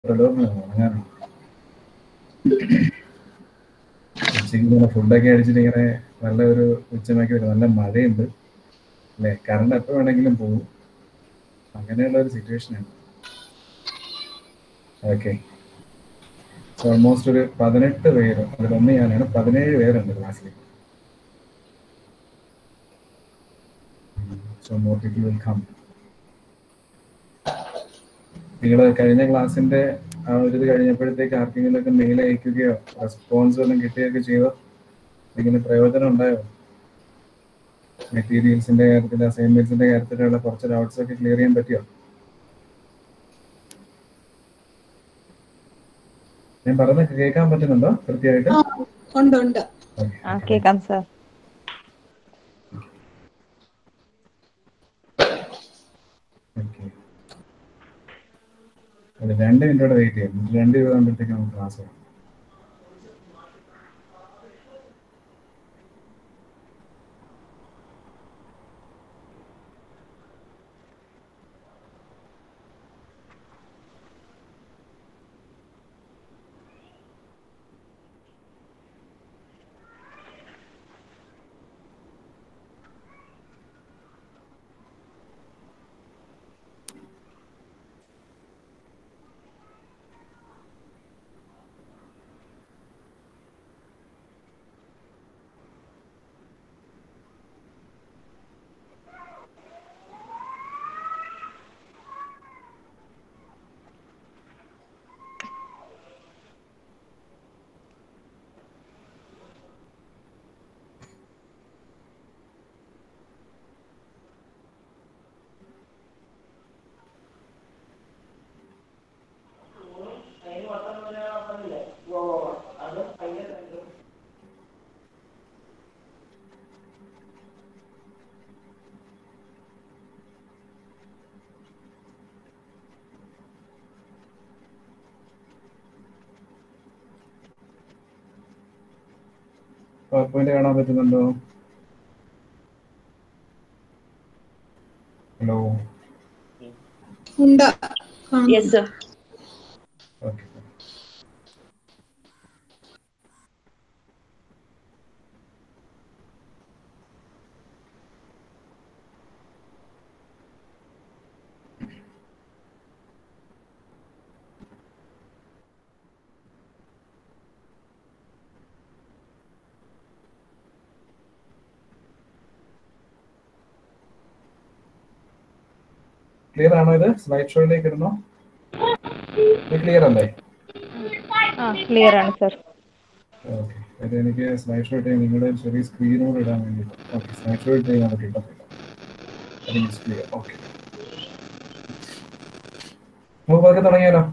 പ്രലോഭനമാണ് ഉറങ്ങാനാണ് ഉച്ചയ്ക്ക് ഇങ്ങനെ ഫുഡൊക്കെ അടിച്ചിട്ട് ഇങ്ങനെ നല്ല ഒരു ഉച്ചമൊക്കെ വരും നല്ല മഴയുണ്ട് അല്ലേ കറണ്ട് എപ്പോൾ വേണമെങ്കിലും പോകും അങ്ങനെയുള്ള ഒരു സിറ്റുവേഷനാണ് ഓക്കെ സോ ഓൾമോസ്റ്റ് ഒരു പതിനെട്ട് പേര് അതിലൊന്ന് ഞാനാണ് പതിനേഴ് പേരുണ്ട് ക്ലാസ്സിൽ so more people will come നിങ്ങൾ കഴിഞ്ഞ ക്ലാസ്സിന്റെ ആ ഒരു ഇത് കഴിഞ്ഞപ്പോഴത്തേക്ക് ആർക്കെങ്കിലും ഒക്കെ മെയിൽ അയക്കുകയോ റെസ്പോൺസ് ഒന്നും കിട്ടുകയൊക്കെ ചെയ്തോ എന്തെങ്കിലും പ്രയോജനം ഉണ്ടായോ മെറ്റീരിയൽസിന്റെ കാര്യത്തിൽ അസൈൻമെന്റ്സിന്റെ കാര്യത്തിലുള്ള കുറച്ച് ഡൗട്ട്സ് ഒക്കെ ക്ലിയർ ചെയ്യാൻ പറ്റിയോ ഞാൻ പറഞ്ഞ കേൾക്കാൻ പറ്റുന്നുണ്ടോ കൃത്യമായിട്ട് ആ, ഉണ്ട് ഉണ്ട് ആ കേക്കാം സാർ ഓക്കെ അതെ രണ്ട് മിനിറ്റോടെ വെയിറ്റ് ചെയ്യാം രണ്ട് രൂപ ആകുമ്പോഴത്തേക്ക് നമുക്ക് ക്ലാസ് ചെയ്യാം പവർ പോയിന്റ് കാണാൻ പറ്റുന്നുണ്ടോ ഹലോ ഉണ്ട് കാണുന്നു. യെസ് സർ ഓക്കെ ക്ലിയർ ആണോ ഇത് സ്ലൈഡ് ഷോയിലേക്ക് ഇടണോ ഇത് ക്ലിയർ അല്ലേ ആ ക്ലിയർ ആണ് സർ ഓക്കെ ഇത് എനിക്ക് സ്ലൈഡ് ഷോ ഇട്ട് നിങ്ങളുടെ ചെറിയ സ്ക്രീനോട് ഇടാൻ വേണ്ടിയിട്ട് ഓക്കെ സ്ലൈഡ് ഷോ ഇട്ട് കഴിഞ്ഞാൽ അത് കിട്ടത്തില്ല ക്ലിയർ ഓക്കെ നമുക്ക് വർക്ക് തുടങ്ങിയാലോ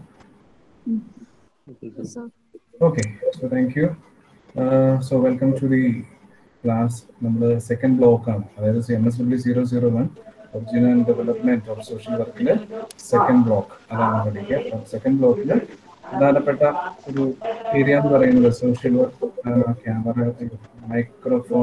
Okay, so thank you. Uh, so welcome to the class നമ്മൾ സെക്കൻഡ് ബ്ലോക്ക് ആണ് അതായത് M S W zero zero one original development of social വർക്കിലെ സെക്കൻഡ് ബ്ലോക്ക് അതാണ് പഠിക്കുക സെക്കൻഡ് ബ്ലോക്കിൽ പ്രധാനപ്പെട്ട ഒരു ഏരിയ എന്ന് പറയുന്നത് social work camera microphone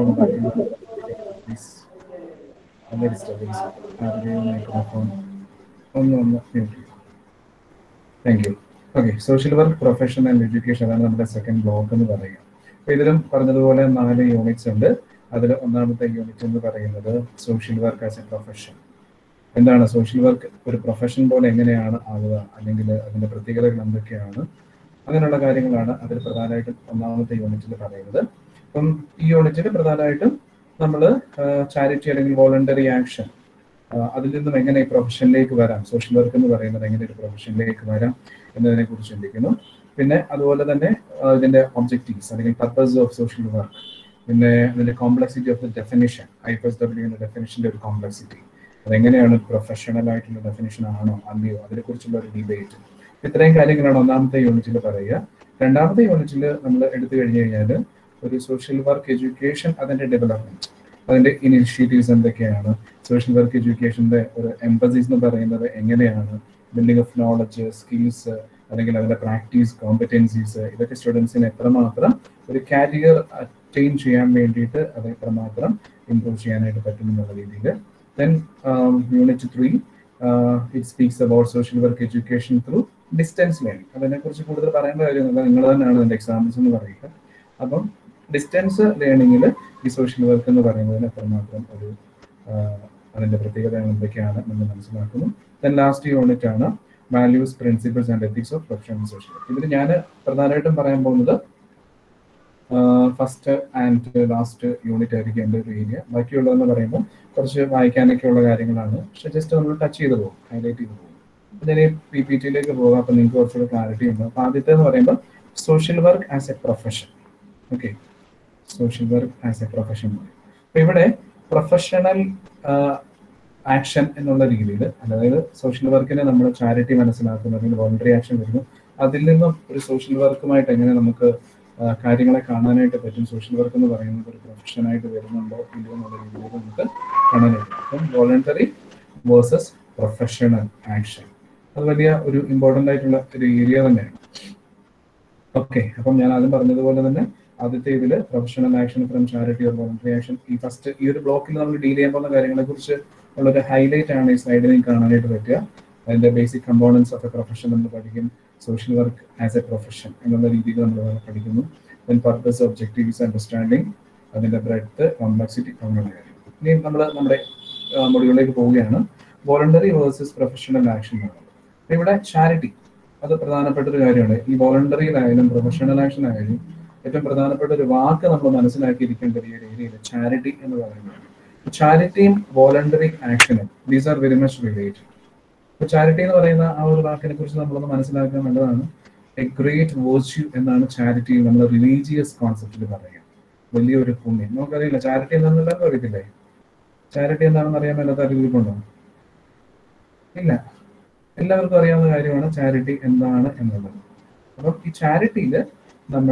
microphone ഒന്ന് ഒന്ന് mute thank you okay social work profession and education അതാണ് നമ്മുടെ സെക്കൻഡ് ബ്ലോക്ക് എന്ന് പറയുക അപ്പൊ ഇതിലും പറഞ്ഞതുപോലെ നാല് യൂണിറ്റ്സ് ഉണ്ട് അതിൽ ഒന്നാമത്തെ യൂണിറ്റ് എന്ന് പറയുന്നത് social work as a profession എന്താണ് സോഷ്യൽ വർക്ക് ഒരു പ്രൊഫഷൻ പോലെ എങ്ങനെയാണ് ആവുക അല്ലെങ്കിൽ അതിന്റെ പ്രത്യേകതകൾ എന്തൊക്കെയാണ് അങ്ങനെയുള്ള കാര്യങ്ങളാണ് അതിൽ പ്രധാനമായിട്ടും ഒന്നാമത്തെ യൂണിറ്റിൽ പറയുന്നത് അപ്പം ഈ യൂണിറ്റിൽ പ്രധാനമായിട്ടും നമ്മൾ ചാരിറ്റി അല്ലെങ്കിൽ വോളണ്ടറി ആക്ഷൻ അതിൽ നിന്നും എങ്ങനെ ഈ പ്രൊഫഷനിലേക്ക് വരാം സോഷ്യൽ വർക്ക് എന്ന് പറയുന്നത് എങ്ങനെ ഒരു പ്രൊഫഷനിലേക്ക് വരാം എന്നതിനെ കുറിച്ച് ചിന്തിക്കുന്നു പിന്നെ അതുപോലെ തന്നെ ആ, ഇതിന്റെ ഒബ്ജക്റ്റീവ്സ് അല്ലെങ്കിൽ പർപ്പസ് ഓഫ് സോഷ്യൽ വർക്ക് പിന്നെ അതിന്റെ complexity of the definition I S W എന്ന ഡെഫിനിഷന്റെ ഒരു കോംപ്ലക്സിറ്റി അതെങ്ങനെയാണ് പ്രൊഫഷണൽ ആയിട്ടുള്ള ഡെഫിനിഷൻ ആണോ അല്ലയോ അതിനെക്കുറിച്ചുള്ള ഒരു ഡിബേറ്റ് ഇത്രയും കാര്യങ്ങളാണ് ഒന്നാമത്തെ യൂണിറ്റിൽ പറയുക രണ്ടാമത്തെ യൂണിറ്റിൽ നമ്മൾ എടുത്തു കഴിഞ്ഞു കഴിഞ്ഞാൽ ഒരു സോഷ്യൽ വർക്ക് എഡ്യൂക്കേഷൻ അതിന്റെ ഡെവലപ്മെന്റ് അതിന്റെ ഇനിഷ്യേറ്റീവ്സ് എന്തൊക്കെയാണ് സോഷ്യൽ വർക്ക് എഡ്യൂക്കേഷന്റെ ഒരു എംപസീസ് എന്ന് പറയുന്നത് എങ്ങനെയാണ് ബിൽഡിംഗ് ഓഫ് നോളജ് സ്കിൽസ് അല്ലെങ്കിൽ അതിന്റെ പ്രാക്ടീസ് കോമ്പറ്റൻസീസ് ഇതൊക്കെ സ്റ്റുഡൻസിന് എത്രമാത്രം ഒരു കാരിയർ അറ്റൈൻ ചെയ്യാൻ വേണ്ടിയിട്ട് അത് എത്രമാത്രം ഇംപ്രൂവ് ചെയ്യാനായിട്ട് പറ്റും എന്നുള്ള രീതിയിൽ then unit three it speaks about social work education through distance learning അതിനെക്കുറിച്ച് കൂടുതൽ പറയേണ്ട കാര്യമൊന്നുമില്ല നിങ്ങൾ തന്നെയാണ് അതിന്റെ എക്സാമ്പിൾസ് എന്ന് പറയുക അപ്പം ഡിസ്റ്റൻസ് ലേണിംഗിൽ ഈ സോഷ്യൽ വർക്ക് എന്ന് പറയുന്നതിന് എത്രമാത്രം ഒരു ആ, അതിന്റെ പ്രത്യേകത എന്തൊക്കെയാണ് എന്ന് മനസ്സിലാക്കുന്നു ദെൻ ലാസ്റ്റ് യൂണിറ്റ് ആണ് values principles and ethics of professional social ഇതിൽ ഞാൻ പ്രധാനമായിട്ടും പറയാൻ പോകുന്നത് ഫസ്റ്റ് ആൻഡ് ലാസ്റ്റ് യൂണിറ്റ് ആയിരിക്കും എൻ്റെ ഒരു ഏരിയ ബാക്കിയുള്ളതെന്ന് പറയുമ്പോൾ കുറച്ച് വായിക്കാനൊക്കെ ഉള്ള കാര്യങ്ങളാണ് പക്ഷെ ജസ്റ്റ് നമ്മൾ ടച്ച് ചെയ്ത് പോകും ഹൈലൈറ്റ് ചെയ്ത് പോകും ഇതിന് പി പി ടിയിലേക്ക് പോകാം അപ്പോൾ നിങ്ങൾക്ക് കുറച്ചുകൂടെ ക്ലാരിറ്റി ഉണ്ട് അപ്പോൾ ആദ്യത്തെ എന്ന് പറയുമ്പോൾ social work as a profession okay social work as a profession അപ്പോൾ ഇവിടെ പ്രൊഫഷണൽ ആക്ഷൻ എന്നുള്ള രീതിയിൽ അതായത് സോഷ്യൽ വർക്കിനെ നമ്മൾ ചാരിറ്റി മനസ്സിലാക്കുന്നു അല്ലെങ്കിൽ വോളണ്ടറി ആക്ഷൻ വരുന്നു അതിൽ നിന്നും ഒരു സോഷ്യൽ വർക്കുമായിട്ട് എങ്ങനെ നമുക്ക് ആ, കാര്യങ്ങളെ കാണാനായിട്ട് പറ്റും സോഷ്യൽ വർക്ക് എന്ന് പറയുന്നത് ഒരു പ്രൊഫഷനായിട്ട് വരുന്നുണ്ടോ ഇല്ലയോ എന്നുള്ള രീതിയിൽ നമുക്ക് കാണാനായിട്ട് അപ്പം വോളണ്ടറി വേഴ്സസ് പ്രൊഫഷണൽ ആക്ഷൻ അത് വലിയ ഒരു ഇമ്പോർട്ടൻ്റ് ആയിട്ടുള്ള ഒരു ഏരിയ തന്നെയാണ് ഓക്കെ അപ്പം ഞാൻ ആദ്യം പറഞ്ഞതുപോലെ തന്നെ ആദ്യത്തെ ഇതിൽ professional action from charity or voluntary action ഈ ഫസ്റ്റ് ഈ ഒരു ബ്ലോക്കിൽ നമ്മൾ ഡീൽ ചെയ്യാൻ പോകുന്ന കാര്യങ്ങളെ കുറിച്ച് ഉള്ളൊരു ഹൈലൈറ്റ് ആണ് ഈ സ്ലൈഡിൽ നിങ്ങൾക്ക് കാണാനായിട്ട് പറ്റുക അതിന്റെ basic components of a profession നമ്മൾ പഠിക്കും social work as a profession എന്നുള്ള രീതിയിൽ നമ്മൾ പഠിക്കുന്നു ദെൻ പർപ്പസ് ഒബ്ജക്റ്റീവ്സ് അണ്ടർസ്റ്റാൻഡിങ് അതിന്റെ ബ്രെഡ്ത്ത് കോംപ്ലക്സിറ്റി അങ്ങനെയുള്ള കാര്യം ഇനി നമ്മൾ നമ്മുടെ മൊഴികളിലേക്ക് പോവുകയാണ് വോളണ്ടറി വേഴ്സസ് പ്രൊഫഷണൽ ആക്ഷൻ ആണ് ഇവിടെ ചാരിറ്റി അത് പ്രധാനപ്പെട്ട ഒരു കാര്യമാണ് ഈ വോളണ്ടറിയിലായാലും പ്രൊഫഷണൽ ആക്ഷൻ ആയാലും ഏറ്റവും പ്രധാനപ്പെട്ട ഒരു വാക്ക് നമ്മൾ മനസ്സിലാക്കിയിരിക്കേണ്ട ഈ ഒരു ഏരിയയിൽ ചാരിറ്റി എന്ന് പറയുന്നത് ചാരിറ്റിയും വോളണ്ടറി ആക്ഷനും these are very much related ഇപ്പൊ ചാരിറ്റി എന്ന് പറയുന്ന ആ ഒരു വാക്കിനെ കുറിച്ച് നമ്മളൊന്ന് മനസ്സിലാക്കാൻ നല്ലതാണ് എ ഗ്രേറ്റ് വേർച്യൂ എന്നാണ് ചാരിറ്റി നമ്മൾ റിലീജിയസ് കോൺസെപ്റ്റിൽ പറയുക വലിയൊരു പുണ്യം നമുക്കറിയില്ല ചാരിറ്റി എന്താണെന്ന് എല്ലാവർക്കും അറിയത്തില്ലേ ചാരിറ്റി എന്താണെന്ന് അറിയാൻ മേലാത്ത അറിവിൽക്കൊണ്ടോ ഇല്ല എല്ലാവർക്കും അറിയാവുന്ന കാര്യമാണ് ചാരിറ്റി എന്താണ് എന്നുള്ളത് അപ്പം ഈ ചാരിറ്റിയിൽ നമ്മൾ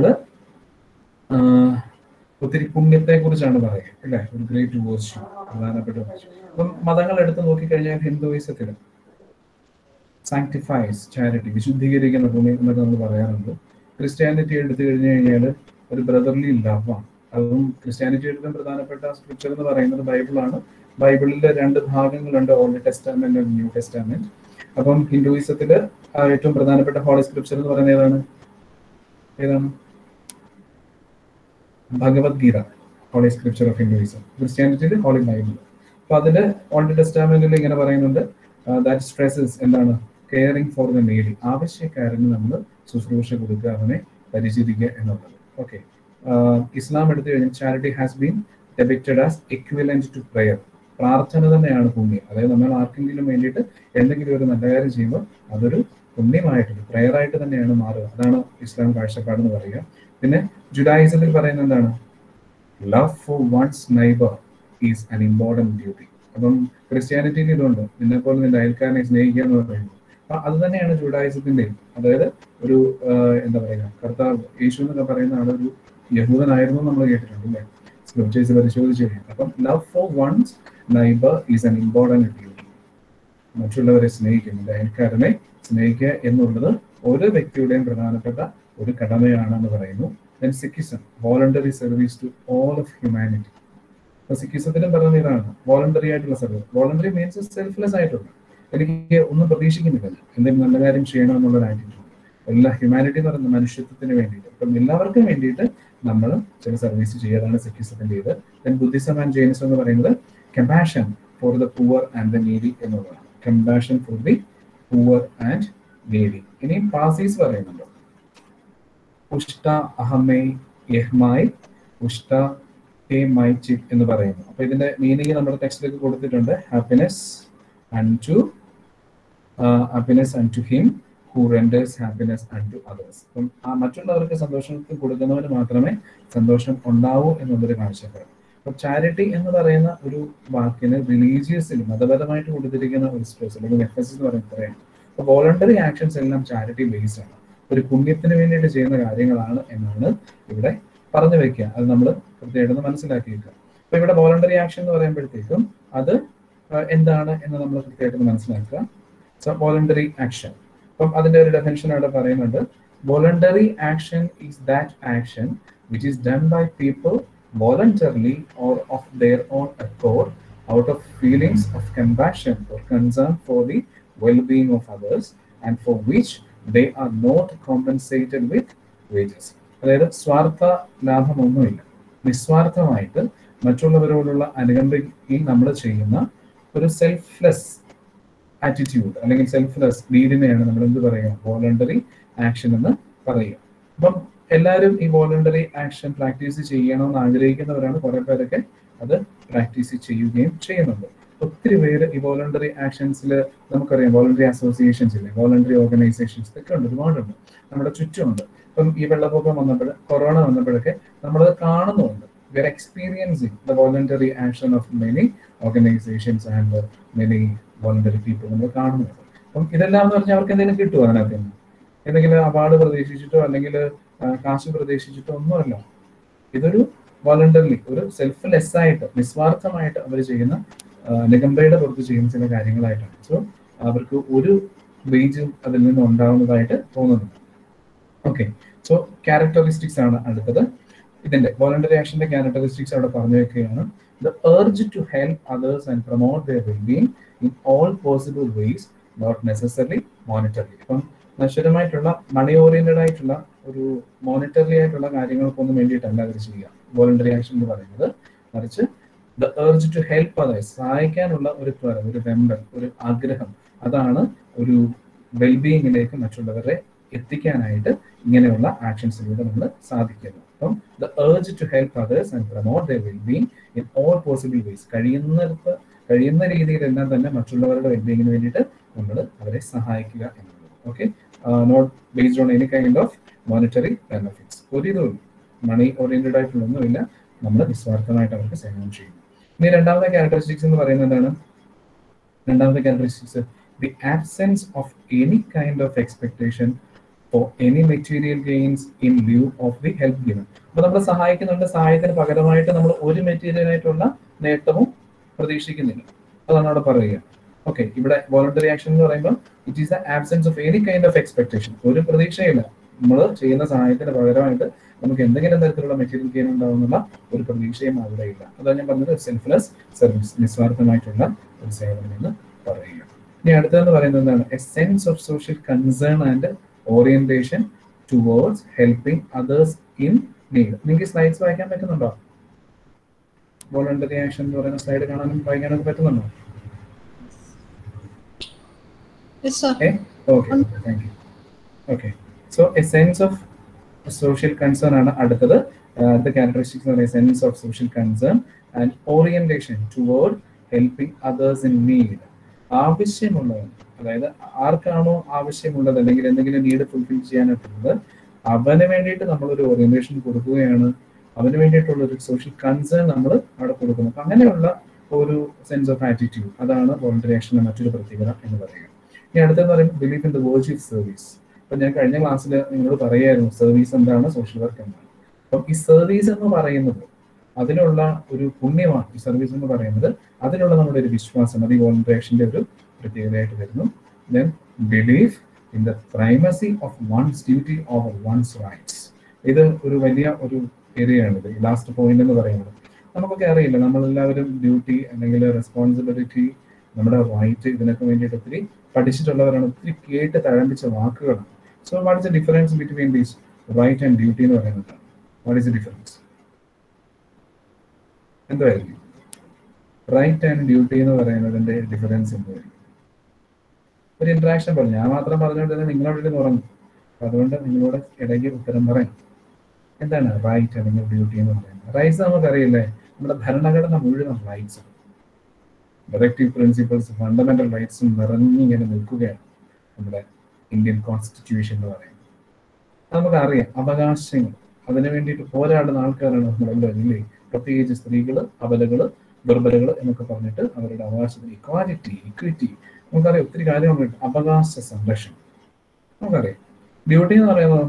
ഒത്തിരി പുണ്യത്തെ കുറിച്ചാണ് പറയുക അല്ലേ ഒരു ഗ്രേറ്റ് വേർച്യൂ പ്രധാനപ്പെട്ട വേർച്യൂ അപ്പം മതങ്ങൾ എടുത്ത് നോക്കിക്കഴിഞ്ഞാൽ ഹിന്ദുയിസത്തിൽ സാങ്ക്ടിഫൈസ് ചാരിറ്റി വിശുദ്ധീകരിക്കുന്ന പുണ്യം എന്നൊക്കെ നമ്മൾ പറയാറുണ്ട് ക്രിസ്ത്യാനിറ്റി എടുത്തു കഴിഞ്ഞു കഴിഞ്ഞാൽ ഒരു ബ്രദർലി ലവാണ് അതും ക്രിസ്ത്യാനിറ്റി ഏറ്റവും പ്രധാനപ്പെട്ട സ്ക്രിപ്ചർ എന്ന് പറയുന്നത് ബൈബിളാണ് ബൈബിളിലെ രണ്ട് ഭാഗങ്ങളുണ്ട് ഓൾഡ് ടെസ്റ്റാമെന്റ് ന്യൂ ടെസ്റ്റാമെന്റ് അപ്പം ഹിന്ദുയിസത്തില് ആ ഏറ്റവും പ്രധാനപ്പെട്ട ഹോളി സ്ക്രിപ്ചർ എന്ന് പറയുന്നത് ഏതാണ് ഏതാണ് Bhagavad Gita holy scripture of Hinduism ക്രിസ്ത്യാനിറ്റിയിൽ ഹോളി ബൈബിൾ അപ്പൊ അതില് ഓൾഡ് ടെസ്റ്റാമെന്റിൽ ഇങ്ങനെ പറയുന്നുണ്ട് ദാറ്റ് സ്ട്രെസ്സസ് എന്താണ് കെയറിങ് ഫോർ ദ നീഡി ആവശ്യക്കാരന് നമ്മൾ ശുശ്രൂഷ കൊടുക്കുക അവനെ പരിചരിക്കുക എന്നുള്ളത് ഓക്കെ ഇസ്ലാം എടുത്തു കഴിഞ്ഞാൽ charity has been depicted as equivalent to prayer പ്രാർത്ഥന തന്നെയാണ് പുണ്യം അതായത് നമ്മൾ ആർക്കെങ്കിലും വേണ്ടിയിട്ട് എന്തെങ്കിലും ഒരു നല്ല കാര്യം ചെയ്യുമ്പോൾ അതൊരു പുണ്യമായിട്ടൊരു പ്രയർ ആയിട്ട് തന്നെയാണ് മാറുക അതാണ് ഇസ്ലാം കാഴ്ചപ്പാട് എന്ന് പറയുക പിന്നെ ജുഡായിസത്തിൽ പറയുന്നത് എന്താണ് love for one's neighbour is an important duty അപ്പം ക്രിസ്ത്യാനിറ്റിയിൽ ഇതുണ്ട് നിന്നെ പോലെ നിന്റെ അയൽക്കാരനെ സ്നേഹിക്കുക എന്ന് പറയുന്നത് അപ്പൊ അത് തന്നെയാണ് ജൂഡായിസത്തിന്റെ അതായത് ഒരു ആഹ്, എന്താ പറയുക കർത്താവ് യേശു എന്നൊക്കെ പറയുന്ന ആളൊരു യഹൂദനായിരുന്നു നമ്മൾ കേട്ടിട്ടുണ്ട് അല്ലേ സ്ക്രിപ്റ്റേഴ്സ് പരിശോധിച്ച് കഴിഞ്ഞാൽ അപ്പം love for one's neighbour is an important duty മറ്റുള്ളവരെ സ്നേഹിക്കുക നിന്റെ അയൽക്കാരനെ സ്നേഹിക്കുക എന്നുള്ളത് ഓരോ വ്യക്തിയുടെയും പ്രധാനപ്പെട്ട ഒരു കടമയാണെന്ന് പറയുന്നു then Sikhism voluntary service to all of humanity അപ്പൊ സിക്കിസത്തിലും പറയുന്ന ഇതാണ് വോളണ്ടറി ആയിട്ടുള്ള സർവീസ് വോളണ്ടറി മീൻസ് സെൽഫ്ലെസ് ആയിട്ടുള്ള എനിക്ക് ഒന്നും പ്രതീക്ഷിക്കുന്നില്ല എന്തെങ്കിലും നല്ല കാര്യം ചെയ്യണം എന്നുള്ള ഒരു ആറ്റിറ്റ്യൂഡ് എല്ലാ ഹ്യൂമാനിറ്റി എന്ന് പറയുന്ന മനുഷ്യത്വത്തിന് വേണ്ടിയിട്ട് അപ്പം എല്ലാവർക്കും വേണ്ടിയിട്ട് നമ്മൾ ചില സർവീസ് ചെയ്യാതാണ് സിക്കിസത്തിന്റെ ഇത് ദെൻ ബുദ്ധിസം ആൻഡ് ജൈനിസം എന്ന് പറയുന്നത് compassion for the poor and the needy എന്നുള്ളതാണ് compassion for the poor and needy ഇനി പാസീസ് പറയുന്നുണ്ട് ഉഷ്ട അഹമേ യഹ്മായി ഉഷ്ട ഹേ മൈ ചിറ്റ് എന്ന് പറയുന്നു അപ്പൊ ഇതിന്റെ മീനിങ് നമ്മുടെ ടെക്സ്റ്റിലേക്ക് കൊടുത്തിട്ടുണ്ട് happiness and to happiness and to him who renders happiness and to others അപ്പം ആ മറ്റുള്ളവർക്ക് സന്തോഷം കൊടുക്കുന്നവന് മാത്രമേ സന്തോഷം ഉണ്ടാവൂ എന്നുള്ളൊരു കാഴ്ചപ്പാട് അപ്പൊ ചാരിറ്റി എന്ന് പറയുന്ന ഒരു വാക്കിന് റിലീജിയസിൽ മതപരമായിട്ട് കൊടുത്തിരിക്കുന്ന ഒരു സ്പേസ് അല്ലെങ്കിൽ എഫ് എസ് എന്ന് പറയുന്നത് ഇത്രയാണ് അപ്പൊ വോളണ്ടറി ആക്ഷൻസ് എല്ലാം ചാരിറ്റി ബേസ്ഡ് ആണ് ഒരു പുണ്യത്തിന് വേണ്ടിയിട്ട് ചെയ്യുന്ന കാര്യങ്ങളാണ് എന്നാണ് ഇവിടെ പറഞ്ഞു വെക്കുക അത് നമ്മൾ കൃത്യമായിട്ടൊന്ന് മനസ്സിലാക്കി വെക്കുക അപ്പൊ ഇവിടെ വോളണ്ടറി ആക്ഷൻ എന്ന് പറയുമ്പോഴത്തേക്കും അത് ആ, എന്താണ് എന്ന് നമ്മൾ കൃത്യമായിട്ട് മനസ്സിലാക്കുക സോ വോളണ്ടറി ആക്ഷൻ അപ്പം അതിന്റെ ഒരു ഡെഫിനേഷൻ അവിടെ പറയുന്നുണ്ട് voluntary action is that action which is done by people voluntarily or of their own accord out of feelings of compassion or concern for the well-being of others and for which they are not compensated with wages അതായത് സ്വാർത്ഥ ലാഭമൊന്നുമില്ല നിസ്വാർത്ഥമായിട്ട് മറ്റുള്ളവരോടുള്ള അനുകമ്പയിൽ നമ്മൾ ചെയ്യുന്ന ഒരു selfless attitude അല്ലെങ്കിൽ സെൽഫ്ലെസ് ഡീഡിനെയാണ് നമ്മൾ എന്ത് പറയുക വോളണ്ടറി ആക്ഷൻ എന്ന് പറയുക അപ്പം എല്ലാവരും ഈ വോളണ്ടറി ആക്ഷൻ പ്രാക്ടീസ് ചെയ്യണമെന്ന് ആഗ്രഹിക്കുന്നവരാണ് കുറെ പേരൊക്കെ അത് പ്രാക്ടീസ് ചെയ്യുകയും ചെയ്യുന്നുണ്ട് ഒത്തിരി പേര് ഈ വോളണ്ടറി ആക്ഷൻസിൽ നമുക്കറിയാം വോളണ്ടറി അസോസിയേഷൻസ് ഇല്ലേ വോളണ്ടറി ഓർഗനൈസേഷൻസ് ഒക്കെ ഉണ്ട് ഒരുപാടുണ്ട് നമ്മുടെ ചുറ്റുമുണ്ട് ഇപ്പം ഈ വെള്ളപ്പൊക്കം വന്നപ്പോൾ കൊറോണ വന്നപ്പോഴൊക്കെ നമ്മളത് കാണുന്നുണ്ട് we are experiencing the voluntary action of many organisations and many voluntary people നമ്മൾ കാണുന്നുണ്ട് അപ്പം ഇതെല്ലാം എന്ന് പറഞ്ഞാൽ അവർക്ക് എന്തെങ്കിലും കിട്ടുമോ അതിനകത്ത് നിന്ന് എന്തെങ്കിലും അവാർഡ് പ്രതീക്ഷിച്ചിട്ടോ അല്ലെങ്കിൽ കാശ് പ്രതീക്ഷിച്ചിട്ടോ ഒന്നുമല്ല ഇതൊരു വോളണ്ടറിലി ഒരു സെൽഫ്ലെസ് ആയിട്ട് നിസ്വാർത്ഥമായിട്ട് അവർ ചെയ്യുന്ന നിഗംബയുടെ പുറത്ത് ചെയ്യുന്ന ചില കാര്യങ്ങളായിട്ടാണ് സോ അവർക്ക് ഒരു വേജും അതിൽ നിന്ന് ഉണ്ടാവുന്നതായിട്ട് തോന്നുന്നുണ്ട് ഓക്കെ സോ ക്യാരക്ടറിസ്റ്റിക്സ് ആണ് അടുത്തത് ഇതിന്റെ വോളണ്ടറി ആക്ഷന്റെ ക്യാരക്ടറിസ്റ്റിക്സ് അവിടെ പറഞ്ഞു വെക്കുകയാണ് the urge to help others and promote their wellbeing in all possible ways not necessary monetary ഇപ്പം നശ്വരമായിട്ടുള്ള മണി ഓറിയന്റഡ് ആയിട്ടുള്ള ഒരു മോണിറ്ററി ആയിട്ടുള്ള കാര്യങ്ങൾക്കൊന്നും വേണ്ടിയിട്ടല്ല അവർ ചെയ്യുക വോളണ്ടറി ആക്ഷൻ എന്ന് പറയുന്നത് മറിച്ച് the urge to help others സഹായിക്കാനുള്ള ഒരു ത്വര ഒരു വെമ്പൽ ഒരു ആഗ്രഹം അതാണ് ഒരു വെൽബീയിങ്ങിലേക്ക് മറ്റുള്ളവരെ എത്തിക്കാനായിട്ട് ഇങ്ങനെയുള്ള ആക്ഷൻസിലൂടെ നമ്മൾ സാധിക്കുന്നു അപ്പം the urge to help others and promote the wellbeing in all possible ways കഴിയുന്നിടത്ത് കഴിയുന്ന രീതിയിലെല്ലാം തന്നെ മറ്റുള്ളവരുടെ വെൽബീങ്ങിന് വേണ്ടിയിട്ട് നമ്മൾ അവരെ സഹായിക്കുക എന്നുള്ളത് okay not based on any kind of monetary benefits ഒരു ഇതും മണി ഓറിയന്റഡ് ആയിട്ടുള്ളൊന്നുമില്ല നമ്മൾ നിസ്വാർത്ഥമായിട്ട് അവർക്ക് സേവനം ചെയ്യുന്നു ഇനി രണ്ടാമത്തെ ക്യാരക്ടറിസ്റ്റിക്സ് എന്ന് പറയുന്നത് എന്താണ് രണ്ടാമത്തെ characteristics the absence of any kind of expectation for any material gains in view of the help given അപ്പൊ നമ്മൾ സഹായിക്കുന്നുണ്ട് സഹായത്തിന് പകരമായിട്ട് നമ്മൾ ഒരു മെറ്റീരിയൽ ആയിട്ടുള്ള നേട്ടവും പ്രതീക്ഷിക്കുന്നില്ല അതാണ് അവിടെ പറയുക ഓക്കെ ഇവിടെ വോളണ്ടറി ആക്ഷൻ എന്ന് പറയുമ്പോൾ it is the absence of any kind of expectation ഒരു പ്രതീക്ഷയില്ല നമ്മൾ ചെയ്യുന്ന സഹായത്തിന് പകരമായിട്ട് നമുക്ക് എന്തെങ്കിലും തരത്തിലുള്ള മെറ്റീരിയൽ ഗെയിൻ ഉണ്ടാവുന്നുള്ള ഒരു പ്രതീക്ഷയും അവിടെ ഇല്ല അതാണ് ഞാൻ പറഞ്ഞത് സെൽഫ്ലെസ് സർവീസ് നിസ്വാർത്ഥമായിട്ടുള്ള ഒരു സേവനം എന്ന് പറയുക ഇനി അടുത്തതെന്ന് പറയുന്നത് എന്താണ് a sense of social concern and orientation towards helping others in need നിങ്ങൾക്ക് സ്ലൈഡ്സ് വായിക്കാൻ പറ്റുന്നുണ്ടോ വോളണ്ടറി ആക്ഷൻ എന്ന് പറയുന്ന സ്ലൈഡ് കാണാനും വായിക്കാനൊക്കെ പറ്റുന്നുണ്ടോ Yes, sir. Okay, okay, thank you. Okay, so a sense of social concern ആണ് അടുത്തത് Uh, അടുത്ത ക്യാരക്ടറിസ്റ്റിക്സ് എന്ന് പറയുന്നത് sense of social concern and orientation toward helping others in need ആവശ്യമുള്ളവൻ അതായത് ആർക്കാണോ ആവശ്യമുള്ളത് അല്ലെങ്കിൽ എന്തെങ്കിലും നീഡ് ഫുൾഫിൽ ചെയ്യാനായിട്ടുള്ളത് അവന് വേണ്ടിയിട്ട് നമ്മളൊരു ഓറിയന്റേഷൻ കൊടുക്കുകയാണ് അവന് വേണ്ടിയിട്ടുള്ള ഒരു സോഷ്യൽ കൺസേൺ നമ്മൾ അവിടെ കൊടുക്കുന്നു അപ്പൊ അങ്ങനെയുള്ള ഒരു സെൻസ് ഓഫ് ആറ്റിറ്റ്യൂഡ് അതാണ് വോളണ്ടറി ആക്ഷന്റെ മറ്റൊരു പ്രത്യേകത എന്ന് പറയുന്നത് ഇനി അടുത്തെന്ന് പറയുമ്പോൾ belief in the word service അപ്പൊ ഞാൻ കഴിഞ്ഞ ക്ലാസ്സിൽ നിങ്ങളോട് പറയായിരുന്നു സർവീസ് എന്താണ് സോഷ്യൽ വർക്ക് എന്താണ് അപ്പം ഈ സർവീസ് എന്ന് പറയുന്നത് അതിനുള്ള ഒരു പുണ്യമാണ് ഈ സർവീസ് എന്ന് പറയുന്നത് അതിനുള്ള നമ്മുടെ ഒരു വിശ്വാസം അത് ഈ വോളണ്ടറി ആക്ഷന്റെ ഒരു പ്രത്യേകതയായിട്ട് വരുന്നു then belief in the primacy of one's duty over one's rights ഇത് ഒരു വലിയ ഒരു ഏരിയയാണ് ഇത് ലാസ്റ്റ് പോയിന്റ് എന്ന് പറയുന്നത് നമുക്കൊക്കെ അറിയില്ല നമ്മളെല്ലാവരും ഡ്യൂട്ടി അല്ലെങ്കിൽ റെസ്പോൺസിബിലിറ്റി നമ്മുടെ റൈറ്റ് ഇതിനൊക്കെ വേണ്ടിയിട്ട് ഒത്തിരി പഠിച്ചിട്ടുള്ളവരാണ് ഒത്തിരി കേട്ട് തഴമ്പിച്ച വാക്കുകളാണ് so what is the difference between these right and duty എന്ന് പറയുന്നത് വാട്ട് ഇസ് ദ ഡിഫറൻസ് എന്തായിരിക്കും റൈറ്റ് ആൻഡ് ഡ്യൂട്ടി എന്ന് പറയുന്നതിന്റെ ഡിഫറൻസ് എന്തായിരിക്കും ഒരു ഇന്ററാക്ഷൻ പറഞ്ഞു ഞാൻ മാത്രം പറഞ്ഞുകൊണ്ട് തന്നെ നിങ്ങളവിടെ ഉറങ്ങും അപ്പൊ അതുകൊണ്ട് നിങ്ങളോട് ഇടയ്ക്ക് ഉത്തരം പറയാം എന്താണ് റൈറ്റ് അല്ലെങ്കിൽ ഡ്യൂട്ടി എന്ന് പറയുന്നത് റൈറ്റ്സ് നമുക്കറിയില്ലേ നമ്മുടെ ഭരണഘടന മുഴുവൻ റൈറ്റ്സ് ഡയറക്റ്റീവ് പ്രിൻസിപ്പൾസ് ഫണ്ടമെന്റൽ റൈറ്റ്സും നിറഞ്ഞിങ്ങനെ നിൽക്കുകയാണ് നമ്മുടെ ഇന്ത്യൻ കോൺസ്റ്റിറ്റ്യൂഷൻ എന്ന് പറയുന്നത് അത് നമുക്കറിയാം അവകാശങ്ങൾ അതിനു വേണ്ടിയിട്ട് പോരാടുന്ന ആൾക്കാരാണ് നമ്മളെല്ലാവരും ഇല്ലേ പ്രത്യേകിച്ച് സ്ത്രീകള് അബലകള് ദുർബലകള് എന്നൊക്കെ പറഞ്ഞിട്ട് അവരുടെ അവകാശത്തിന് ഇക്വാലിറ്റി ഇക്വിറ്റി നമുക്കറിയാം ഒത്തിരി കാര്യങ്ങളുണ്ട് അവകാശ സംരക്ഷണം നമുക്കറിയാം ഡ്യൂട്ടി എന്ന് പറയുന്നത്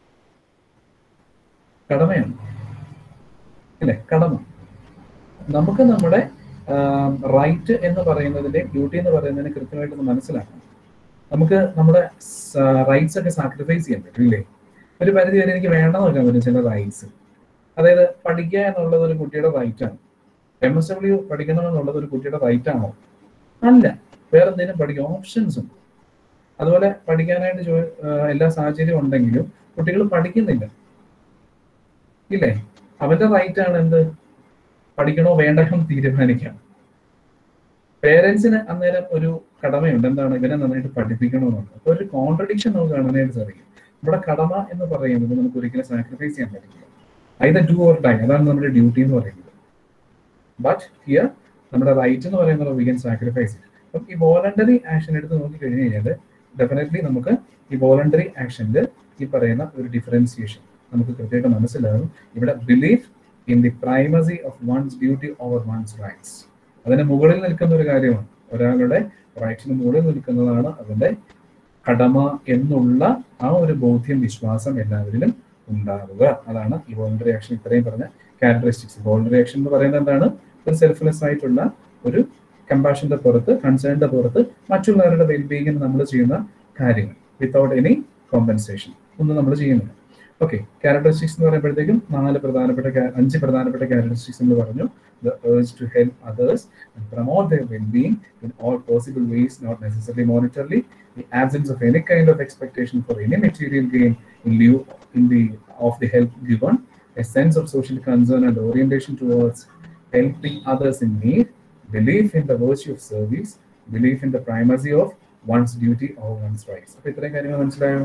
കടമയാണ് അല്ലേ കടമ നമുക്ക് നമ്മുടെ റൈറ്റ് എന്ന് പറയുന്നതിന്റെ ഡ്യൂട്ടി എന്ന് പറയുന്നതിനെ കൃത്യമായിട്ട് ഒന്ന് മനസ്സിലാക്കണം നമുക്ക് നമ്മുടെ റൈറ്റ്സ് ഒക്കെ സാക്രിഫൈസ് ചെയ്യാൻ പറ്റും ഇല്ലേ ഒരു പരിധി വരെ എനിക്ക് വേണമെന്ന് വെക്കാൻ പറ്റും ചില റൈറ്റ്സ് അതായത് പഠിക്കുക എന്നുള്ളത് ഒരു കുട്ടിയുടെ റൈറ്റ് ആണ് എം എസ് ഡബ്ല്യു പഠിക്കണം എന്നുള്ളത് ഒരു കുട്ടിയുടെ റൈറ്റ് ആണോ അല്ല വേറെ എന്തെങ്കിലും പഠിക്കാം ഓപ്ഷൻസ് ഉണ്ട് അതുപോലെ പഠിക്കാനായിട്ട് ജോ ആഹ് എല്ലാ സാഹചര്യം ഉണ്ടെങ്കിലും കുട്ടികൾ പഠിക്കുന്നില്ല ഇല്ലേ അവന്റെ റൈറ്റ് ആണ് എന്ത് പഠിക്കണോ വേണ്ടയോ എന്ന് തീരുമാനിക്കാം പേരൻസിന് അന്നേരം ഒരു കടമയുണ്ട് എന്താണ് ഇവനെ നന്നായിട്ട് പഠിപ്പിക്കണമെന്നുണ്ട് അപ്പൊ ഒരു കോൺട്രഡിക്ഷൻ നമുക്ക് കാണാനായിട്ട് സാധിക്കും നമ്മുടെ കടമ എന്ന് പറയുന്നത് നമുക്ക് ഒരിക്കലും സാക്രിഫൈസ് ചെയ്യാൻ പറ്റില്ല ഐദർ ഡു ഓർ ഡൈ അതാണ് നമ്മുടെ ഡ്യൂട്ടി എന്ന് പറയുന്നത് ബട്ട് ഹിയർ നമ്മുടെ റൈറ്റ് എന്ന് പറയുന്നത് വി ക്യാൻ സാക്രിഫൈസ് അപ്പം ഈ വോളണ്ടറി ആക്ഷൻ എടുത്ത് നോക്കി കഴിഞ്ഞു കഴിഞ്ഞാൽ ഡെഫിനറ്റ്ലി നമുക്ക് ഈ വോളണ്ടറി ആക്ഷനിൽ ഈ പറയുന്ന ഒരു ഡിഫറൻസിയേഷൻ നമുക്ക് കൃത്യമായിട്ട് മനസ്സിലാകും ഇവിടെ belief in the primacy of one's duty over one's rights അതിന് മുകളിൽ നിൽക്കുന്ന ഒരു കാര്യമാണ് ഒരാളുടെ റൈറ്റ്സിന് മുകളിൽ നിൽക്കുന്നതാണ് അതിന്റെ കടമ എന്നുള്ള ആ ഒരു ബോധ്യം വിശ്വാസം എല്ലാവരിലും ഉണ്ടാവുക അതാണ് ഈ വോളണ്ടറി ആക്ഷൻ ഇത്രയും പറഞ്ഞ ക്യാരക്ടറിസ്റ്റിക്സ് വോളണ്ടറി ആക്ഷൻ എന്ന് പറയുന്നത് എന്താണ് ഒരു സെൽഫ്ലെസ് ആയിട്ടുള്ള ഒരു കമ്പാഷന്റെ പുറത്ത് കൺസേണിന്റെ പുറത്ത് മറ്റുള്ളവരുടെ വെൽബീയിങ്ങിന് നമ്മൾ ചെയ്യുന്ന കാര്യങ്ങൾ വിത്തൗട്ട് എനി കോമ്പൻസേഷൻ ഒന്നും നമ്മൾ ചെയ്യുന്നില്ല ഓക്കെ ക്യാരക്ടറിസ്റ്റിക്സ് എന്ന് പറയുമ്പോഴത്തേക്കും നാല് പ്രധാനപ്പെട്ട ca- അഞ്ച് പ്രധാനപ്പെട്ട ക്യാരക്ടറിസ്റ്റിക്സ് എന്ന് പറഞ്ഞു the urge to help others and promote their well-being in all possible ways, not necessarily monetarily, the absence of any kind of expectation for any material gain in lieu in the of the help given, a sense of social concern and orientation towards helping others in need, belief in the virtue of service, belief in the primacy of one's duty or one's rights. അപ്പൊ ഇത്രയും കാര്യങ്ങൾ മനസ്സിലായോ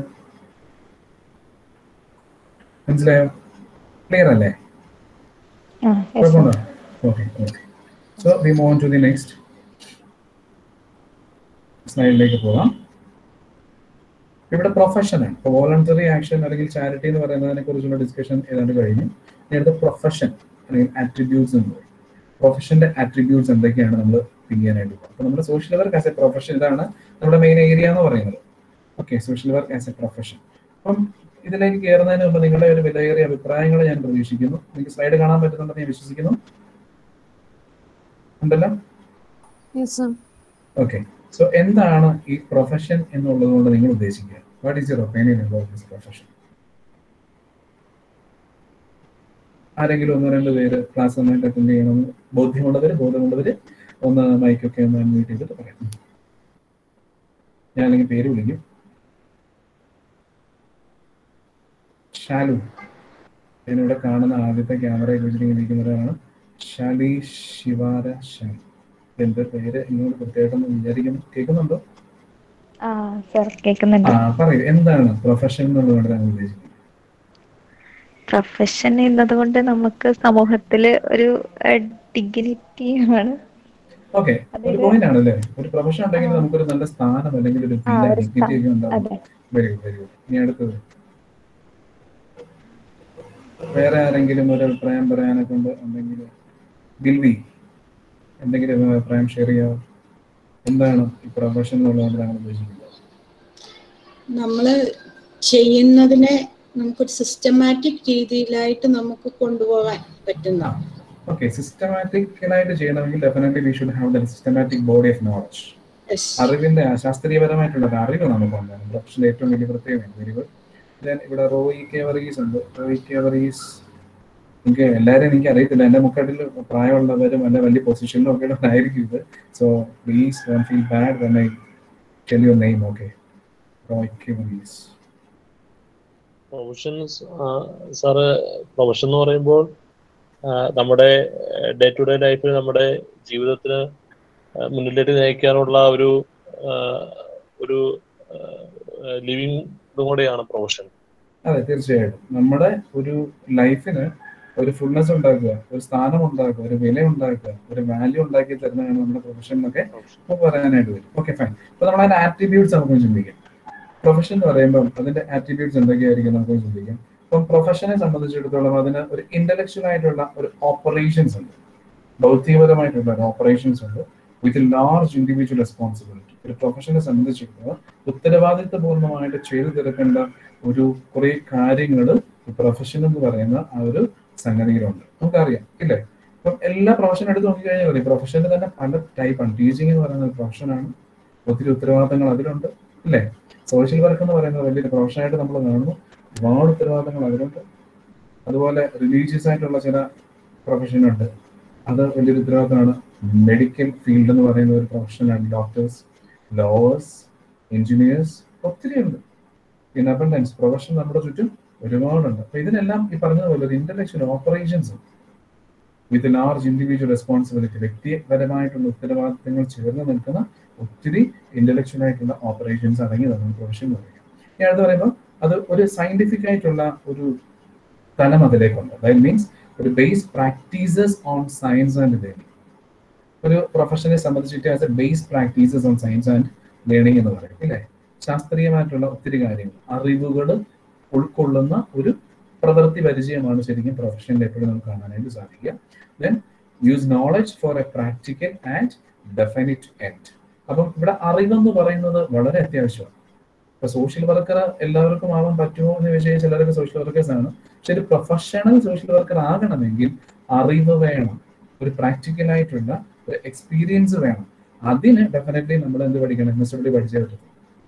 മനസ്സിലായോ clear അല്ലേ ആ yes, sir. കുഴപ്പമുണ്ടോ okay okay so we move to the next സ്ലൈഡിലേക്ക് പോകാം ഇവിടെ പ്രൊഫഷൻ ആണ് ഇപ്പോൾ വോളണ്ടറി ആക്ഷൻ അല്ലെങ്കിൽ ചാരിറ്റി എന്ന് പറയുന്നതിനെ കുറിച്ചുള്ള ഡിസ്കഷൻ ഏതാണ്ട് കഴിഞ്ഞു ഇനി അടുത്ത പ്രൊഫഷൻ അല്ലെങ്കിൽ ആട്രിബ്യൂട്ട്സ് എന്ന് പറയും പ്രൊഫഷന്റെ ആട്രിബ്യൂട്ട്സ് എന്തൊക്കെയാണ് നമ്മൾ തിങ്ക് ചെയ്യാനായിട്ട് പോകുന്നത് അപ്പോൾ നമ്മുടെ social work as a profession ഇതാണ് നമ്മുടെ മെയിൻ ഏരിയ എന്ന് പറയുന്നത് okay social work as a profession അപ്പം ഇതിലേക്ക് കയറുന്നതിന് മുമ്പ് നിങ്ങളുടെ ഒരു വിലയേറിയ അഭിപ്രായങ്ങൾ ഞാൻ പ്രതീക്ഷിക്കുന്നു നിങ്ങൾക്ക് സ്ലൈഡ് കാണാൻ പറ്റുന്നുണ്ടെന്ന് ഞാൻ വിശ്വസിക്കുന്നു ഉണ്ടല്ലോ Yes, sir. ഓക്കെ സോ എന്താണ് ഈ പ്രൊഫഷൻ എന്നുള്ളത് കൊണ്ട് നിങ്ങൾ ഉദ്ദേശിക്കുക what is your opinion about this profession ആരെങ്കിലും ഒന്ന് രണ്ട് പേര് ക്ലാസ് നന്നായിട്ട് അറ്റൻഡ് ചെയ്യണമെന്ന് ബോധ്യമുള്ളവര് ബോധമുള്ളവര് ഒന്ന് മൈക്കൊക്കെ ഒന്ന് അൺമ്യൂട്ട് ചെയ്തിട്ട് പറയാം ഞാൻ അല്ലെങ്കിൽ പേര് വിളിക്കും ഷാലു ഇതിനിവിടെ കാണുന്ന ആദ്യത്തെ ക്യാമറയിൽ വെച്ചിരിക്കുന്നവരാണ് ഷാലി ശിവാര ഷാലു എന്റെ പേര് ഇങ്ങോട്ട് കൃത്യമായിട്ടൊന്ന് വിചാരിക്കുന്നു കേൾക്കുന്നുണ്ടോ ആ സർ കേൾക്കുന്നുണ്ട് ആ പറയൂ എന്താണ് പ്രൊഫഷൻ എന്നുള്ളതുകൊണ്ട് ഞാൻ ഉദ്ദേശിക്കുന്നത് പ്രൊഫഷൻ എന്നത് കൊണ്ട് നമുക്ക് സമൂഹത്തില് ഒരു ഡിഗ്നിറ്റി ആണ് ഓക്കെ ഒരു അതായത് പോയിന്റ് ആണല്ലേ ഒരു പ്രൊഫഷൻ ഉണ്ടെങ്കിൽ നമുക്കൊരു നല്ല സ്ഥാനം അല്ലെങ്കിൽ ഒരു ആ, ഒരു ഡിഗ്നിറ്റി ഒക്കെ ഉണ്ടാവും അതെ വെരി ഗുഡ് വെരി ഗുഡ് ഇനി അടുത്തത് വേറെ ആരെങ്കിലും ഒരു അഭിപ്രായം പറയാനൊക്കെ ഉണ്ട് എന്തെങ്കിലും ഗിൽവി എന്തെങ്കിലും ഒരു അഭിപ്രായം ഷെയർ ചെയ്യാവോ എന്താണ് ഈ പ്രൊഫഷൻ എന്നുള്ളതുകൊണ്ട് താങ്കൾ ഉദ്ദേശിക്കുന്നത് നമ്മള് ചെയ്യുന്നതിനെ നമുക്കൊരു സിസ്റ്റമാറ്റിക് രീതിയിലായിട്ട് നമുക്ക് കൊണ്ടുപോകാൻ പറ്റുന്ന ഓക്കെ സിസ്റ്റമാറ്റിക്കലായിട്ട് ചെയ്യണമെങ്കിൽ definitely we should have the systematic body of knowledge Yes. അറിവിന്റെ ആ ശാസ്ത്രീയപരമായിട്ടുള്ള ഒരു അറിവ് നമുക്ക് ഉണ്ടാകും പ്രൊഫഷനിൽ ഏറ്റവും വലിയ പ്രത്യേകത വെരി ഗുഡ് ദെൻ ഇവിടെ റോയി കേവറീസ് ഉണ്ട് റോയി കേവറീസ് എനിക്ക് എല്ലാവരും എനിക്ക് അറിയത്തില്ല എന്റെ മുക്കട്ടിൽ പ്രായമുള്ളവരും അല്ല വലിയ പൊസിഷനിലും ഒക്കെ ആയിരിക്കും ഇത് so please don't feel bad when I tell your name okay Roy കേവറീസ് പ്രൊഫഷൻ സാറ് പ്രൊഫഷൻ എന്ന് പറയുമ്പോൾ ആ, നമ്മുടെ ഡേ ടു ഡേ ലൈഫിൽ നമ്മുടെ ജീവിതത്തിന് ആ, മുന്നിലേക്ക് നയിക്കാനുള്ള ഒരു ആ, ഒരു ലിവിങ് ഇതും കൂടെയാണ് പ്രൊഫഷൻ അതെ തീർച്ചയായിട്ടും നമ്മുടെ ഒരു ലൈഫിന് ഒരു ഫുൾനെസ് ഉണ്ടാക്കുക ഒരു സ്ഥാനം ഉണ്ടാക്കുക ഒരു വില ഉണ്ടാക്കുക ഒരു വാല്യൂ ഉണ്ടാക്കി തരുന്നതാണ് നമ്മുടെ പ്രൊഫഷനിലൊക്കെ നമുക്ക് പറയാനായിട്ട് വരും ഓക്കെ ഫൈൻ അപ്പൊ നമ്മൾ അതിന്റെ ആട്രിബ്യൂട്ട്സ് നമുക്ക് ചിന്തിക്കാം പ്രൊഫഷൻ എന്ന് പറയുമ്പോൾ അതിന്റെ ആട്രിബ്യൂട്ട്സ് എന്തൊക്കെയായിരിക്കും നമുക്ക് ചിന്തിക്കാം ഇപ്പം പ്രൊഫഷനെ സംബന്ധിച്ചിടത്തോളം അതിന് ഒരു ഇന്റലക്ച്വൽ ആയിട്ടുള്ള ഒരു ഓപ്പറേഷൻസ് ഉണ്ട് ഭൗതികപരമായിട്ടുള്ള ഒരു ഓപ്പറേഷൻസ് ഉണ്ട് വിത്ത് ലാർജ് ഇൻഡിവിജ്വൽ റെസ്പോൺസിബിലിറ്റി ഒരു പ്രൊഫഷനെ സംബന്ധിച്ചിടത്തോളം ഉത്തരവാദിത്വപൂർണ്ണമായിട്ട് ചെയ്തു തീർക്കേണ്ട ഒരു കുറെ കാര്യങ്ങൾ പ്രൊഫഷൻ എന്ന് പറയുന്ന ആ ഒരു സംഗതിയിലുണ്ട് നമുക്കറിയാം ഇല്ലേ ഇപ്പം എല്ലാ പ്രൊഫഷൻ എടുത്ത് നോക്കിക്കഴിഞ്ഞാൽ മതി പ്രൊഫഷന് തന്നെ പല ടൈപ്പാണ് ടീച്ചിങ് എന്ന് പറയുന്ന ഒരു പ്രൊഫഷനാണ് ഒത്തിരി ഉത്തരവാദിത്തങ്ങൾ അതിലുണ്ട് ഇല്ലേ സോഷ്യൽ വർക്ക് എന്ന് പറയുന്നത് വലിയൊരു പ്രൊഫഷനായിട്ട് നമ്മൾ കാണുന്നു ഒരുപാട് ഉത്തരവാദിത്തങ്ങൾ അതിലുണ്ട് അതുപോലെ റിലീജിയസ് ആയിട്ടുള്ള ചില പ്രൊഫഷൻ ഉണ്ട് അത് വലിയൊരു ഉത്തരവാദിത്തമാണ് മെഡിക്കൽ ഫീൽഡ് എന്ന് പറയുന്ന ഒരു പ്രൊഫഷനാണ് ഡോക്ടേഴ്സ് ലോവേഴ്സ് എഞ്ചിനീയേഴ്സ് ഒത്തിരി ഉണ്ട് ഇൻ അബൻഡൻസ് പ്രൊഫഷൻ നമ്മുടെ ചുറ്റും ഒരുപാടുണ്ട് അപ്പൊ ഇതിനെല്ലാം ഈ പറഞ്ഞതുപോലെ ഒരു intellectual operations with large individual responsibility വ്യക്തിപരമായിട്ടുള്ള ഉത്തരവാദിത്തങ്ങൾ ചേർന്ന് നിൽക്കുന്ന ഒത്തിരി ഇന്റലക്ച്വൽ ആയിട്ടുള്ള ഓപ്പറേഷൻസ് അടങ്ങിയതാണ് പ്രൊഫഷൻ എന്ന് പറയുന്നത് ഇനി അടുത്ത് പറയുമ്പോൾ അത് ഒരു സയന്റിഫിക് ആയിട്ടുള്ള ഒരു തലം അതിലേക്കുണ്ട് ദാറ്റ് മീൻസ് ഒരു base practices on science and learning ഒരു പ്രൊഫഷനെ സംബന്ധിച്ചിട്ട് as a base practices on science and learning എന്ന് പറയും ഇല്ലേ ശാസ്ത്രീയമായിട്ടുള്ള ഒത്തിരി കാര്യങ്ങൾ അറിവുകൾ ഉൾക്കൊള്ളുന്ന ഒരു പ്രവൃത്തി പരിചയമാണ് ശരിക്കും പ്രൊഫഷനിൽ എപ്പോഴും നമുക്ക് കാണാനായിട്ട് സാധിക്കുക then use knowledge for a practical and definite end അപ്പം ഇവിടെ അറിവെന്ന് പറയുന്നത് വളരെ അത്യാവശ്യമാണ് ഇപ്പൊ സോഷ്യൽ വർക്കർ എല്ലാവർക്കും ആവാൻ പറ്റുമോ എന്ന് ചോദിച്ചാൽ ചിലരൊക്കെ സോഷ്യൽ വർക്കേഴ്സ് ആണ് പക്ഷെ ഒരു പ്രൊഫഷണൽ സോഷ്യൽ വർക്കർ ആകണമെങ്കിൽ അറിവ് വേണം ഒരു പ്രാക്ടിക്കൽ ആയിട്ടുള്ള ഒരു എക്സ്പീരിയൻസ് വേണം അതിന് ഡെഫിനറ്റ്ലി നമ്മൾ എന്ത് പഠിക്കണം എം എസ് ഡബ്ല്യൂ പഠിച്ചേ പറ്റും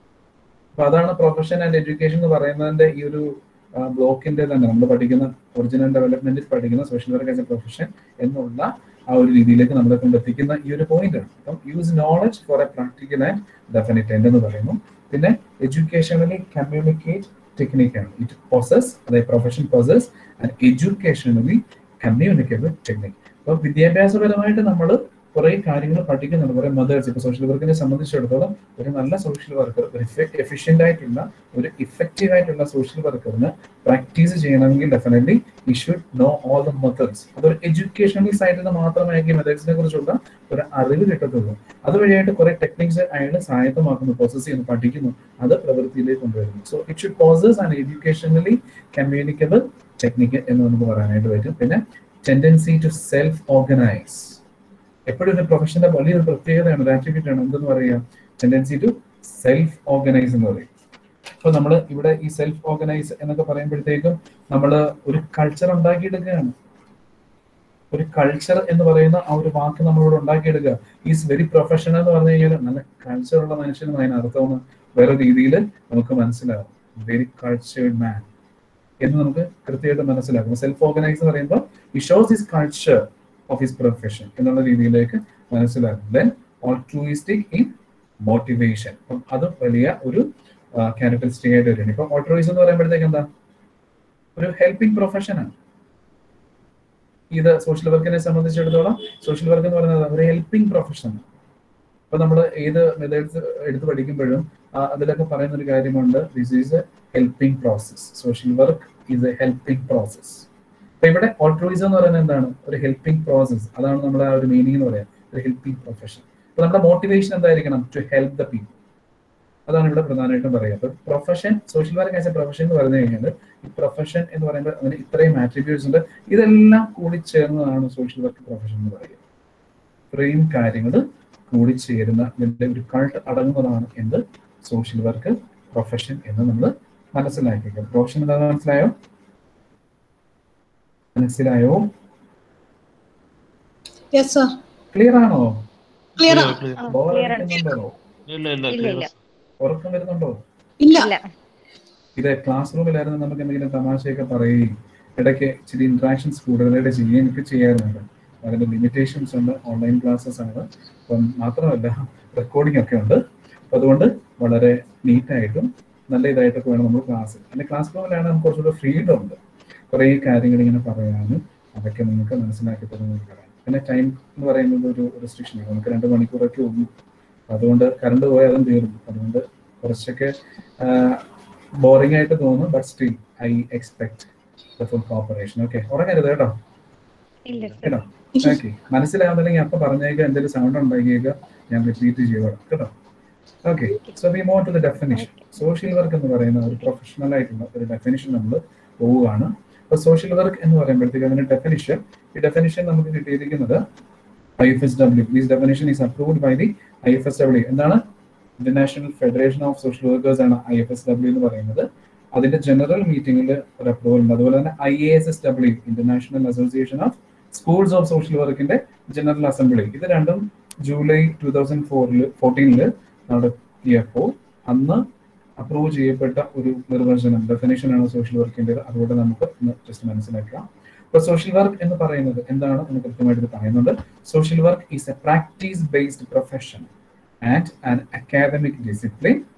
അപ്പൊ അതാണ് പ്രൊഫഷൻ ആൻഡ് എഡ്യൂക്കേഷൻ എന്ന് പറയുന്നതിന്റെ ഈ ഒരു ബ്ലോക്കിന്റെ തന്നെ നമ്മൾ പഠിക്കുന്ന ഒറിജിനൽ ഡെവലപ്മെന്റിൽ പഠിക്കുന്ന social work as a profession എന്നുള്ള ആ ഒരു രീതിയിലേക്ക് നമ്മളെ കൊണ്ട് എത്തിക്കുന്ന ഈ ഒരു പോയിന്റ് ആണ് അപ്പം use knowledge for a practical and definite end എന്ന് പറയുന്നു പിന്നെ എഡ്യൂക്കേഷണലി കമ്മ്യൂണിക്കേറ്റ് ടെക്നിക്കാണ് ഇറ്റ് പ്രോസസ് അതായത് profession process and educationally communicable technique അപ്പൊ വിദ്യാഭ്യാസപരമായിട്ട് നമ്മൾ കുറെ കാര്യങ്ങൾ പഠിക്കുന്നുണ്ട് കുറെ മെത്തേഡ്സ് ഇപ്പൊ സോഷ്യൽ വർക്കിനെ സംബന്ധിച്ചിടത്തോളം ഒരു നല്ല സോഷ്യൽ വർക്കർ ഒരു എഫിഷ്യന്റ് ആയിട്ടുള്ള ഒരു ഇഫക്റ്റീവ് ആയിട്ടുള്ള സോഷ്യൽ വർക്കറിന് പ്രാക്ടീസ് ചെയ്യണമെങ്കിൽ definitely he should know all the methods അതൊരു എഡ്യൂക്കേഷണൽ സൈഡിൽ നിന്ന് മാത്രമായിരിക്കും മെത്തേഡ്സിനെ കുറിച്ചുള്ള ഒരു അറിവ് കിട്ടത്തുള്ളൂ അതുവഴിയായിട്ട് കുറെ ടെക്നിക്സ് അയാൾ സ്വായത്തമാക്കുന്നു പ്രോസസ് ചെയ്യുന്നു പഠിക്കുന്നു അത് പ്രവൃത്തിയിലേക്ക് കൊണ്ടുവരുന്നു so it should process and educationally communicable technique എന്ന് നമുക്ക് പറയാനായിട്ട് പറ്റും പിന്നെ ടെൻഡൻസി ടു സെൽഫ് ഓർഗനൈസ് എപ്പോഴും ഒരു പ്രൊഫഷന്റെ വലിയൊരു പ്രത്യേകതയാണ് ഒരു ആക്ടിവിറ്റി ആണ് എന്തെന്ന് പറയുക ടെൻഡൻസി ടു സെൽഫ് ഓർഗനൈസ് എന്ന് പറയും അപ്പൊ നമ്മൾ ഇവിടെ ഈ സെൽഫ് ഓർഗനൈസ് എന്നൊക്കെ പറയുമ്പോഴത്തേക്കും നമ്മൾ ഒരു കൾച്ചർ ഉണ്ടാക്കിയെടുക്കുകയാണ് ഒരു കൾച്ചർ എന്ന് പറയുന്ന ആ ഒരു വാക്ക് നമ്മളിവിടെ ഉണ്ടാക്കിയെടുക്കുക ഈസ് വെരി പ്രൊഫഷണൽ എന്ന് പറഞ്ഞു കഴിഞ്ഞാൽ നല്ല കൾച്ചറുള്ള മനുഷ്യനും അതിന് അർത്ഥമെന്ന് വേറെ രീതിയിൽ നമുക്ക് മനസ്സിലാവും വെരി കൾച്ചേർഡ് മാൻ എന്ന് നമുക്ക് കൃത്യമായിട്ട് മനസ്സിലാക്കും സെൽഫ് ഓർഗനൈസ് എന്ന് പറയുമ്പോൾ he shows his culture of his profession എന്നുള്ള രീതിയിലേക്ക് മനസ്സിലാക്കും ദെൻ ഓൾട്രൂയിസ്റ്റിക് ഇൻ മോട്ടിവേഷൻ അപ്പം അതും വലിയ ഒരു ക്യാരക്ടറിസ്റ്റിക് ആയിട്ട് വരുന്നത് ഇപ്പൊ ഓൾട്രൂയിസം എന്ന് പറയുമ്പോഴത്തേക്ക് എന്താ ഒരു ഹെൽപ്പിംഗ് പ്രൊഫഷനാണ് ഇത് സോഷ്യൽ വർക്കിനെ സംബന്ധിച്ചിടത്തോളം സോഷ്യൽ വർക്ക് എന്ന് പറയുന്നത് ഒരു ഹെൽപ്പിംഗ് പ്രൊഫഷനാണ് അപ്പൊ നമ്മൾ ഏത് മെത്തേഡ്സ് എടുത്ത് പഠിക്കുമ്പോഴും അതിലൊക്കെ പറയുന്ന ഒരു കാര്യമുണ്ട് this is a helping process social work is a helping process അപ്പൊ ഇവിടെ ഓൾട്രോയിസം എന്ന് പറയുന്നത് എന്താണ് ഒരു ഹെൽപ്പിംഗ് പ്രോസസ് അതാണ് നമ്മുടെ ആ ഒരു മീനിങ് എന്ന് പറയാം ഒരു ഹെൽപ്പിംഗ് പ്രൊഫഷൻ അപ്പൊ നമ്മുടെ മോട്ടിവേഷൻ എന്തായിരിക്കണം ടു ഹെൽപ്പ് ദ പീപ്പിൾ അതാണ് ഇവിടെ പ്രധാനമായിട്ടും പറയുക അപ്പൊ profession social work as a profession എന്ന് പറഞ്ഞു കഴിഞ്ഞാൽ ഈ പ്രൊഫഷൻ എന്ന് പറയുമ്പോൾ അതിന് ഇത്രയും ആട്രിബ്യൂട്ട്സ് ഉണ്ട് ഇതെല്ലാം കൂടി ചേർന്നതാണ് സോഷ്യൽ വർക്ക് പ്രൊഫഷൻ എന്ന് പറയുക ഇത്രയും കാര്യങ്ങൾ കൂടി ചേരുന്ന ഇതിന്റെ ഒരു കൾട്ട് അടങ്ങുന്നതാണ് എന്ത് സോഷ്യൽ വർക്ക് പ്രൊഫഷൻ എന്ന് നമ്മൾ മനസ്സിലാക്കിയത് പ്രൊഫഷൻ എന്താണെന്ന് മനസ്സിലായോ മനസ്സിലായോ യെസ് സർ ക്ലിയർ ആണോ ക്ലിയർ Clear, ആണ് clear. ബോറടിക്കുന്നുണ്ടോ ഇല്ല ഇല്ല ഇല്ല, clear. ഇല്ല. ഉറക്കം വരുന്നുണ്ടോ ഇല്ല ഇല്ല ഇത് ക്ലാസ് റൂമിലായിരുന്നു നമുക്ക് എന്തെങ്കിലും തമാശയൊക്കെ പറയുകയും ഇടയ്ക്ക് ഇച്ചിരി ഇന്ററാക്ഷൻസ് കൂടുതലായിട്ട് ചെയ്യുകയും ഒക്കെ ചെയ്യാറുണ്ട് അതിന്റെ ലിമിറ്റേഷൻസ് ഉണ്ട് ഓൺലൈൻ ക്ലാസ്സസ് ആണ് അപ്പം മാത്രമല്ല റെക്കോർഡിംഗ് ഒക്കെ ഉണ്ട് അപ്പൊ അതുകൊണ്ട് വളരെ നീറ്റായിട്ടും നല്ല ഇതായിട്ടൊക്കെ വേണം നമ്മൾ ക്ലാസ് പിന്നെ ക്ലാസ് റൂമിലാണ് നമുക്ക് കുറച്ചുകൂടെ ഫ്രീഡം ഉണ്ട് കുറേ കാര്യങ്ങൾ ഇങ്ങനെ പറയാനും അതൊക്കെ നിങ്ങൾക്ക് മനസ്സിലാക്കി തരുന്നത് പറയാം പിന്നെ ടൈം എന്ന് പറയുന്നത് ഒരു റെസ്ട്രിക്ഷൻ ആണ് നമുക്ക് രണ്ട് മണിക്കൂറൊക്കെ ഉള്ളൂ അതുകൊണ്ട് കറണ്ട് പോയാൽ അതും തീർന്നു അതുകൊണ്ട് കുറച്ചൊക്കെ ബോറിംഗ് ആയിട്ട് തോന്നും but still I expect the full cooperation okay ഉറങ്ങരുത് കേട്ടോ ഇല്ല കേട്ടോ ഓക്കെ മനസ്സിലാവുന്നില്ലെങ്കിൽ അപ്പൊ പറഞ്ഞേക്കുക എന്തെങ്കിലും സൗണ്ട് ഉണ്ടാക്കിയേക്കുക ഞാൻ റിപ്പീറ്റ് ചെയ്തോളാം കേട്ടോ okay so we more to the definition social work എന്ന് പറയുന്ന ഒരു പ്രൊഫഷണൽ ആയിട്ടുള്ള ഒരു ഡെഫിനിഷൻ നമ്മൾ പോവുകയാണ് അപ്പൊ സോഷ്യൽ വർക്ക് എന്ന് പറയുമ്പോഴത്തേക്ക് അതിന്റെ ഡെഫിനിഷൻ ഈ ഡെഫിനിഷൻ നമുക്ക് കിട്ടിയിരിക്കുന്നത് I F S W these definition is approved by the I F S W എന്താണ് International Federation of social Workers ആണ് ഐ എഫ് എസ് ഡബ്ല്യു എന്ന് പറയുന്നത് അതിന്റെ ജനറൽ മീറ്റിംഗിൽ ഒരു അപ്രൂവൽ ഉണ്ട് അതുപോലെ തന്നെ I A S S W International Association of schools of Social വർക്കിന്റെ ജനറൽ അസംബ്ലി ഇത് രണ്ടും ജൂലൈ ടൂ തൗസൻഡ് ഫോറിൽ ഫോർട്ടീനില് നടത്തിയപ്പോൾ അന്ന് അപ്രൂവ് ചെയ്യപ്പെട്ട ഒരു നിർവചനം ഡെഫിനേഷൻ ആണ് സോഷ്യൽ വർക്കിന്റെ അതുകൊണ്ട് നമുക്ക് ജസ്റ്റ് മനസ്സിലാക്കാം ഇപ്പൊ സോഷ്യൽ വർക്ക് എന്ന് പറയുന്നത് എന്താണ് എന്ന് കൃത്യമായിട്ട് ഇത് പറയുന്നുണ്ട് social work is a practice based profession and an academic discipline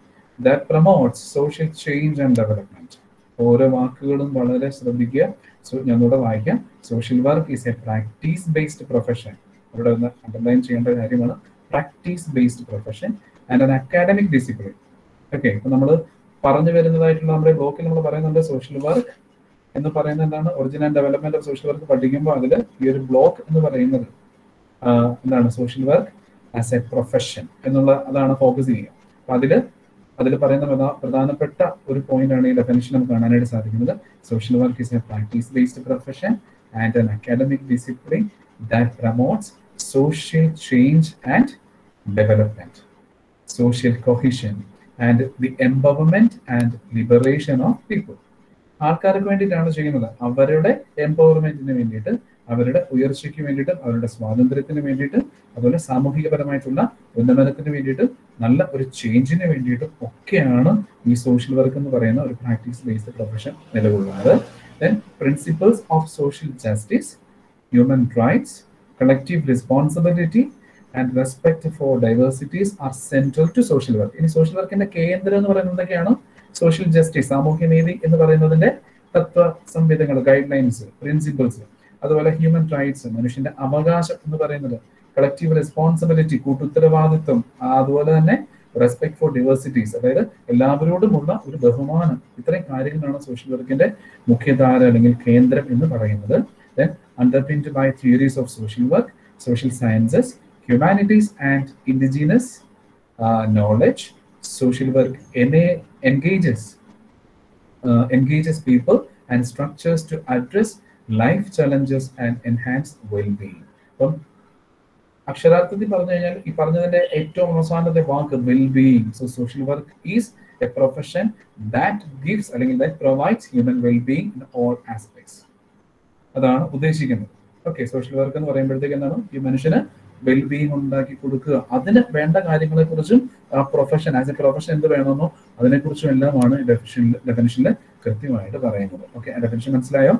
that promotes social change and development ഓരോ വാക്കുകളും വളരെ ശ്രദ്ധിക്കുക സോ ഞാനൂടെ വായിക്കാം social work is a practice based profession അവിടെ ഒന്ന് അണ്ടർലൈൻ ചെയ്യേണ്ട കാര്യമാണ് practice based profession and an academic discipline okay ഇപ്പൊ നമ്മൾ പറഞ്ഞു വരുന്നതായിട്ടുള്ള നമ്മുടെ ബ്ലോക്കിൽ നമ്മൾ പറയുന്നുണ്ട് സോഷ്യൽ വർക്ക് എന്ന് പറയുന്നത് എന്താണ് original development of social work പഠിക്കുമ്പോൾ അതിൽ ഈ ഒരു ബ്ലോക്ക് എന്ന് പറയുന്നത് ആഹ് എന്താണ് social work as a profession എന്നുള്ള അതാണ് ഫോക്കസ് ചെയ്യുക അപ്പൊ അതില് അതിൽ പറയുന്ന പ്രധാ- പ്രധാനപ്പെട്ട ഒരു പോയിന്റ് ആണ് ഈ ഡെഫിനിഷൻ നമുക്ക് കാണാനായിട്ട് സാധിക്കുന്നത് social work is a practice based profession and an academic discipline that promotes social change and development social cohesion and the empowerment and liberation of people ആൾക്കാർക്ക് വേണ്ടിയിട്ടാണ് ചെയ്യുന്നത് അവരുടെ എംപവർമെന്റിന് വേണ്ടിയിട്ട് അവരുടെ ഉയർച്ചയ്ക്ക് വേണ്ടിയിട്ട് അവരുടെ സ്വാതന്ത്ര്യത്തിന് വേണ്ടിയിട്ട് അതുപോലെ സാമൂഹികപരമായിട്ടുള്ള ഉന്നമനത്തിന് വേണ്ടിയിട്ട് നല്ല ഒരു ചേഞ്ചിന് വേണ്ടിയിട്ടും ഒക്കെയാണ് ഈ സോഷ്യൽ വർക്ക് എന്ന് പറയുന്ന ഒരു പ്രാക്ടീസ് ബേസ്ഡ് പ്രൊഫഷൻ നിലകൊള്ളുന്നത് then principles of social justice human rights collective responsibility and respect for diversities are central to social work ഇനി സോഷ്യൽ വർക്കിന്റെ കേന്ദ്രം എന്ന് പറയുന്നത് എന്തൊക്കെയാണ് സോഷ്യൽ ജസ്റ്റിസ് സാമൂഹ്യ നീതി എന്ന് പറയുന്നതിന്റെ തത്വ സംവിധങ്ങൾ ഗൈഡ് ലൈൻസ് പ്രിൻസിപ്പിൾസ് അതുപോലെ ഹ്യൂമൻ റൈറ്റ്സ് മനുഷ്യന്റെ അവകാശം എന്ന് പറയുന്നത് കളക്റ്റീവ് റെസ്പോൺസിബിലിറ്റി കൂട്ടുത്തരവാദിത്വം ആ, അതുപോലെ തന്നെ റെസ്പെക്ട് ഫോർ ഡിവേഴ്സിറ്റീസ് അതായത് എല്ലാവരോടുമുള്ള ഒരു ബഹുമാനം ഇത്രയും കാര്യങ്ങളാണ് സോഷ്യൽ വർക്കിന്റെ മുഖ്യധാര അല്ലെങ്കിൽ കേന്ദ്രം എന്ന് പറയുന്നത് then underpinned by theories of social work social sciences humanities and indigenous knowledge social work ena- engages uh, engages people and structures to address life challenges and enhance well-being അപ്പം അക്ഷരാർത്ഥത്തിൽ പറഞ്ഞു കഴിഞ്ഞാൽ ഈ പറഞ്ഞതിന്റെ ഏറ്റവും അവസാനത്തെ വാക്ക് well being so social work is a profession that gives അല്ലെങ്കിൽ that provides human well being in all aspects അതാണ് ഉദ്ദേശിക്കുന്നത് ഓക്കെ സോഷ്യൽ വർക്ക് എന്ന് പറയുമ്പോഴത്തേക്ക് എന്താണ് ഈ മനുഷ്യന് വെൽബീയിങ് ഉണ്ടാക്കി കൊടുക്കുക അതിന് വേണ്ട കാര്യങ്ങളെ കുറിച്ചും ആ പ്രൊഫഷൻ ആസ് എ പ്രൊഫഷൻ എന്ത് വേണമെന്നോ അതിനെക്കുറിച്ചും എല്ലാമാണ് ഡെഫിനിഷനിൽ ഡെഫിനിഷനിൽ കൃത്യമായിട്ട് പറയുന്നത് ഓക്കെ ഡെഫിനിഷൻ മനസ്സിലായോ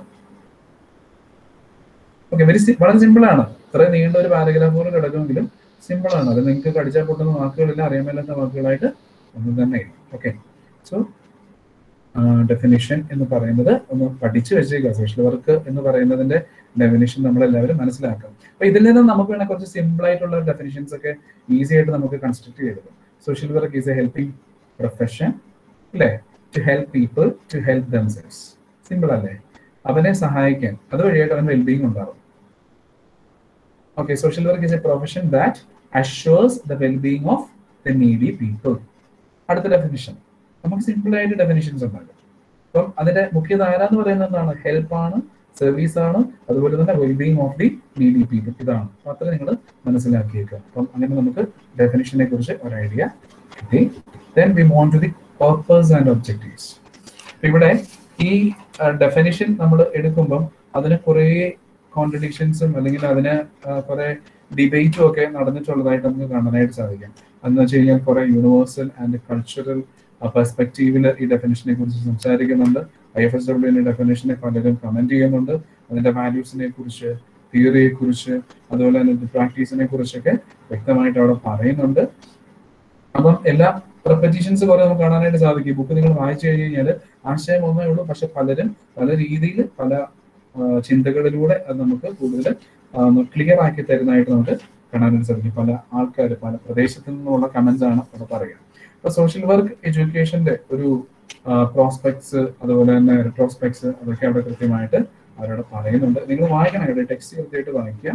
ഓക്കെ വെരി വളരെ സിമ്പിൾ ആണ് ഇത്രയും നീണ്ട ഒരു പാരഗ്രാഫ് പോലെ കിടക്കുമെങ്കിലും സിമ്പിൾ ആണ് അത് നിങ്ങൾക്ക് കടിച്ചാൽ പൊട്ടുന്ന വാക്കുകളില്ല അറിയാൻ മേലാത്ത വാക്കുകളായിട്ട് ഒന്നും തന്നെ ഓക്കെ സോ ഡെഫിനിഷൻ എന്ന് പറയുന്നത് ഒന്ന് പഠിച്ചു വെച്ചേക്കുക സോഷ്യൽ വർക്ക് എന്ന് പറയുന്നതിന്റെ ഡെഫിനിഷൻ നമ്മൾ എല്ലാവരും മനസ്സിലാക്കാം അപ്പൊ ഇതിൽ നിന്ന് നമുക്ക് വേണേൽ കുറച്ച് സിമ്പിൾ ആയിട്ടുള്ള ഡെഫിനിഷൻസ് ഒക്കെ ഈസി ആയിട്ട് നമുക്ക് കൺസ്ട്രക്ട് ചെയ്തെടുക്കും social work is a helping profession അല്ലേ to help people to help themselves simple അല്ലേ അവനെ സഹായിക്കാൻ അതുവഴിയായിട്ട് അവൻ വെൽബീങ് ഉണ്ടാവും okay social work is a profession that assures the wellbeing of the needy people അടുത്ത ഡെഫിനിഷൻ നമുക്ക് സിമ്പിൾ ആയിട്ട് ഡെഫിനിഷൻസ് ഉണ്ടാകും അപ്പം അതിന്റെ മുഖ്യധാര എന്ന് പറയുന്നത് എന്താണ് ഹെൽപ്പ് ആണ് സർവീസ് ആണ് അതുപോലെ തന്നെ wellbeing of the needy people ഇതാണ് മാത്രം നിങ്ങൾ മനസ്സിലാക്കിയേക്കുക അപ്പം അങ്ങനെ നമുക്ക് ഡെഫിനിഷനെ കുറിച്ച് ഒരു ഐഡിയ കിട്ടി then we Mon to the purpose and objectives ഇവിടെ ഈ ഡെഫിനിഷൻ നമ്മൾ എടുക്കുമ്പം അതിന് കുറേ കോൺട്രഡിക്ഷൻസും അല്ലെങ്കിൽ അതിന് കുറെ ഡിബേറ്റും ഒക്കെ നടന്നിട്ടുള്ളതായിട്ട് നമുക്ക് കാണാനായിട്ട് സാധിക്കും അതെന്ന് വെച്ച് കഴിഞ്ഞാൽ കുറെ യൂണിവേഴ്സൽ ആൻഡ് കൾച്ചറൽ പെർസ്പെക്റ്റീവിൽ ഈ ഡെഫിനിഷനെ കുറിച്ച് സംസാരിക്കുന്നുണ്ട് ഐ എഫ് എസ് ഡബ്ല്യുവിന്റെ ഡെഫിനേഷനെ പലരും കമന്റ് ചെയ്യുന്നുണ്ട് അതിന്റെ വാല്യൂസിനെ കുറിച്ച് തിയറിയെ കുറിച്ച് അതുപോലെ തന്നെ പ്രാക്ടീസിനെ കുറിച്ചൊക്കെ വ്യക്തമായിട്ട് അവിടെ പറയുന്നുണ്ട് അപ്പം എല്ലാ പ്രപ്പറ്റീഷൻസ് കുറെ നമുക്ക് കാണാനായിട്ട് സാധിക്കും ബുക്ക് നിങ്ങൾ വായിച്ചു കഴിഞ്ഞ് കഴിഞ്ഞാൽ ആശയം ഒന്നേ ഉള്ളൂ പക്ഷെ പലരും പല രീതിയിൽ പല ചിന്തകളിലൂടെ അത് നമുക്ക് കൂടുതൽ ക്ലിയർ ആക്കി തരുന്നതായിട്ട് നമുക്ക് കാണാനായിട്ട് സാധിക്കും പല ആൾക്കാർ പല പ്രദേശത്തു നിന്നുള്ള കമന്റ്സ് ആണ് അവിടെ പറയുക അപ്പൊ സോഷ്യൽ വർക്ക് എഡ്യൂക്കേഷന്റെ ഒരു പ്രോസ്പെക്ട്സ് അതുപോലെ തന്നെ റെട്രോസ്പെക്ട്സ് അതൊക്കെ അവിടെ കൃത്യമായിട്ട് അവരോട് പറയുന്നുണ്ട് നിങ്ങൾ വായിക്കണം ഇവിടെ ടെക്സ്റ്റ് കൃത്യമായിട്ട് വായിക്കുക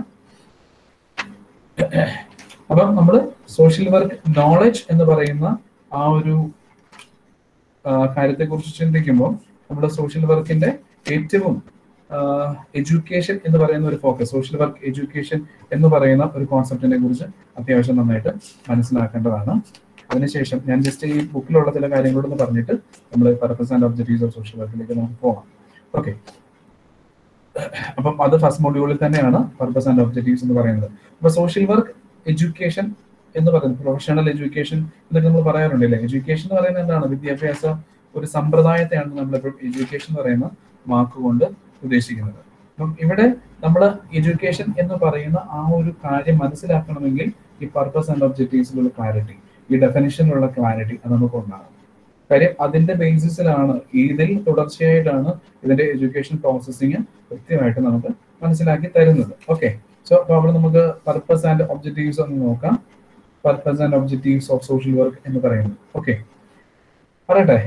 അപ്പം നമ്മൾ സോഷ്യൽ വർക്ക് നോളജ് എന്ന് പറയുന്ന ആ ഒരു കാര്യത്തെ കുറിച്ച് ചിന്തിക്കുമ്പോൾ നമ്മുടെ സോഷ്യൽ വർക്കിന്റെ ഏറ്റവും എഡ്യൂക്കേഷൻ എന്ന് പറയുന്ന ഒരു ഫോക്കസ് സോഷ്യൽ വർക്ക് എഡ്യൂക്കേഷൻ എന്ന് പറയുന്ന ഒരു കോൺസെപ്റ്റിനെ കുറിച്ച് അത്യാവശ്യം നന്നായിട്ട് മനസ്സിലാക്കേണ്ടതാണ് അതിനുശേഷം ഞാൻ ജസ്റ്റ് ഈ ബുക്കിലുള്ള ചില കാര്യങ്ങളോടൊന്ന് പറഞ്ഞിട്ട് നമ്മൾ purpose and objectives of social വർക്കിലേക്ക് നമുക്ക് പോകാം ഓക്കെ അപ്പം അത് ഫസ്റ്റ് മൊഡ്യൂളിൽ തന്നെയാണ് പർപ്പസ് ആൻഡ് ഒബ്ജക്റ്റീവ്സ് എന്ന് പറയുന്നത് അപ്പൊ സോഷ്യൽ വർക്ക് എഡ്യൂക്കേഷൻ എന്ന് പറയുന്നത് പ്രൊഫഷണൽ എഡ്യൂക്കേഷൻ എന്നൊക്കെ നമ്മൾ പറയാറുണ്ട് അല്ലേ എഡ്യൂക്കേഷൻ എന്ന് പറയുന്നത് എന്താണ് വിദ്യാഭ്യാസ ഒരു സമ്പ്രദായത്തെയാണ് നമ്മളിപ്പോൾ എഡ്യൂക്കേഷൻ എന്ന് പറയുന്ന വാക്കുകൊണ്ട് ഉദ്ദേശിക്കുന്നത് അപ്പം ഇവിടെ നമ്മൾ എഡ്യൂക്കേഷൻ എന്ന് പറയുന്ന ആ ഒരു കാര്യം മനസ്സിലാക്കണമെങ്കിൽ ഈ പർപ്പസ് ആൻഡ് ഒബ്ജക്റ്റീവ്സിലുള്ള ക്ലാരിറ്റി ഈ ഡെഫിനിഷനിലുള്ള ക്ലാരിറ്റി അത് നമുക്ക് ഉണ്ടാകും കാര്യം അതിന്റെ ബേസിസിലാണ് ഇതിൽ തുടർച്ചയായിട്ടാണ് ഇതിന്റെ എഡ്യൂക്കേഷൻ പ്രോസസ്സിങ് കൃത്യമായിട്ട് നമുക്ക് മനസ്സിലാക്കി തരുന്നത് ഓക്കെ സോ അപ്പോൾ അവിടെ നമുക്ക് പർപ്പസ് ആൻഡ് ഒബ്ജക്റ്റീവ്സ് ഒന്ന് നോക്കാം purpose and objectives of social work എന്ന് പറയുന്നത് ഓക്കെ പറയട്ടെ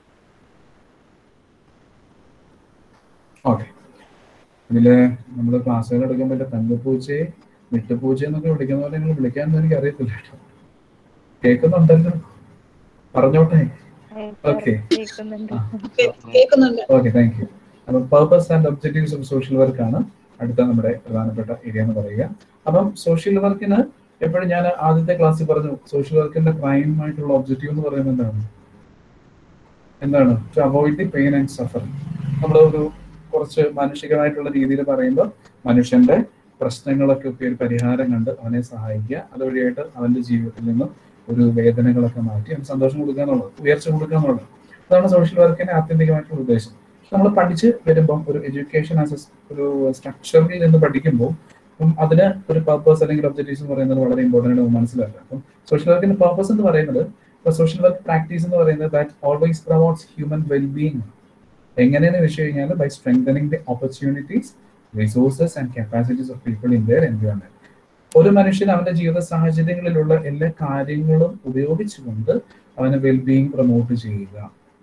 ഓക്കെ ഇതില് നമ്മൾ ക്ലാസ്സുകൾ എടുക്കാൻ പറ്റിയ തങ്കപ്പൂച്ചയെ വിട്ടുപൂച്ച എന്നൊക്കെ വിളിക്കുന്ന പോലെ നിങ്ങൾ വിളിക്കാനൊന്നും എനിക്ക് അറിയത്തില്ല കേട്ടോ കേൾക്കുന്നുണ്ടല്ലോ പറഞ്ഞോട്ടെ ഓക്കെ കേൾക്കുന്നുണ്ട് കേൾക്കുന്നുണ്ട് ഓക്കെ താങ്ക് യു അപ്പം purpose and objectives of social work ആണ് അടുത്ത നമ്മുടെ പ്രധാനപ്പെട്ട ഏരിയ എന്ന് പറയുക അപ്പം സോഷ്യൽ വർക്കിന് എപ്പോഴും ഞാൻ ആദ്യത്തെ ക്ലാസ്സിൽ പറഞ്ഞു സോഷ്യൽ വർക്കിന്റെ പ്രൈം ആയിട്ടുള്ള ഒബ്ജക്റ്റീവ് എന്ന് പറയുന്നത് എന്താണ് എന്താണ് to avoid the pain and suffering നമ്മൾ ഒരു കുറച്ച് മാനുഷികമായിട്ടുള്ള രീതിയിൽ പറയുമ്പോൾ മനുഷ്യന്റെ പ്രശ്നങ്ങളൊക്കെ ഒക്കെ ഒരു പരിഹാരം കണ്ട് അവനെ സഹായിക്കുക അതുവഴിയായിട്ട് അവന്റെ ജീവിതത്തിൽ നിന്നും ഒരു വേദനകളൊക്കെ മാറ്റി അവന് സന്തോഷം കൊടുക്കുക എന്നുള്ളത് ഉയർച്ച കൊടുക്കുക എന്നുള്ളത് അതാണ് സോഷ്യൽ വർക്കിന്റെ ആത്യന്തികമായിട്ടുള്ള ഉദ്ദേശം നമ്മൾ പഠിച്ച് വരുമ്പം ഒരു എഡ്യൂക്കേഷൻ ആസ് ഒരു സ്ട്രക്ചറിൽ നിന്ന് പഠിക്കുമ്പോൾ അപ്പം അതിന് ഒരു പർപ്പസ് അല്ലെങ്കിൽ ഒബ്ജക്റ്റീവ്സ് എന്ന് പറയുന്നത് വളരെ ഇമ്പോർട്ടൻ്റ് ആണ് മനസ്സിലാക്കുക അപ്പം സോഷ്യൽ വർക്കിന്റെ പർപ്പസ് എന്ന് പറയുന്നത് ഇപ്പൊ സോഷ്യൽ വർക്ക് പ്രാക്ടീസ് എന്ന് പറയുന്നത് that always promotes human wellbeing എങ്ങനെയെന്ന് വെച്ച് കഴിഞ്ഞാൽ by strengthening the opportunities resources and capacities of people in their environment ഒരു മനുഷ്യൻ അവന്റെ ജീവിത സാഹചര്യങ്ങളിലുള്ള എല്ലാ കാര്യങ്ങളും ഉപയോഗിച്ചുകൊണ്ട് അവന് വെൽബീങ് പ്രൊമോട്ട് ചെയ്യുക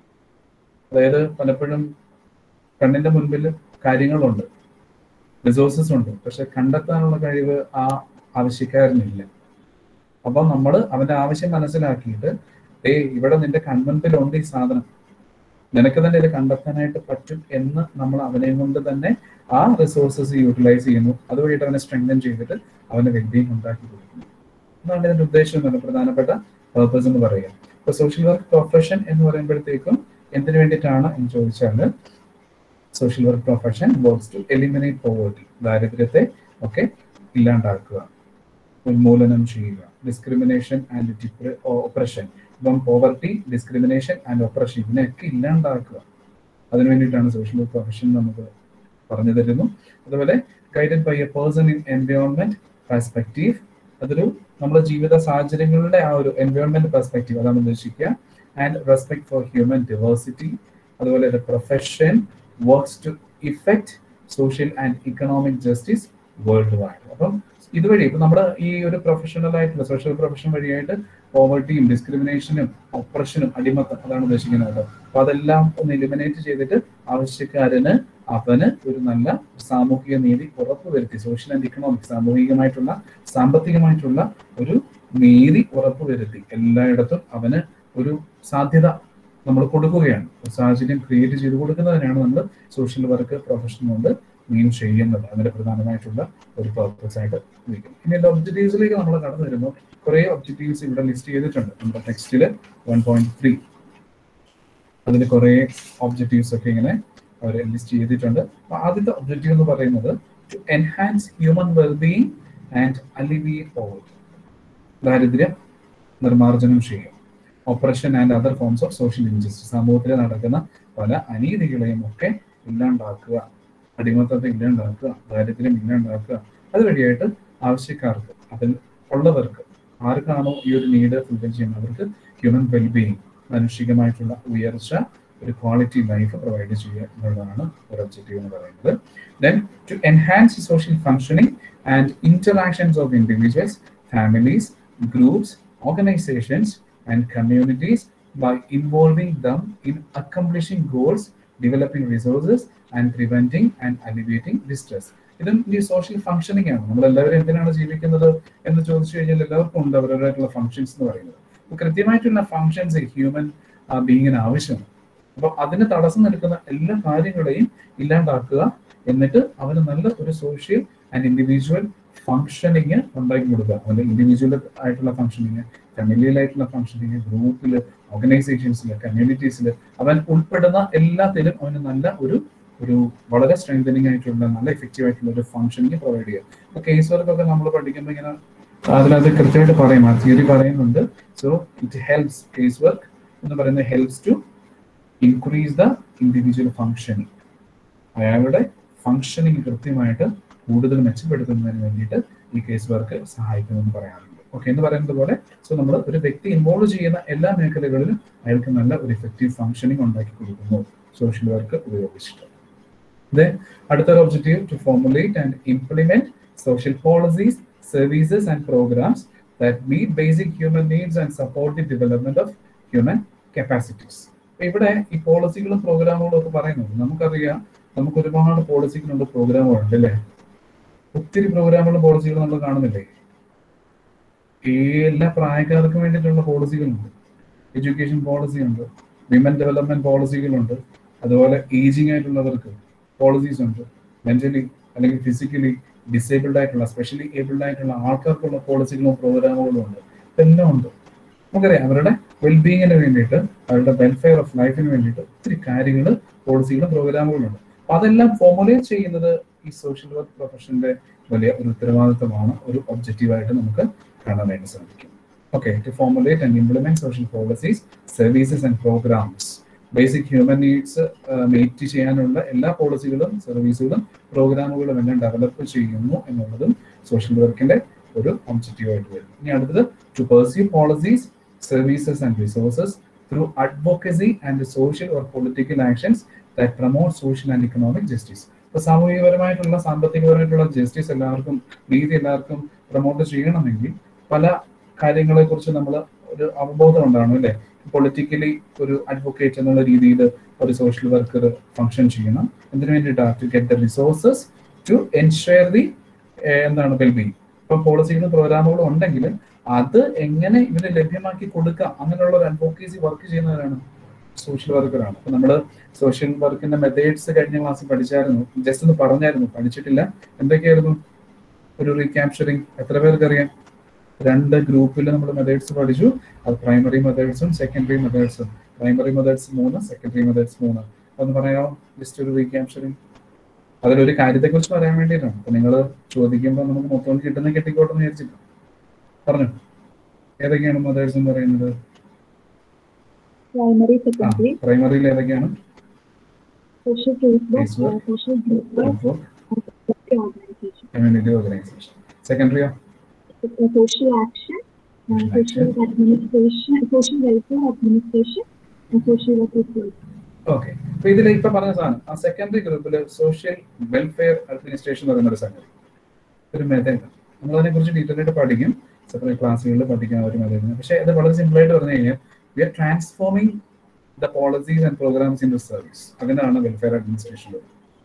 അതായത് പലപ്പോഴും കണ്ണിന്റെ മുൻപിൽ കാര്യങ്ങളുണ്ട് റിസോഴ്സസ് ഉണ്ട് പക്ഷെ കണ്ടെത്താനുള്ള കഴിവ് ആ ആവശ്യക്കാരനില്ല അപ്പൊ നമ്മൾ അവന്റെ ആവശ്യം മനസ്സിലാക്കിയിട്ട് ഏ ഇവിടെ നിന്റെ കൺമുൻപിലുണ്ട് ഈ സാധനം നിനക്ക് തന്നെ ഇത് കണ്ടെത്താനായിട്ട് പറ്റും എന്ന് നമ്മൾ അവനെ കൊണ്ട് തന്നെ ആ റിസോഴ്സസ് യൂട്ടിലൈസ് ചെയ്യുന്നു അതുവഴിയിട്ട് അവനെ സ്ട്രെങ്തൻ ചെയ്തിട്ട് അവന് വെൽബീങ് ഉണ്ടാക്കി കൊടുക്കുന്നു അതാണ് ഇതിന്റെ ഉദ്ദേശം എന്ന് പ്രധാനപ്പെട്ട പേർപ്പസ് എന്ന് പറയുക ഇപ്പൊ സോഷ്യൽ വർക്ക് പ്രൊഫഷൻ എന്ന് പറയുമ്പോഴത്തേക്കും എന്തിനു വേണ്ടിയിട്ടാണ് എന്ന് ചോദിച്ചാൽ social work profession works to eliminate poverty ദാരിദ്ര്യത്തെ ഒക്കെ ഇല്ലാണ്ടാക്കുക ഉന്മൂലനം ചെയ്യുക ഡിസ്ക്രിമിനേഷൻ ആൻഡ് ഓപ്പറേഷൻ ഇപ്പം പോവർട്ടി ഡിസ്ക്രിമിനേഷൻ ആൻഡ് ഓപ്പറേഷൻ ഇതിനെയൊക്കെ ഇല്ലാണ്ടാക്കുക അതിനു വേണ്ടിയിട്ടാണ് സോഷ്യൽ വർക്ക് പ്രൊഫഷൻ നമുക്ക് പറഞ്ഞു തരുന്നു അതുപോലെ guided by a person in environment perspective അതൊരു നമ്മുടെ ജീവിത സാഹചര്യങ്ങളുടെ ആ ഒരു എൻവയോൺമെന്റ് പെർസ്പെക്റ്റീവ് അതാണ് ഉദ്ദേശിക്കുക and respect for human diversity അതുപോലെ profession works to effect social and economic justice world wide അപ്പം ഇതുവഴി ഇപ്പൊ നമ്മുടെ ഈ ഒരു പ്രൊഫഷണൽ ആയിട്ടുള്ള സോഷ്യൽ പ്രൊഫഷൻ വഴിയായിട്ട് പോവർട്ടിയും ഡിസ്ക്രിമിനേഷനും ഓപ്പറേഷനും അടിമത്തം അതാണ് ഉദ്ദേശിക്കുന്നത് കേട്ടോ അപ്പൊ അതെല്ലാം ഒന്ന് എലിമിനേറ്റ് ചെയ്തിട്ട് ആവശ്യക്കാരന് അവന് ഒരു നല്ല സാമൂഹിക നീതി ഉറപ്പുവരുത്തി സോഷ്യൽ ആൻഡ് ഇക്കണോമിക് സാമൂഹികമായിട്ടുള്ള സാമ്പത്തികമായിട്ടുള്ള ഒരു നീതി ഉറപ്പുവരുത്തി എല്ലായിടത്തും അവന് ഒരു സാധ്യത നമ്മൾ കൊടുക്കുകയാണ് ഒരു സാഹചര്യം ക്രിയേറ്റ് ചെയ്ത് കൊടുക്കുന്നതിനാണ് നമ്മൾ സോഷ്യൽ വർക്ക് പ്രൊഫഷൻ കൊണ്ട് മീൻ ചെയ്യുന്നത് അതിന്റെ പ്രധാനമായിട്ടുള്ള ഒരു പർപ്പസ് ആയിട്ട് ഉപയോഗിക്കും ഇനി അതിന്റെ ഒബ്ജക്റ്റീവ്സിലേക്ക് നമ്മൾ കടന്നു വരുമ്പോൾ കുറെ ഒബ്ജക്റ്റീവ്സ് ഇവിടെ ലിസ്റ്റ് ചെയ്തിട്ടുണ്ട് നമ്മുടെ ടെക്സ്റ്റില് വൺ പോയിന്റ് ത്രീ അതിൽ കുറെ ഒബ്ജക്റ്റീവ്സ് ഒക്കെ ഇങ്ങനെ അവർ ലിസ്റ്റ് ചെയ്തിട്ടുണ്ട് അപ്പൊ ആദ്യത്തെ ഒബ്ജക്റ്റീവ് എന്ന് പറയുന്നത് to enhance human wellbeing and alleviate poverty ദാരിദ്ര്യം നിർമ്മാർജ്ജനം ചെയ്യുക operation and other forms of social injustice സമൂഹത്തിൽ നടക്കുന്ന പല അനീതികളെയും ഒക്കെ ഇല്ലാണ്ടാക്കുക അടിമത്തത്തെ ഇല്ലാണ്ടാക്കുക ദാരിദ്ര്യം ഇല്ലാണ്ടാക്കുക അതുവഴിയായിട്ട് ആവശ്യക്കാർക്ക് അതിൽ ഉള്ളവർക്ക് ആർക്കാണോ ഈ ഒരു നീഡ് ഫുൾഫിൽ ചെയ്യുന്നത് അവർക്ക് ഹ്യൂമൻ വെൽബീയിങ് മാനുഷികമായിട്ടുള്ള ഉയർച്ച ഒരു ക്വാളിറ്റി ലൈഫ് പ്രൊവൈഡ് ചെയ്യുക എന്നുള്ളതാണ് ഒരു ഒബ്ജക്റ്റീവ് എന്ന് പറയുന്നത് then to enhance social functioning and interactions of individuals families groups organisations and communities by involving them in accomplishing goals, developing resources, and preventing and alleviating distress. ഇതും ഈ social functioning ആണ് നമ്മൾ എല്ലാവരും എന്തിനാണ് ജീവിക്കുന്നത് എന്ന് ചോദിച്ചു കഴിഞ്ഞാൽ എല്ലാവർക്കും ഉണ്ട് അവരുടേതായിട്ടുള്ള ഫംഗ്ഷൻസ് എന്ന് പറയുന്നത് അപ്പൊ കൃത്യമായിട്ടുള്ള ഫംഗ്ഷൻസ് ഹ്യൂമൻ ബീങ്ങിന് ആവശ്യമാണ് അപ്പൊ അതിന് തടസ്സം നിൽക്കുന്ന എല്ലാ കാര്യങ്ങളെയും ഇല്ലാണ്ടാക്കുക എന്നിട്ട് അവന് നല്ല ഒരു സോഷ്യൽ ആൻഡ് ഇൻഡിവിജ്വൽ ഫംഗ്ഷനിങ് ഉണ്ടാക്കി കൊടുക്കുക അവന്റെ ഇൻഡിവിജ്വൽ ആയിട്ടുള്ള ഫംഗ്ഷനിങ് ഫാമിലിയൽ ആയിട്ടുള്ള ഫംഗ്ഷനിങ് ഗ്രൂപ്പിൽ ഓർഗനൈസേഷൻസിൽ കമ്മ്യൂണിറ്റീസിൽ അവൻ ഉൾപ്പെടുന്ന എല്ലാത്തിലും അവന് നല്ല ഒരു ഒരു വളരെ സ്ട്രെങ്തനിങ് ആയിട്ടുള്ള നല്ല എഫക്റ്റീവ് ആയിട്ടുള്ള ഒരു ഫംഗ്ഷനിങ് പ്രൊവൈഡ് ചെയ്യുക അപ്പൊ കേസ് വർക്ക് ഒക്കെ നമ്മൾ പഠിക്കുമ്പോൾ ഇങ്ങനെ അതിലത് കൃത്യമായിട്ട് പറയും ആ തിയറി പറയുന്നുണ്ട് so it helps case work എന്ന് പറയുന്നത് helps to increase the individual functioning അയാളുടെ ഫംഗ്ഷനിങ് കൃത്യമായിട്ട് കൂടുതൽ മെച്ചപ്പെടുത്തുന്നതിന് വേണ്ടിയിട്ട് ഈ കേസ് വർക്ക് സഹായിക്കുമെന്ന് പറയാറുണ്ട് ഓക്കെ എന്ന് പറയുന്നത് പോലെ സോ നമ്മൾ ഒരു വ്യക്തി ഇൻവോൾവ് ചെയ്യുന്ന എല്ലാ മേഖലകളിലും അയാൾക്ക് നല്ല ഒരു ഇഫക്റ്റീവ് ഫംഗ്ഷനിങ് ഉണ്ടാക്കി കൊടുക്കുന്നു സോഷ്യൽ വർക്ക് ഉപയോഗിച്ചിട്ട് Then, അടുത്തൊരു objective to formulate and implement social policies services and programmes that meet basic human needs and support the development of human capacities ഇവിടെ ഈ പോളിസികളും പ്രോഗ്രാമുകളും ഒക്കെ പറയുന്നത് നമുക്കറിയാം നമുക്ക് ഒരുപാട് പോളിസികളുണ്ട് പ്രോഗ്രാമുകളുണ്ട് അല്ലേ ഒത്തിരി പ്രോഗ്രാമുകളും പോളിസികളും നമ്മൾ കാണുന്നില്ലേ ഈ എല്ലാ പ്രായക്കാർക്കും വേണ്ടിയിട്ടുള്ള പോളിസികളുണ്ട് എഡ്യൂക്കേഷൻ പോളിസി ഉണ്ട് വിമൻ ഡെവലപ്മെന്റ് പോളിസികളുണ്ട് അതുപോലെ ഏജിങ് ആയിട്ടുള്ളവർക്ക് പോളിസീസ് ഉണ്ട് മെന്റലി അല്ലെങ്കിൽ ഫിസിക്കലി ഡിസേബിൾഡ് ആയിട്ടുള്ള സ്പെഷ്യലി ഏബിൾഡ് ആയിട്ടുള്ള ആൾക്കാർക്കുള്ള പോളിസികളും പ്രോഗ്രാമുകളും ഉണ്ട് ഇതെല്ലാം ഉണ്ട് നമുക്കറിയാം അവരുടെ വെൽബീയിങ്ങിന് വേണ്ടിയിട്ട് അവരുടെ വെൽഫെയർ ഓഫ് ലൈഫിന് വേണ്ടിയിട്ട് ഒത്തിരി കാര്യങ്ങൾ പോളിസികളും പ്രോഗ്രാമുകളും ഉണ്ട് അപ്പൊ അതെല്ലാം ഫോർമുലേറ്റ് ചെയ്യുന്നത് ഈ സോഷ്യൽ വർക്ക് പ്രൊഫഷന്റെ വലിയ ഒരു ഉത്തരവാദിത്തമാണ് ഒരു ഒബ്ജക്റ്റീവായിട്ട് നമുക്ക് കാണാനായിട്ട് സാധിക്കും okay to formulate and implement social policies services and programmes basic human needs meet ചെയ്യാനുള്ള എല്ലാ പോളിസികളും സർവീസുകളും പ്രോഗ്രാമുകളും എല്ലാം ഡെവലപ്പ് ചെയ്യുന്നു എന്നുള്ളതും സോഷ്യൽ വർക്കിന്റെ ഒരു ഒബ്ജക്റ്റീവ് ആയിട്ട് വരും ഇനി അടുത്തത് to perceive policies services and resources through advocacy and social or political actions that promote social and economic justice ഇപ്പൊ സാമൂഹികപരമായിട്ടുള്ള സാമ്പത്തികപരമായിട്ടുള്ള ജസ്റ്റിസ് എല്ലാവർക്കും നീതി എല്ലാവർക്കും പ്രൊമോട്ട് ചെയ്യണമെങ്കിൽ പല കാര്യങ്ങളെ കുറിച്ച് നമ്മൾ ഒരു അവബോധം ഉണ്ടാകണം അല്ലെ പൊളിറ്റിക്കലി ഒരു അഡ്വക്കേറ്റ് എന്നുള്ള രീതിയിൽ ഒരു സോഷ്യൽ വർക്കർ ഫംഗ്ഷൻ ചെയ്യണം എന്തിനു വേണ്ടിയിട്ടാണ് to get the resources to ensure the എന്താണ് വെൽബീങ് ഇപ്പം പോളിസികളും പ്രോഗ്രാമുകളും ഉണ്ടെങ്കിൽ അത് എങ്ങനെ ഇവന് ലഭ്യമാക്കി കൊടുക്കാം അങ്ങനെയുള്ള ഒരു അഡ്വക്കേസി വർക്ക് ചെയ്യുന്നവരാണ് സോഷ്യൽ വർക്കറാണ് അപ്പൊ നമ്മൾ സോഷ്യൽ വർക്കിന്റെ മെത്തേഡ്സ് കഴിഞ്ഞ ക്ലാസ്സിൽ പഠിച്ചായിരുന്നു ജസ്റ്റ് ഒന്ന് പറഞ്ഞായിരുന്നു പഠിച്ചിട്ടില്ല എന്തൊക്കെയായിരുന്നു ഒരു റീക്യാപ്ചറിങ് എത്ര പേർക്ക് അറിയാം രണ്ട് ഗ്രൂപ്പിൽ നമ്മൾ മെത്തേഡ്സ് പഠിച്ചു അത് പ്രൈമറി മെത്തേഡ്സും സെക്കൻഡറി മെത്തേഡ്സും പ്രൈമറി മെത്തേഡ്സ് മൂന്ന് സെക്കൻഡറി മെത്തേഡ്സ് മൂന്ന് ഒന്ന് പറയാമോ ജസ്റ്റ് ഒരു റീക്യാപ്ചറിങ് അതിലൊരു കാര്യത്തെക്കുറിച്ച് പറയാൻ വേണ്ടിയിട്ടാണ് അപ്പൊ നിങ്ങൾ ചോദിക്കുമ്പോൾ നമുക്ക് മൊത്തം കിട്ടുന്ന കെട്ടിക്കോട്ടെ എന്ന് വിചാരിച്ചില്ല പറഞ്ഞു ഏതൊക്കെയാണ് മെത്തേഡ്സ് എന്ന് പറയുന്നത് primary, secondary, പ്രൈമറിയിൽ ഏതൊക്കെയാണ് social Facebook, Case work. uh, social group work, and community organization, community organisation സെക്കൻഡറിയോ Uh, social action, uh, Social social administration, social welfare administration, and social work research. Okay അപ്പൊ ഇതിൽ ഇപ്പൊ പറഞ്ഞ സാധനം ആ സെക്കൻഡറി ഗ്രൂപ്പിൽ social welfare administration എന്ന് പറയുന്ന ഒരു സംഗതി ഒരു മെത്തേഡ് നമ്മൾ അതിനെ കുറിച്ച് ഡീറ്റെയിൽ ആയിട്ട് പഠിക്കും സെപ്പറേറ്റ് ക്ലാസ്സുകളിൽ പഠിക്കാൻ ഒരു മെത്തേഡ് പക്ഷേ അത് വളരെ സിമ്പിൾ ആയിട്ട് പറഞ്ഞു കഴിഞ്ഞാൽ we are transforming the policies and programmes in the service അതിനാണ് വെൽഫെയർ അഡ്മിനിസ്ട്രേഷൻ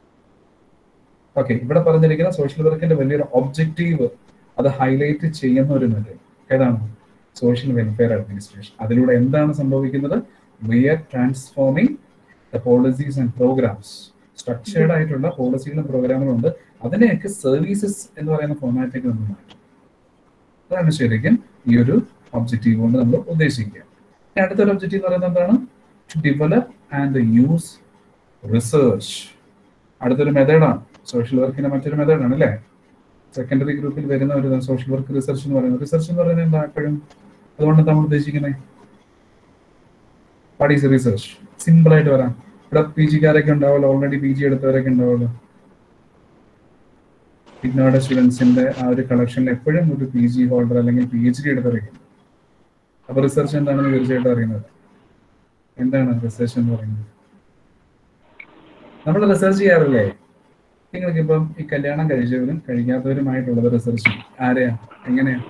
ഓക്കെ ഇവിടെ പറഞ്ഞിരിക്കുന്ന സോഷ്യൽ വർക്കിന്റെ വലിയൊരു ഒബ്ജക്റ്റീവ് അത് ഹൈലൈറ്റ് ചെയ്യുന്ന ഒരു മെത്തേഡ് ഏതാണ് സോഷ്യൽ വെൽഫെയർ അഡ്മിനിസ്ട്രേഷൻ അതിലൂടെ എന്താണ് സംഭവിക്കുന്നത് we are transforming the policies and programmes structured ആയിട്ടുള്ള പോളിസികളും പ്രോഗ്രാമുകളും ഉണ്ട് അതിനെയൊക്കെ സർവീസസ് എന്ന് പറയുന്ന ഫോർമാറ്റിലേക്ക് നമ്മൾ മാറ്റും അതാണ് ശരിക്കും ഈ ഒരു ഒബ്ജക്റ്റീവ് കൊണ്ട് നമ്മൾ ഉദ്ദേശിക്കുക ഇനി അടുത്തൊരു ഒബ്ജക്റ്റീവ് എന്ന് പറയുന്നത് എന്താണ് to develop and use research അടുത്തൊരു മെത്തേഡാണ് സോഷ്യൽ വർക്കിന്റെ മറ്റൊരു മെത്തേഡാണ് അല്ലേ സെക്കൻഡറി ഗ്രൂപ്പിൽ വരുന്ന ഒരു സോഷ്യൽ വർക്ക് റിസർച്ച് എന്ന് പറയുന്നത് റിസർച്ച് എന്ന് പറയുന്നത് എന്താ എപ്പോഴും അതുകൊണ്ട് നമ്മൾ ഉദ്ദേശിക്കുന്നത് വാട്ട് ഈസ് റിസർച്ച് സിമ്പിൾ ആയിട്ട് വരാം ഇവിടെ പി ജിക്കാരൊക്കെ ഉണ്ടാവുമല്ലോ ഓൾറെഡി പി ജി എടുത്തവരൊക്കെ ഉണ്ടാവുമല്ലോ ഇഗ്നോയുടെ സ്റ്റുഡൻസിന്റെ ആ ഒരു കളക്ഷനിൽ എപ്പോഴും ഒരു പി ജി ഹോൾഡർ അല്ലെങ്കിൽ പി എച്ച് ഡി എടുത്തവരൊക്കെ ഉണ്ട്. അപ്പൊ റിസർച്ച് എന്താണെന്ന് തീർച്ചയായിട്ടും അറിയുന്നത് എന്താണ് റിസർച്ച് എന്ന് പറയുന്നത് നമ്മൾ റിസർച്ച് ചെയ്യാറില്ലേ നിങ്ങൾക്ക് ഇപ്പം ഈ കല്യാണം കഴിച്ചവരും കഴിക്കാത്തവരുമായിട്ടുള്ളത് റിസർച്ച് ആരെയാ എങ്ങനെയാ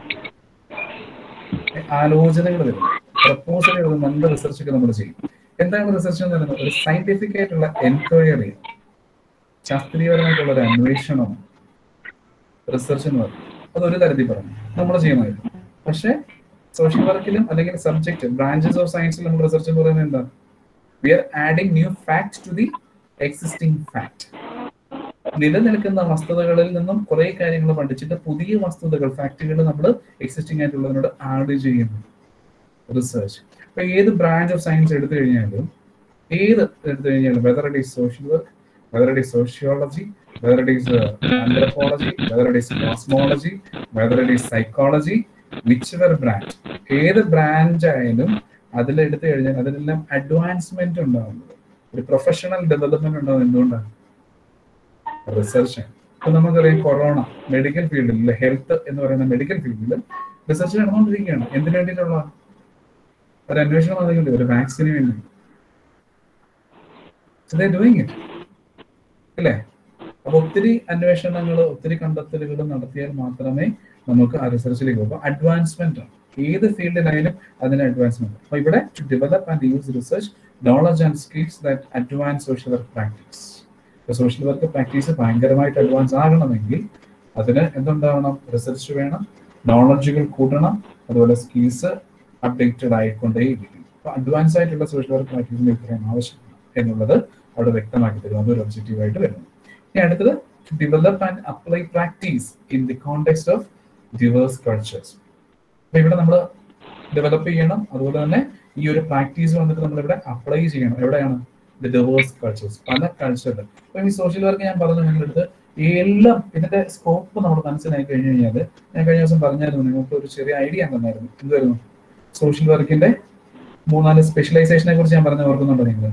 ആലോചനകൾ വരും പ്രപ്പോസൽ എഴുതുന്നുണ്ട് റിസർച്ച് ഒക്കെ നമ്മൾ ചെയ്യും എന്താണ് റിസർച്ച് എന്ന് പറയുന്നത് ഒരു സയന്റിഫിക് ആയിട്ടുള്ള എൻക്വയറി ശാസ്ത്രീയപരമായിട്ടുള്ള ഒരു അന്വേഷണം റിസർച്ച് എന്ന് പറയും അതൊരു തരത്തിൽ പറഞ്ഞു നമ്മൾ ചെയ്യുന്നത് പക്ഷെ സോഷ്യൽ വർക്കിലും അല്ലെങ്കിൽ സബ്ജക്ട് ബ്രാഞ്ചസ് ഓഫ് സയൻസിൽ നമ്മൾ റിസർച്ച് എന്ന് പറയുന്നത് എന്താ we are adding new fact to the existing fact നിലനിൽക്കുന്ന വസ്തുതകളിൽ നിന്നും കുറെ കാര്യങ്ങൾ പഠിച്ചിട്ട് പുതിയ വസ്തുതകൾ ഫാക്ടുകൾ നമ്മൾ എക്സിസ്റ്റിംഗ് ആയിട്ടുള്ളതിനോട് ആഡ് ചെയ്യുന്നു റിസർച്ച് അപ്പൊ ഏത് ബ്രാഞ്ച് ഓഫ് സയൻസ് എടുത്തു കഴിഞ്ഞാലും ഏത് എടുത്തു കഴിഞ്ഞാലും whether it is social work whether it is sociology whether it is anthropology whether it is cosmology whether it is psychology whichever branch ഏത് ബ്രാഞ്ച് ആയാലും അതിലെടുത്തു കഴിഞ്ഞാൽ അതിനെല്ലാം അഡ്വാൻസ്മെന്റ് ഉണ്ടാവുന്നത് ഒരു പ്രൊഫഷണൽ ഡെവലപ്മെന്റ് ഉണ്ടാവുന്നത് എന്തുകൊണ്ടാണ് റിസർച്ച് ഇപ്പൊ നമുക്കറിയാം കൊറോണ മെഡിക്കൽ ഫീൽഡിൽ ഹെൽത്ത് എന്ന് പറയുന്ന മെഡിക്കൽ ഫീൽഡിൽ റിസർച്ച് നടന്നുകൊണ്ടിരിക്കുകയാണ് എന്തിനു വേണ്ടിയിട്ടുള്ള ഒരു അന്വേഷണം നടക്കുന്നുണ്ട് ഒരു വാക്സിന് വേണ്ടി ഡൂയിങ് ഇറ്റ് അല്ലേ അപ്പൊ ഒത്തിരി അന്വേഷണങ്ങൾ ഒത്തിരി കണ്ടെത്തലുകൾ നടത്തിയാൽ മാത്രമേ നമുക്ക് ആ റിസർച്ചിലേക്ക് പോകും അഡ്വാൻസ്മെന്റ് ആണ് ഏത് ഫീൽഡിലായാലും അതിന് അഡ്വാൻസ്മെന്റ് അപ്പൊ ഇവിടെ to develop and use research knowledge and skills that advance social work practice social work practice ഭയങ്കരമായിട്ട് അഡ്വാൻസ് ആകണമെങ്കിൽ അതിന് എന്തുണ്ടാവണം റിസർച്ച് വേണം നോളജുകൾ കൂട്ടണം അതുപോലെ സ്കിൽസ് അപ്ഡേറ്റഡ് ആയിക്കൊണ്ടേയിരിക്കും അപ്പൊ അഡ്വാൻസ് ആയിട്ടുള്ള സോഷ്യൽ വർക്ക് പ്രാക്ടീസിന് ഇത്രയും ആവശ്യമാണ് എന്നുള്ളത് അവിടെ വ്യക്തമാക്കി തരും അതൊരു ഒബ്ജക്റ്റീവ് ആയിട്ട് വരുന്നു ഇനി അടുത്തത് to develop and apply practice in the context of diverse cultures അപ്പൊ ഇവിടെ നമ്മൾ ഡെവലപ്പ് ചെയ്യണം അതുപോലെ തന്നെ ഈ ഒരു പ്രാക്ടീസ് വന്നിട്ട് നമ്മൾ ഇവിടെ അപ്ലൈ ചെയ്യണം എവിടെയാണ് ദി diverse കൾച്ചേഴ്സ് പല കൾച്ചറിൽ അപ്പൊ ഈ സോഷ്യൽ വർക്ക് ഞാൻ പറഞ്ഞു നിങ്ങളെടുത്ത് എല്ലാം ഇതിന്റെ സ്കോപ്പ് നമ്മൾ മനസ്സിലാക്കി കഴിഞ്ഞു കഴിഞ്ഞാൽ ഞാൻ കഴിഞ്ഞ ദിവസം പറഞ്ഞായിരുന്നു നിങ്ങൾക്ക് ഒരു ചെറിയ ഐഡിയ തന്നായിരുന്നു എന്തായിരുന്നു സോഷ്യൽ വർക്കിന്റെ മൂന്നാല് സ്പെഷ്യലൈസേഷനെ കുറിച്ച് ഞാൻ പറഞ്ഞു ഓർക്കുന്നുണ്ടോ നിങ്ങൾ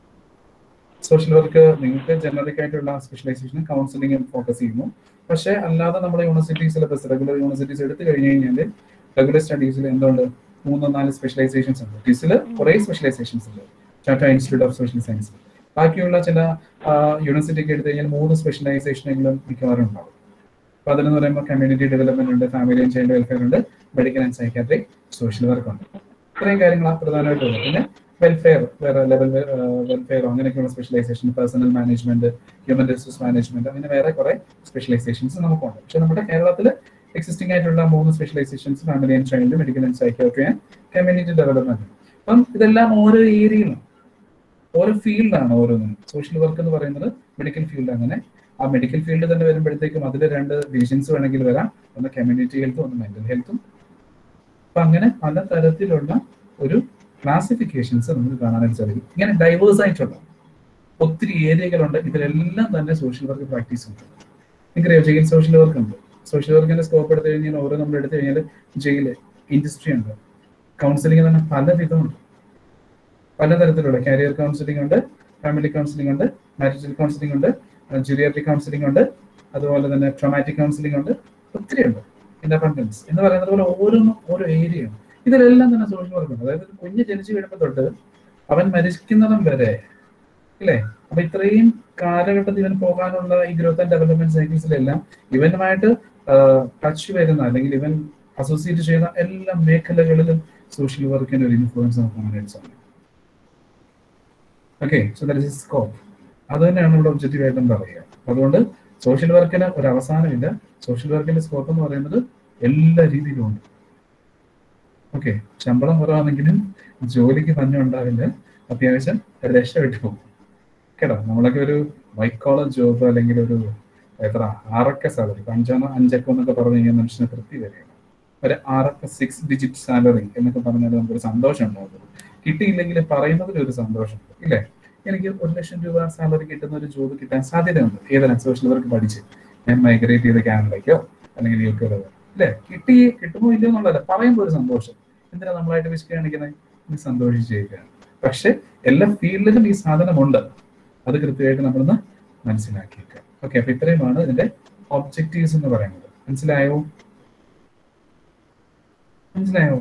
സോഷ്യൽ വർക്ക് നിങ്ങൾക്ക് ജനറിക് ആയിട്ടുള്ള സ്പെഷ്യലൈസേഷൻ കൗൺസിലിംഗ് ഫോക്കസ് ചെയ്യുന്നു പക്ഷേ അല്ലാതെ നമ്മുടെ യൂണിവേഴ്സിറ്റി സിലബസ് റെഗുലർ യൂണിവേഴ്സിറ്റീസ് എടുത്തു കഴിഞ്ഞു കഴിഞ്ഞാൽ റെഗുലർ സ്റ്റഡീസിൽ എന്തുകൊണ്ട് മൂന്നോ നാല് സ്പെഷ്യലൈസേഷൻസ് ഉണ്ട് ടിസിൽ കുറെ സ്പെഷ്യലൈസേഷൻസ് ഉണ്ട് Tata institute of social science ബാക്കിയുള്ള ചില യൂണിവേഴ്സിറ്റി ഒക്കെ എടുത്തു കഴിഞ്ഞാൽ മൂന്ന് സ്പെഷ്യലൈസേഷനെങ്കിലും മിക്കവാറും ഉണ്ടാവും അപ്പൊ അതിലെന്ന് പറയുമ്പോൾ കമ്മ്യൂണിറ്റി ഡെവലപ്മെന്റ് ഉണ്ട് ഫാമിലി ആൻഡ് ചൈൽഡ് വെൽഫെയർ ഉണ്ട് medical and psychiatric social work ഉണ്ട് ഇത്രയും കാര്യങ്ങളാണ് പ്രധാനമായിട്ടുള്ളത് പിന്നെ വെൽഫെയർ വേറെ ലെവൽ വെൽഫെയർ അങ്ങനെയൊക്കെയുള്ള specialisation personnel management human resource management അങ്ങനെ വേറെ കുറെ സ്പെഷ്യലൈസേഷൻസ് നമുക്കുണ്ട് പക്ഷെ നമ്മുടെ കേരളത്തിൽ എക്സിസ്റ്റിംഗ് ആയിട്ടുള്ള മൂന്ന് specialisations family and child medical and psychiatry and community development അപ്പം ഇതെല്ലാം ഓരോ ഏരിയയിലും ഓരോ ഫീൽഡാണ് ഓരോന്നിനും സോഷ്യൽ വർക്ക് എന്ന് പറയുന്നത് മെഡിക്കൽ ഫീൽഡ് അങ്ങനെ ആ മെഡിക്കൽ ഫീൽഡ് തന്നെ വരുമ്പോഴത്തേക്കും അതിൽ രണ്ട് ഡിവിഷൻസ് വേണമെങ്കിൽ വരാം ഒന്ന് കമ്മ്യൂണിറ്റി ഹെൽത്തും ഒന്ന് മെന്റൽ ഹെൽത്തും അപ്പൊ അങ്ങനെ പല തരത്തിലുള്ള ഒരു ക്ലാസിഫിക്കേഷൻസ് നമുക്ക് കാണാനായിട്ട് സാധിക്കും ഇങ്ങനെ ഡൈവേഴ്സ് ആയിട്ടുള്ള ഒത്തിരി ഏരിയകളുണ്ട് ഇതിലെല്ലാം തന്നെ സോഷ്യൽ വർക്ക് പ്രാക്ടീസ് ഉണ്ട് നിങ്ങൾക്കറിയാം ജയിൽ സോഷ്യൽ വർക്ക് ഉണ്ട് സോഷ്യൽ വർക്കിന്റെ സ്കോപ്പ് എടുത്തു കഴിഞ്ഞാൽ ഓരോ നമ്മൾ എടുത്തു കഴിഞ്ഞാൽ ജയില് ഇൻഡസ്ട്രി ഉണ്ട് കൗൺസിലിംഗ് തന്നെ പല വിധമുണ്ട് പലതരത്തിലുള്ള കാരിയർ കൗൺസിലിംഗ് ഉണ്ട് ഫാമിലി കൗൺസിലിംഗ് ഉണ്ട് മാരിറ്റൽ കൗൺസിലിംഗ് ഉണ്ട് ജുറിയാട്രിക് കൗൺസിലിംഗ് ഉണ്ട് അതുപോലെ തന്നെ ട്രോമാറ്റിക് കൗൺസിലിംഗ് ഉണ്ട് ഒത്തിരി ഉണ്ട് ഇൻഡിപെൻഡൻസ് എന്ന് പറയുന്നത് പോലെ ഓരോന്നും ഓരോ ഏരിയയാണ് ഇതിലെല്ലാം തന്നെ സോഷ്യൽ വർക്ക് ഉണ്ട് അതായത് ഒരു കുഞ്ഞ് ജനിച്ചു വീഴുമ്പോൾ തൊട്ട് അവൻ മരിക്കുന്നിടം വരെ ഇല്ലേ അപ്പൊ ഇത്രയും കാലഘട്ടത്തിൽ ഇവൻ പോകാനുള്ള ഈ ഗ്രോത്ത് ആൻഡ് ഡെവലപ്മെന്റ് സൈക്കിൾസിലെല്ലാം ഇവനുമായിട്ട് ടച്ച് വരുന്ന അല്ലെങ്കിൽ ഇവൻ അസോസിയേറ്റ് ചെയ്യുന്ന എല്ലാ മേഖലകളിലും സോഷ്യൽ വർക്കിന്റെ ഒരു ഇൻഫ്ലുവൻസ് നമുക്ക് കാണാനായിട്ട് സാധിക്കും okay so that is scope അത് തന്നെയാണ് ഇവിടെ ഒബ്ജക്റ്റീവ് ആയിട്ടും പറയുക അതുകൊണ്ട് സോഷ്യൽ വർക്കിന് ഒരു അവസാനമില്ല സോഷ്യൽ വർക്കിന്റെ സ്കോപ്പ് എന്ന് പറയുന്നത് എല്ലാ രീതിയിലും ഉണ്ട് ഓക്കെ ശമ്പളം കുറവാണെങ്കിലും ജോലിക്ക് പഞ്ഞം ഉണ്ടാവില്ല അത്യാവശ്യം രക്ഷപ്പെട്ടു പോകും കേട്ടോ നമ്മളൊക്കെ ഒരു വൈറ്റ് കോളർ ജോബ് അല്ലെങ്കിൽ ഒരു എത്ര ആറൊക്കെ സാലറി അഞ്ചാണോ അഞ്ചൊക്കെ എന്നൊക്കെ പറഞ്ഞു കഴിഞ്ഞാൽ മനുഷ്യന് തൃപ്തി വരികയാണ് ഒരു ആറൊക്കെ സിക്സ് ഡിജിറ്റ് സാലറി എന്നൊക്കെ പറഞ്ഞാൽ നമുക്കൊരു സന്തോഷം ഉണ്ടാകും കിട്ടിയില്ലെങ്കിൽ പറയുന്നതിൽ ഒരു സന്തോഷമുണ്ട് ഇല്ലേ എനിക്ക് ഒരു ലക്ഷം രൂപ സാലറി കിട്ടുന്ന ഒരു ജോബ് കിട്ടാൻ സാധ്യതയുണ്ട് ഏതെല്ലാം സോഷ്യൽ വർക്ക് പഠിച്ച് ഞാൻ മൈഗ്രേറ്റ് ചെയ്ത് കാനഡയ്ക്കോ അല്ലെങ്കിൽ യു കെയിലോ അല്ലേ കിട്ടി കിട്ടുമോ ഇല്ലയോ എന്നുള്ളതല്ല പറയുമ്പോൾ ഒരു സന്തോഷം എന്തിനാ നമ്മളായിട്ട് വിശ് കാണിക്കുന്നത് ഇത് സന്തോഷിച്ചിരിക്കുകയാണ് പക്ഷെ എല്ലാ ഫീൽഡിലും ഈ സാധനമുണ്ട് അത് കൃത്യമായിട്ട് നമ്മളൊന്ന് മനസ്സിലാക്കിയേക്കുക ഓക്കെ അപ്പൊ ഇത്രയുമാണ് ഇതിന്റെ ഒബ്ജക്റ്റീവ്സ് എന്ന് പറയുന്നത് മനസ്സിലായോ മനസ്സിലായോ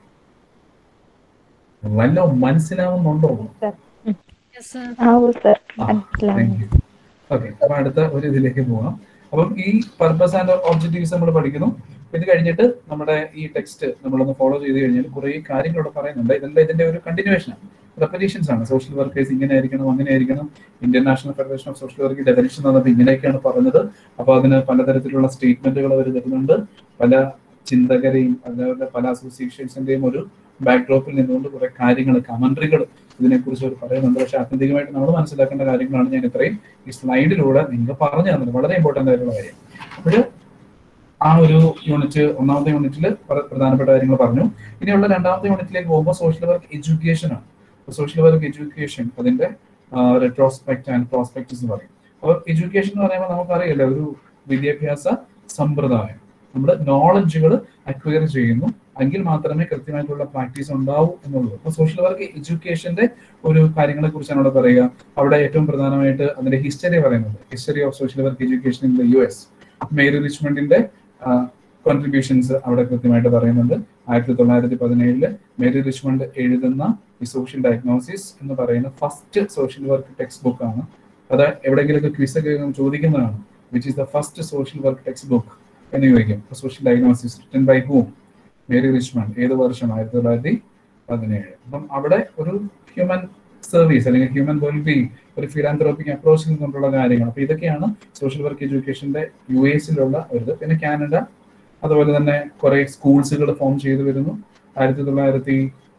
വല്ല മനസ്സിലാവുന്നുണ്ടോ ആവൂ സർ താങ്ക് മനസ്സിലാവും യു ഓക്കെ അപ്പൊ അടുത്ത ഒരു ഇതിലേക്ക് പോവാം അപ്പം ഈ പർപ്പസ് ആൻഡ് ഒബ്ജക്റ്റീവ്സ് നമ്മൾ പഠിക്കുന്നു ഇത് കഴിഞ്ഞിട്ട് നമ്മുടെ ഈ ടെക്സ്റ്റ് നമ്മളൊന്ന് ഫോളോ ചെയ്ത് കഴിഞ്ഞാൽ കുറെ കാര്യങ്ങൾ ഇവിടെ പറയുന്നുണ്ട് ഇതെല്ലാം ഇതിന്റെ ഒരു കണ്ടിന്യൂവേഷൻ ആണ് റെപ്പറ്റീഷൻസ് ആണ് സോഷ്യൽ വർക്കേഴ്സ് ഇങ്ങനെ ആയിരിക്കണം അങ്ങനെ ആയിരിക്കണം Indian national federation of social work definition തന്നപ്പോൾ ഇങ്ങനെയൊക്കെയാണ് പറഞ്ഞത് അപ്പൊ അതിന് പലതരത്തിലുള്ള സ്റ്റേറ്റ്മെന്റുകൾ അവർ തരുന്നുണ്ട് പല ചിന്തകരെയും അതേപോലെ പല അസോസിയേഷൻസിന്റെയും ഒരു ബാക്ക്ഡ്രോപ്പിൽ നിന്നുകൊണ്ട് കുറെ കാര്യങ്ങൾ കമന്ററികൾ ഇതിനെക്കുറിച്ച് അവർ പറയുന്നുണ്ട് പക്ഷെ ആത്യന്തികമായിട്ട് നമ്മൾ മനസ്സിലാക്കേണ്ട കാര്യങ്ങളാണ് ഞാൻ ഇത്രയും ഈ സ്ലൈഡിലൂടെ നിങ്ങൾക്ക് പറഞ്ഞു തന്നത് വളരെ ഇമ്പോർട്ടന്റ് ആയിട്ടുള്ള കാര്യം അപ്പോൾ ആ ഒരു യൂണിറ്റ് ഒന്നാമത്തെ യൂണിറ്റിൽ പ്രധാനപ്പെട്ട കാര്യങ്ങൾ പറഞ്ഞു ഇനിയുള്ള രണ്ടാമത്തെ യൂണിറ്റിലേക്ക് പോകുമ്പോൾ സോഷ്യൽ വർക്ക് എഡ്യൂക്കേഷൻ ആണ് സോഷ്യൽ വർക്ക് എഡ്യൂക്കേഷൻ അതിന്റെ റെട്രോസ്പെക്ട് ആൻഡ് പ്രോസ്പെക്ട് എന്ന് പറയും അപ്പോൾ എഡ്യൂക്കേഷൻ എന്ന് പറയുമ്പോൾ നമുക്കറിയില്ല ഒരു വിദ്യാഭ്യാസ സമ്പ്രദായം നമ്മുടെ നോളജുകൾ അക്വയർ ചെയ്യുന്നു എങ്കിൽ മാത്രമേ കൃത്യമായിട്ടുള്ള പ്രാക്ടീസ് ഉണ്ടാവൂ എന്നുള്ളൂ അപ്പൊ സോഷ്യൽ വർക്ക് എഡ്യൂക്കേഷന്റെ ഒരു കാര്യങ്ങളെ കുറിച്ചാണ് അവിടെ പറയുക അവിടെ ഏറ്റവും പ്രധാനമായിട്ട് അതിന്റെ ഹിസ്റ്ററി പറയുന്നത് history of social work education in the U S Mary റിച്ച്മണ്ടിന്റെ കോൺട്രിബ്യൂഷൻസ് അവിടെ കൃത്യമായിട്ട് പറയുന്നുണ്ട് ആയിരത്തി തൊള്ളായിരത്തി പതിനേഴില് മേരി റിച്ച്മണ്ട് എഴുതുന്ന ഈ സോഷ്യൽ ഡയഗ്നോസിസ് എന്ന് പറയുന്ന first social work textbook ആണ് അത് എവിടെയെങ്കിലുമൊക്കെ ക്വിസ് ഒക്കെ ചോദിക്കുന്നതാണ് which is the first social work textbook എന്ന് ചോദിക്കും social diagnosis written by whom Mary Richmond ഏത് വർഷം ആയിരത്തി തൊള്ളായിരത്തി പതിനേഴ് അപ്പം അവിടെ ഒരു ഹ്യൂമൻ സർവീസ് അല്ലെങ്കിൽ ഹ്യൂമൻ വെൽബീങ് ഒരു ഫിലാന്ത്രോപ്പിക് അപ്രോച്ചിൽ നിന്നുള്ള കാര്യങ്ങൾ അപ്പൊ ഇതൊക്കെയാണ് സോഷ്യൽ വർക്ക് എഡ്യൂക്കേഷന്റെ യു എസിലുള്ള ഒരു ഇത് പിന്നെ കാനഡ അതുപോലെ തന്നെ കുറെ സ്കൂൾസുകൾ ഫോം ചെയ്തു വരുന്നു ആയിരത്തി തൊള്ളായിരത്തി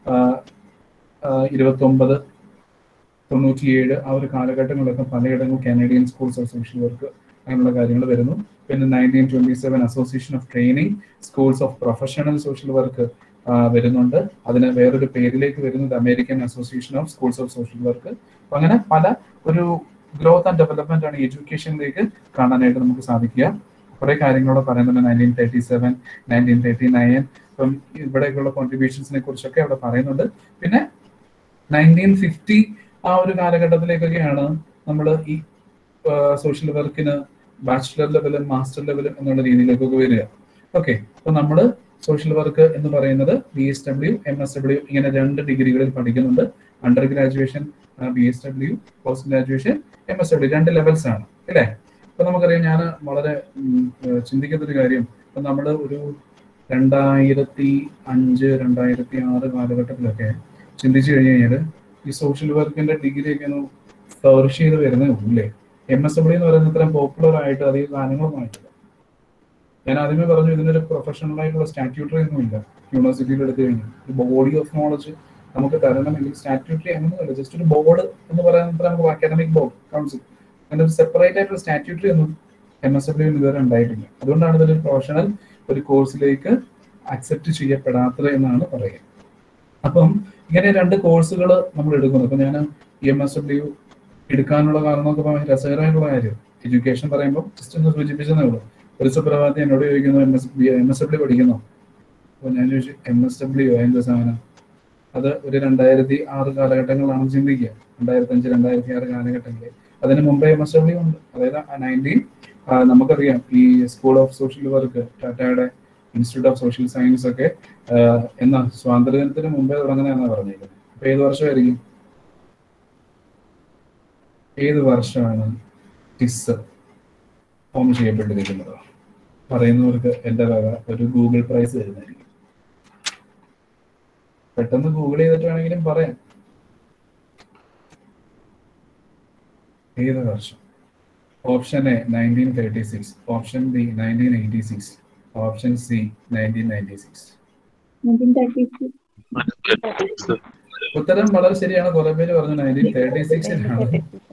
ഇരുപത്തി ഒമ്പത് തൊണ്ണൂറ്റിയേഴ് ആ ഒരു കാലഘട്ടങ്ങളിലൊക്കെ പലയിടങ്ങളിൽ Canadian schools of social work അങ്ങനെയുള്ള കാര്യങ്ങൾ വരുന്നു പിന്നെ nineteen twenty seven association of training schools of professional social work വരുന്നുണ്ട് അതിന് വേറൊരു പേരിലേക്ക് വരുന്നത് American association of schools of social work അപ്പൊ അങ്ങനെ പല ഒരു ഗ്രോത്ത് ആൻഡ് ഡെവലപ്മെന്റ് ആണ് എഡ്യൂക്കേഷനിലേക്ക് കാണാനായിട്ട് നമുക്ക് സാധിക്കുക കുറെ കാര്യങ്ങളോട് പറയുന്നുണ്ട് nineteen thirty seven nineteen thirty nine ഇപ്പം ഇവിടേക്കുള്ള കോൺട്രിബ്യൂഷൻസിനെ കുറിച്ചൊക്കെ അവിടെ പറയുന്നുണ്ട് പിന്നെ നയൻറ്റീൻ ഫിഫ്റ്റി ആ ഒരു കാലഘട്ടത്തിലേക്കൊക്കെയാണ് നമ്മൾ ഈ സോഷ്യൽ വർക്കിന് ബാച്ചിലർ ലെവലും മാസ്റ്റർ ലെവലും എന്നുള്ള രീതിയിലേക്കൊക്കെ വരിക ഓക്കെ അപ്പൊ നമ്മൾ സോഷ്യൽ വർക്ക് എന്ന് പറയുന്നത് B S W M S W ഇങ്ങനെ രണ്ട് ഡിഗ്രികളിൽ പഠിക്കുന്നുണ്ട് under graduation B S W post graduation M S W രണ്ട് ലെവൽസ് ആണ് അല്ലേ ഇപ്പൊ നമുക്കറിയാം ഞാൻ വളരെ ചിന്തിക്കുന്ന ഒരു കാര്യം ഇപ്പൊ നമ്മൾ ഒരു രണ്ടായിരത്തി അഞ്ച് രണ്ടായിരത്തി ആറ് കാലഘട്ടത്തിലൊക്കെ ചിന്തിച്ചു കഴിഞ്ഞു കഴിഞ്ഞാൽ ഈ സോഷ്യൽ വർക്കിന്റെ ഡിഗ്രി ഒക്കെ ഒന്ന് ഫ്ലറിഷ് ചെയ്ത് വരുന്നേ ഉള്ളൂ അല്ലേ എം എസ് ഡബ്ല്യു എന്ന് പറയുന്നത് ഇത്രയും പോപ്പുലർ ആയിട്ട് അധികം ഗാനങ്ങളൊന്നും ആയിട്ടില്ല ഞാൻ ആദ്യമേ പറഞ്ഞു ഇതിനൊരു പ്രൊഫഷണൽ ആയിട്ടുള്ള സ്റ്റാറ്റ്യൂട്ടറി ഒന്നും ഇല്ല യൂണിവേഴ്സിറ്റിയിൽ എടുത്തു കഴിഞ്ഞാൽ ഒരു ബോഡി ഓഫ് നോളജ് നമുക്ക് തരണമെങ്കിൽ സ്റ്റാറ്റ്യൂട്ടറി അങ്ങനെയൊന്നുമില്ല ജസ്റ്റ് ഒരു ബോർഡ് എന്ന് പറയുന്നത് നമുക്ക് അക്കാഡമിക് ബോർഡ് കൗൺസിൽ അങ്ങനെ ഒരു സെപ്പറേറ്റ് ആയിട്ടുള്ള സ്റ്റാറ്റ്യൂട്ടറി ഒന്നും എം എസ് ഡബ്ല്യു ഇതുവരെ ഉണ്ടായിട്ടില്ല അതുകൊണ്ടാണ് ഇതൊരു പ്രൊഫഷണൽ ഒരു കോഴ്സിലേക്ക് അക്സെപ്റ്റ് ചെയ്യപ്പെടാത്തത് എന്നാണ് പറയുക അപ്പം ഇങ്ങനെ രണ്ട് കോഴ്സുകൾ നമ്മൾ എടുക്കുന്നു അപ്പൊ ഞാൻ എം എസ് ഡബ്ല്യു എടുക്കാനുള്ള കാരണമൊക്കെ ഭയങ്കര രസകരമായിട്ടുള്ള കാര്യം എഡ്യൂക്കേഷൻ പറയുമ്പോൾ ജസ്റ്റ് ഒന്ന് സൂചിപ്പിച്ചതേ ഉള്ളൂ ഒരു സുപ്രഭാതി എന്നോട് ചോദിക്കുന്നു M S B M S W പഠിക്കുന്നോ അപ്പോൾ ഞാൻ ചോദിച്ചു എം എസ് ഡബ്ല്യു എന്ത് സാധനം അത് ഒരു രണ്ടായിരത്തി ആറ് കാലഘട്ടങ്ങളിലാണ് ചിന്തിക്കുക രണ്ടായിരത്തി അഞ്ച് രണ്ടായിരത്തി ആറ് കാലഘട്ടങ്ങളിൽ അതിന് മുമ്പേ എം എസ് ഡബ്ല്യു ഉണ്ട് അതായത് നയൻറ്റീൻ നമുക്കറിയാം ഈ സ്കൂൾ ഓഫ് സോഷ്യൽ വർക്ക് ടാറ്റയുടെ ഇൻസ്റ്റിറ്റ്യൂട്ട് ഓഫ് സോഷ്യൽ സയൻസ് ഒക്കെ എന്നാ സ്വാതന്ത്ര്യദിനത്തിന് മുമ്പേ തുടങ്ങുന്നതെന്നാണ് പറഞ്ഞിരിക്കുന്നത് അപ്പൊ ഏത് വർഷമായിരിക്കും ഏത് വർഷമാണ് ടിസ് ഫോം ചെയ്യപ്പെട്ടിരിക്കുന്നത് പറയുന്നവർക്ക് എൻ്റെ വക ഒരു ഗൂഗിൾ പ്രൈസ് തരുന്നതായിരിക്കും പെട്ടെന്ന് ഗൂഗിൾ ചെയ്തിട്ട് വേണമെങ്കിലും പറയാം ഏത് വർഷം option A nineteen thirty six option B nineteen eighty six option C nineteen ninety six 1936. ഉത്തരം വളരെ ശരിയാണ് കുറെ പേര് പറഞ്ഞു നയൻറ്റീൻ തേർട്ടി സിക്സിലാണ്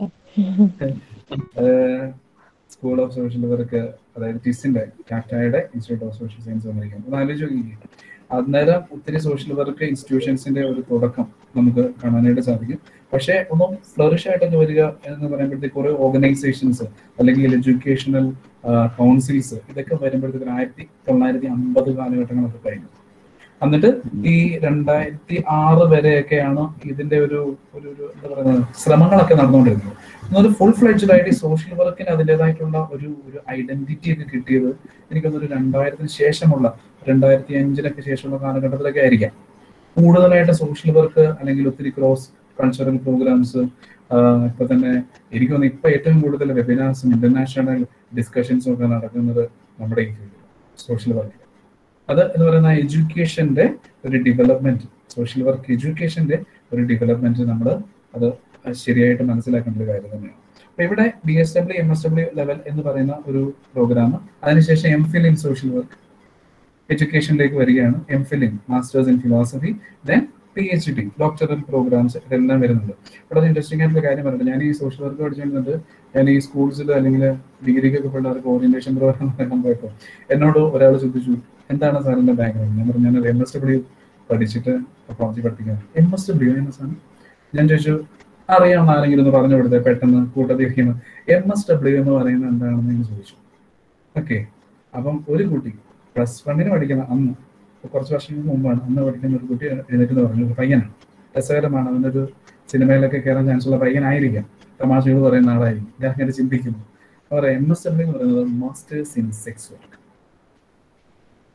സ്കൂൾ ഓഫ് സോഷ്യൽ വർക്ക് അതായത് ടിസിന്റെ ടാറ്റയുടെ ഇൻസ്റ്റിറ്റ്യൂട്ട് ഓഫ് സോഷ്യൽ സയൻസ് വന്നിരിക്കുന്നത് ഒന്ന് ആലോചിച്ച് നോക്കിക്കേ അന്നേരം ഒത്തിരി സോഷ്യൽ വർക്ക് ഇൻസ്റ്റിറ്റ്യൂഷൻസിന്റെ ഒരു തുടക്കം നമുക്ക് കാണാനായിട്ട് സാധിക്കും പക്ഷേ ഒന്ന് ഫ്ലറിഷ് ആയിട്ടൊക്കെ വരിക എന്ന് പറയുമ്പോഴത്തേക്ക് കുറെ ഓർഗനൈസേഷൻസ് അല്ലെങ്കിൽ എഡ്യൂക്കേഷണൽ കൗൺസിൽസ് ഇതൊക്കെ വരുമ്പോഴത്തേക്ക് ആയിരത്തി തൊള്ളായിരത്തി അമ്പത് കാലഘട്ടങ്ങളൊക്കെ കഴിഞ്ഞു എന്നിട്ട് ഈ രണ്ടായിരത്തി ആറ് വരെയൊക്കെയാണ് ഇതിന്റെ ഒരു ഒരു ഒരു എന്താ പറയുന്നത് ശ്രമങ്ങളൊക്കെ നടന്നുകൊണ്ടിരുന്നത് എന്നൊരു ഫുൾ ഫ്ലെഡ്ജഡ് ആയിട്ട് ഈ സോഷ്യൽ വർക്കിന് അതിൻ്റെതായിട്ടുള്ള ഒരു ഒരു ഐഡന്റിറ്റി ഒക്കെ കിട്ടിയത് എനിക്കൊന്നൊരു രണ്ടായിരത്തിന് ശേഷമുള്ള രണ്ടായിരത്തി അഞ്ചിനൊക്കെ ശേഷമുള്ള കാലഘട്ടത്തിലൊക്കെ ആയിരിക്കാം കൂടുതലായിട്ട് സോഷ്യൽ വർക്ക് അല്ലെങ്കിൽ ഒത്തിരി ക്രോസ് കൾച്ചറൽ പ്രോഗ്രാംസ് ഇപ്പൊ തന്നെ എനിക്ക് തോന്നുന്നു ഇപ്പൊ ഏറ്റവും കൂടുതൽ വെബിനാർസും ഇന്റർനാഷണൽ ഡിസ്കഷൻസും ഒക്കെ നടക്കുന്നത് നമ്മുടെ ഈ ഫീൽഡിൽ സോഷ്യൽ വർക്ക് അത് എന്ന് പറയുന്ന എഡ്യൂക്കേഷന്റെ ഒരു ഡെവലപ്മെന്റ് സോഷ്യൽ വർക്ക് എഡ്യൂക്കേഷന്റെ ഒരു ഡെവലപ്മെന്റ് നമ്മൾ അത് ശരിയായിട്ട് മനസ്സിലാക്കേണ്ട ഒരു കാര്യം തന്നെയാണ് അപ്പൊ ഇവിടെ B S W M S W level എന്ന് പറയുന്ന ഒരു പ്രോഗ്രാം അതിനുശേഷം M Phil in social work എഡ്യൂക്കേഷനിലേക്ക് വരികയാണ് M Phil in masters in philosophy then P H D doctoral programmes ഇതെല്ലാം വരുന്നുണ്ട് ഇവിടെ ഇൻട്രസ്റ്റിംഗ് ആയിട്ടുള്ള കാര്യം പറയുന്നത് ഞാൻ ഈ സോഷ്യൽ വർക്ക് പഠിച്ചുകൊണ്ടിരുന്നത് ഞാൻ ഈ സ്കൂൾസിൽ അല്ലെങ്കിൽ ഡിഗ്രിക്കൊക്കെ പിള്ളേർക്ക് ഓറിയന്റേഷൻ പ്രോഗ്രാം എല്ലാം പോയപ്പോൾ എന്നോട് ഒരാൾ ചോദിച്ചു എന്താണ് സാറിന്റെ ബാക്ക്ഗ്രൗണ്ട് ഞാൻ പറഞ്ഞു ഞാൻ എം എസ് ഡബ്ല്യു പഠിച്ചിട്ട് കോളേജിൽ പഠിപ്പിക്കുന്നത് എം എസ് ഡബ്ല്യു എന്ന സാധനം ഞാൻ ചോദിച്ചു അറിയാവുന്ന ആരെങ്കിലും ഒന്ന് പറഞ്ഞു കൊടുത്തേ പെട്ടെന്ന് കൂട്ടത്തിൽ ഇരിക്കുന്നത് എം എസ് ഡബ്ല്യു എന്ന് പറയുന്നത് എന്താണെന്ന് ഞാൻ ചോദിച്ചു ഓക്കെ അപ്പം ഒരു കുട്ടി പ്ലസ് വണ്ണിന് പഠിക്കുന്ന അന്ന് കുറച്ച് വർഷങ്ങൾക്ക് മുമ്പാണ് അന്ന് പഠിക്കുന്ന ഒരു കുട്ടി എഴുന്നേറ്റ് പറഞ്ഞു ഒരു പയ്യനാണ് രസകരമാണ് അവനൊരു സിനിമയിലൊക്കെ കയറാൻ ചാൻസ് ഉള്ള പയ്യനായിരിക്കാം തമാശകൾ പറയുന്ന ആളായിരിക്കും ഞാൻ അങ്ങനെ ചിന്തിക്കുന്നു അവർ എം എസ് ഡബ്ല്യു എന്ന് പറയുന്നത് മാസ്റ്റേഴ്സ് ഇൻ സെക്സ് വർക്ക്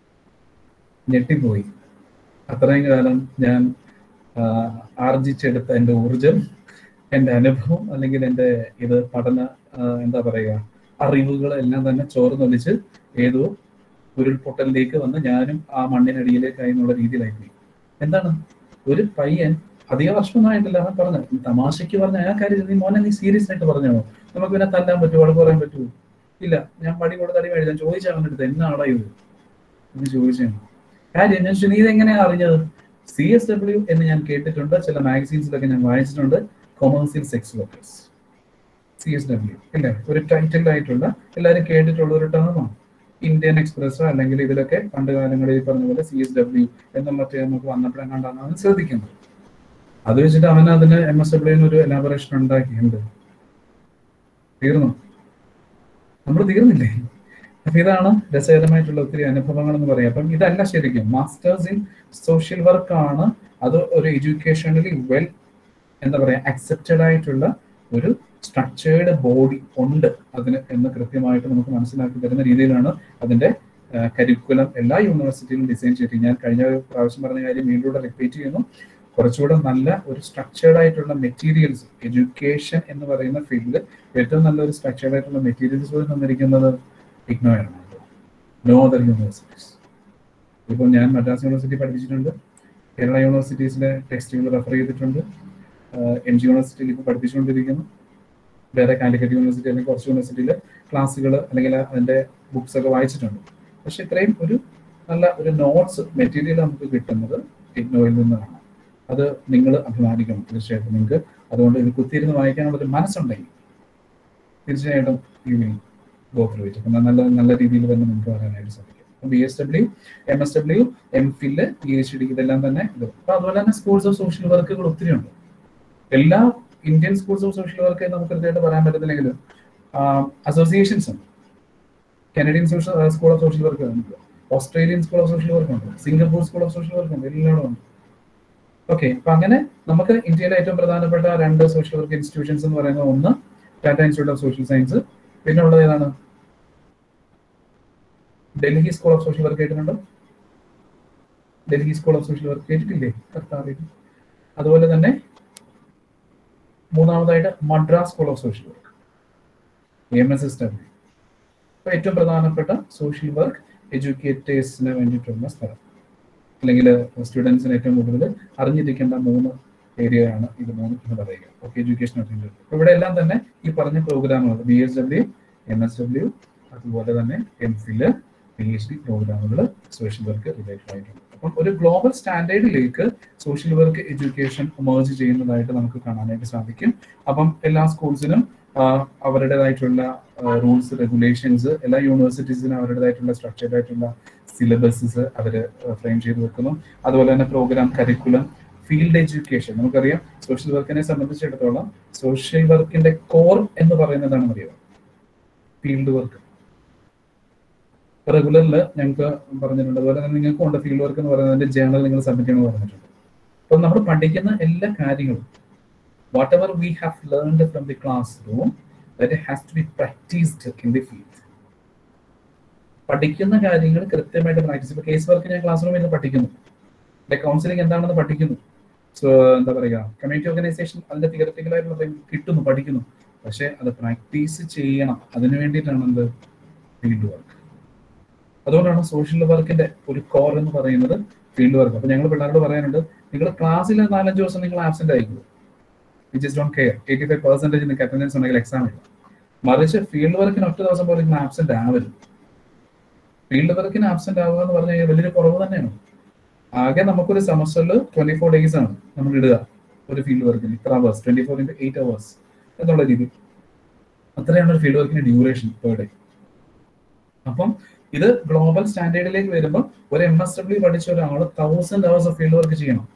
ഞെട്ടിപ്പോയി അത്രയും കാലം ഞാൻ ആ, ആർജിച്ചെടുത്ത എൻ്റെ ഊർജം എൻ്റെ അനുഭവം അല്ലെങ്കിൽ എൻ്റെ ഇത് പഠന ആ, എന്താ പറയുക അറിവുകൾ എല്ലാം തന്നെ ചോർന്നൊലിച്ച് ഏതോ ഉരുൾപൊട്ടലിലേക്ക് വന്ന് ഞാനും ആ മണ്ണിനടിയിലേക്കായി എന്നുള്ള രീതിയിലായിപ്പോയി എന്താണ് ഒരു പയ്യൻ അധിക വർഷമൊന്നായിട്ടില്ല അവൻ പറഞ്ഞു തമാശയ്ക്ക് പറഞ്ഞ ആ കാര്യം നീ മോനെ നീ സീരിയസ് ആയിട്ട് പറഞ്ഞോ നമുക്ക് പിന്നെ തല്ലാൻ പറ്റുമോ വഴക്ക് പറയാൻ പറ്റുമോ ഇല്ല ഞാൻ പടി കൊടുത്ത് അടി മേടിച്ചു ചോദിച്ചാൽ അവൻ്റെ അടുത്ത് എന്നാടാ ഇത് എന്ന് ചോദിച്ചാണ് കാര്യം ഞാൻ ചോദിച്ചു, നീ ഇതെങ്ങനെയാ അറിഞ്ഞത് സി എസ് ഡബ്ല്യു എന്ന് ഞാൻ കേട്ടിട്ടുണ്ട് ചില മാഗസീൻസിലൊക്കെ ഞാൻ വായിച്ചിട്ടുണ്ട് commercial sex workers C S W അല്ലേ ഒരു ടൈറ്റിൽ ആയിട്ടുള്ള എല്ലാവരും കേട്ടിട്ടുള്ള ഒരു ടേമാണ് ഇന്ത്യൻ എക്സ്പ്രസ് അല്ലെങ്കിൽ ഇതിലൊക്കെ പണ്ട് കാലങ്ങളിൽ ഈ പറഞ്ഞ പോലെ സി എസ് ഡബ്ല്യു എന്നുള്ളൊക്കെ നമുക്ക് വന്നപ്പോഴും കണ്ടാണ് അവൻ ശ്രദ്ധിക്കുന്നത് അത് വെച്ചിട്ട് അവൻ അതിന് എം എസ് ഡബ്ല്യുവിന് ഒരു എലാബറേഷൻ ഉണ്ടാക്കിയിട്ടുണ്ട് തീർന്നു നമ്മൾ തീർന്നില്ലേ അപ്പൊ ഇതാണ് രസകരമായിട്ടുള്ള ഒത്തിരി അനുഭവങ്ങൾ എന്ന് പറയാം അപ്പം ഇതല്ല ശരിക്കും മാസ്റ്റേഴ്സ് ഇൻ സോഷ്യൽ വർക്ക് ആണ് അത് ഒരു എഡ്യൂക്കേഷണലി വെൽ എന്താ പറയാ അക്സെപ്റ്റഡ് ആയിട്ടുള്ള ഒരു സ്ട്രക്ചേർഡ് ബോഡി ഉണ്ട് അതിന് എന്ന് കൃത്യമായിട്ട് നമുക്ക് മനസ്സിലാക്കി തരുന്ന രീതിയിലാണ് അതിന്റെ കരിക്കുലം എല്ലാ യൂണിവേഴ്സിറ്റിയിലും ഡിസൈൻ ചെയ്തിട്ട് ഞാൻ കഴിഞ്ഞ ഒരു പ്രാവശ്യം പറഞ്ഞ കാര്യം വീണ്ടും റിപ്പീറ്റ് ചെയ്യുന്നു കുറച്ചുകൂടെ നല്ല ഒരു സ്ട്രക്ചേർഡ് ആയിട്ടുള്ള മെറ്റീരിയൽസ് എഡ്യൂക്കേഷൻ എന്ന് പറയുന്ന ഫീൽഡിൽ ഏറ്റവും നല്ലൊരു സ്ട്രക്ചേർഡ് ആയിട്ടുള്ള മെറ്റീരിയൽസ് പോലും തന്നിരിക്കുന്നത് ഇഗ്നോയാണ് നോ അതർ യൂണിവേഴ്സിറ്റീസ് ഇപ്പോൾ ഞാൻ മദ്രാസ് യൂണിവേഴ്സിറ്റി പഠിപ്പിച്ചിട്ടുണ്ട് കേരള യൂണിവേഴ്സിറ്റീസിലെ ടെക്സ്റ്റുകൾ റെഫർ ചെയ്തിട്ടുണ്ട് എം ജി യൂണിവേഴ്സിറ്റിയിൽ ഇപ്പോൾ പഠിപ്പിച്ചുകൊണ്ടിരിക്കുന്നു വേറെ കാലിക്കറ്റ് യൂണിവേഴ്സിറ്റി അല്ലെങ്കിൽ കുറച്ച് യൂണിവേഴ്സിറ്റിയിൽ ക്ലാസ്സുകൾ അല്ലെങ്കിൽ അതിൻ്റെ ബുക്സ് ഒക്കെ വായിച്ചിട്ടുണ്ട് പക്ഷെ ഇത്രയും ഒരു നല്ല ഒരു നോട്ട്സ് മെറ്റീരിയൽ നമുക്ക് കിട്ടുന്നത് ഇഗ്നോയിൽ നിന്നാണ് അത് നിങ്ങൾ അഭിമാനിക്കണം തീർച്ചയായിട്ടും നിങ്ങൾക്ക് അതുകൊണ്ട് ഇത് കുത്തിയിരുന്ന് വായിക്കാനുള്ള ഒരു മനസ്സുണ്ടെങ്കിൽ തീർച്ചയായിട്ടും you will go through it അപ്പം നല്ല നല്ല രീതിയിൽ തന്നെ നിങ്ങൾക്ക് പറയാനായിട്ട് സാധിക്കും അപ്പം B S W M S W M Phil P H D ഇതെല്ലാം തന്നെ ഇത് അപ്പം അതുപോലെ തന്നെ സ്കൂൾസ് ഓഫ് സോഷ്യൽ വർക്കുകൾ ഒത്തിരി ഉണ്ട് എല്ലാ Indian schools of social work നമുക്ക് കൃത്യമായിട്ട് പറയാൻ പറ്റുന്നില്ലെങ്കിലും അസോസിയേഷൻസ് ഉണ്ട് Canadian social school of social work ഉണ്ട് Australian school of social work ഉണ്ട് Singapore school of social work ഉണ്ട് എല്ലായിടും ഉണ്ട് ഓക്കെ അപ്പൊ അങ്ങനെ നമുക്ക് ഇന്ത്യയിലെ ഏറ്റവും പ്രധാനപ്പെട്ട രണ്ട് സോഷ്യൽ വർക്ക് ഇൻസ്റ്റിറ്റ്യൂഷൻസ് എന്ന് പറയുന്നത് ഒന്ന് Tata institute of social science പിന്നെ ഉള്ളത് ഏതാണ് Delhi school of social work കേട്ടിട്ടുണ്ടോ Delhi school of social work കേട്ടിട്ടില്ലേ കർത്താവ് അതുപോലെ തന്നെ മൂന്നാമതായിട്ട് Madras school of social work M S S W അപ്പൊ ഏറ്റവും പ്രധാനപ്പെട്ട സോഷ്യൽ വർക്ക് എഡ്യൂക്കേറ്റേഴ്സിന് വേണ്ടിയിട്ടുള്ള സ്ഥലം അല്ലെങ്കിൽ സ്റ്റുഡൻസിന് ഏറ്റവും കൂടുതൽ അറിഞ്ഞിരിക്കേണ്ട മൂന്ന് ഏരിയയാണ് ഇത് മൂന്ന് എന്ന് പറയുക ഓക്കെ എഡ്യൂക്കേഷൻ ഇവിടെ എല്ലാം തന്നെ ഈ പറഞ്ഞ പ്രോഗ്രാമുകൾ B S W M S W അതുപോലെ തന്നെ M Phil P H D പ്രോഗ്രാമുകൾ സോഷ്യൽ വർക്ക് റിലേറ്റഡ് ആയിട്ടുണ്ട് അപ്പം ഒരു ഗ്ലോബൽ സ്റ്റാൻഡേർഡിലേക്ക് സോഷ്യൽ വർക്ക് എഡ്യൂക്കേഷൻ മേർജ് ചെയ്യുന്നതായിട്ട് നമുക്ക് കാണാനായിട്ട് സാധിക്കും അപ്പം എല്ലാ സ്കൂൾസിനും അവരുടേതായിട്ടുള്ള റൂൾസ് റെഗുലേഷൻസ് എല്ലാ യൂണിവേഴ്സിറ്റീസിനും അവരുടേതായിട്ടുള്ള സ്ട്രക്ചർഡ് ആയിട്ടുള്ള സിലബസസ് അവർ ഫ്രെയിം ചെയ്ത് വെക്കുന്നു അതുപോലെ തന്നെ പ്രോഗ്രാം കരിക്കുലം ഫീൽഡ് എഡ്യൂക്കേഷൻ നമുക്കറിയാം സോഷ്യൽ വർക്കിനെ സംബന്ധിച്ചിടത്തോളം സോഷ്യൽ വർക്കിന്റെ കോർ എന്ന് പറയുന്നത് എന്താണെന്ന് അറിയാം ഫീൽഡ് വർക്ക് റെഗുലറിൽ ഞങ്ങൾക്ക് പറഞ്ഞിട്ടുണ്ട് അതുപോലെ തന്നെ നിങ്ങൾക്ക് ഉണ്ട് ഫീൽഡ് വർക്ക് എന്ന് പറയുന്നതിന്റെ ജേണൽ നിങ്ങൾ സബ്മിറ്റ് ചെയ്യണമെന്ന് പറഞ്ഞിട്ടുണ്ട് അപ്പം നമ്മൾ പഠിക്കുന്ന എല്ലാ കാര്യങ്ങളും whatever we have learned from the classroom that has to be practised in the field പഠിക്കുന്ന കാര്യങ്ങൾ കൃത്യമായിട്ട് പ്രാക്ടീസ് ഇപ്പൊ കേസ് വർക്ക് ഞാൻ ക്ലാസ് റൂമിൽ പഠിക്കുന്നു ലൈക് കൗൺസിലിംഗ് എന്താണെന്ന് പഠിക്കുന്നു സോ എന്താ പറയുക കമ്മ്യൂണിറ്റി ഓർഗനൈസേഷൻ അതിന്റെ തിയററ്റിക്കൽ ആയിട്ടുള്ള കിട്ടുന്നു പഠിക്കുന്നു പക്ഷെ അത് പ്രാക്ടീസ് ചെയ്യണം അതിനു വേണ്ടിയിട്ടാണ് എന്ത് ഫീൽഡ് വർക്ക് അതുകൊണ്ടാണ് സോഷ്യൽ വർക്കിന്റെ ഒരു കോർ എന്ന് പറയുന്നത് ഫീൽഡ് വർക്ക് അപ്പൊ ഞങ്ങൾ പിള്ളേരോട് പറയാനുണ്ട് നിങ്ങൾ ക്ലാസ്സിൽ നാലഞ്ച് ദിവസം നിങ്ങൾ ആബ്സെന്റ് ആയിരിക്കും we just don't care eighty five percentage നിങ്ങൾക്ക് അറ്റൻഡൻസ് ഉണ്ടെങ്കിൽ എക്സാം ഇല്ല മറിച്ച് ഫീൽഡ് വർക്കിന് ഒറ്റ ദിവസം പോലും നിങ്ങൾ ആബ്സെന്റ് ആവരുത് ഫീൽഡ് വർക്കിന് ആബ്സെന്റ് ആവുക എന്ന് പറഞ്ഞു കഴിഞ്ഞാൽ വലിയൊരു കുറവ് തന്നെയാണ് ആകെ നമുക്കൊരു സെമസ്റ്ററിൽ ട്വന്റി ഫോർ ഡേയ്സ് ആണ് നമ്മൾ ഇടുക ഒരു ഫീൽഡ് വർക്കിന് ഇത്ര hours twenty four into eight hours എന്നുള്ള രീതി അത്രയാണ് ഒരു ഫീൽഡ് വർക്കിന്റെ ഡ്യൂറേഷൻ പെർ ഡേ അപ്പം ഇത് ഗ്ലോബൽ സ്റ്റാൻഡേർഡിലേക്ക് വരുമ്പോൾ ഒരു എം എസ് ഡബ്ല്യു പഠിച്ച ഒരാൾ thousand hours of field work ചെയ്യണം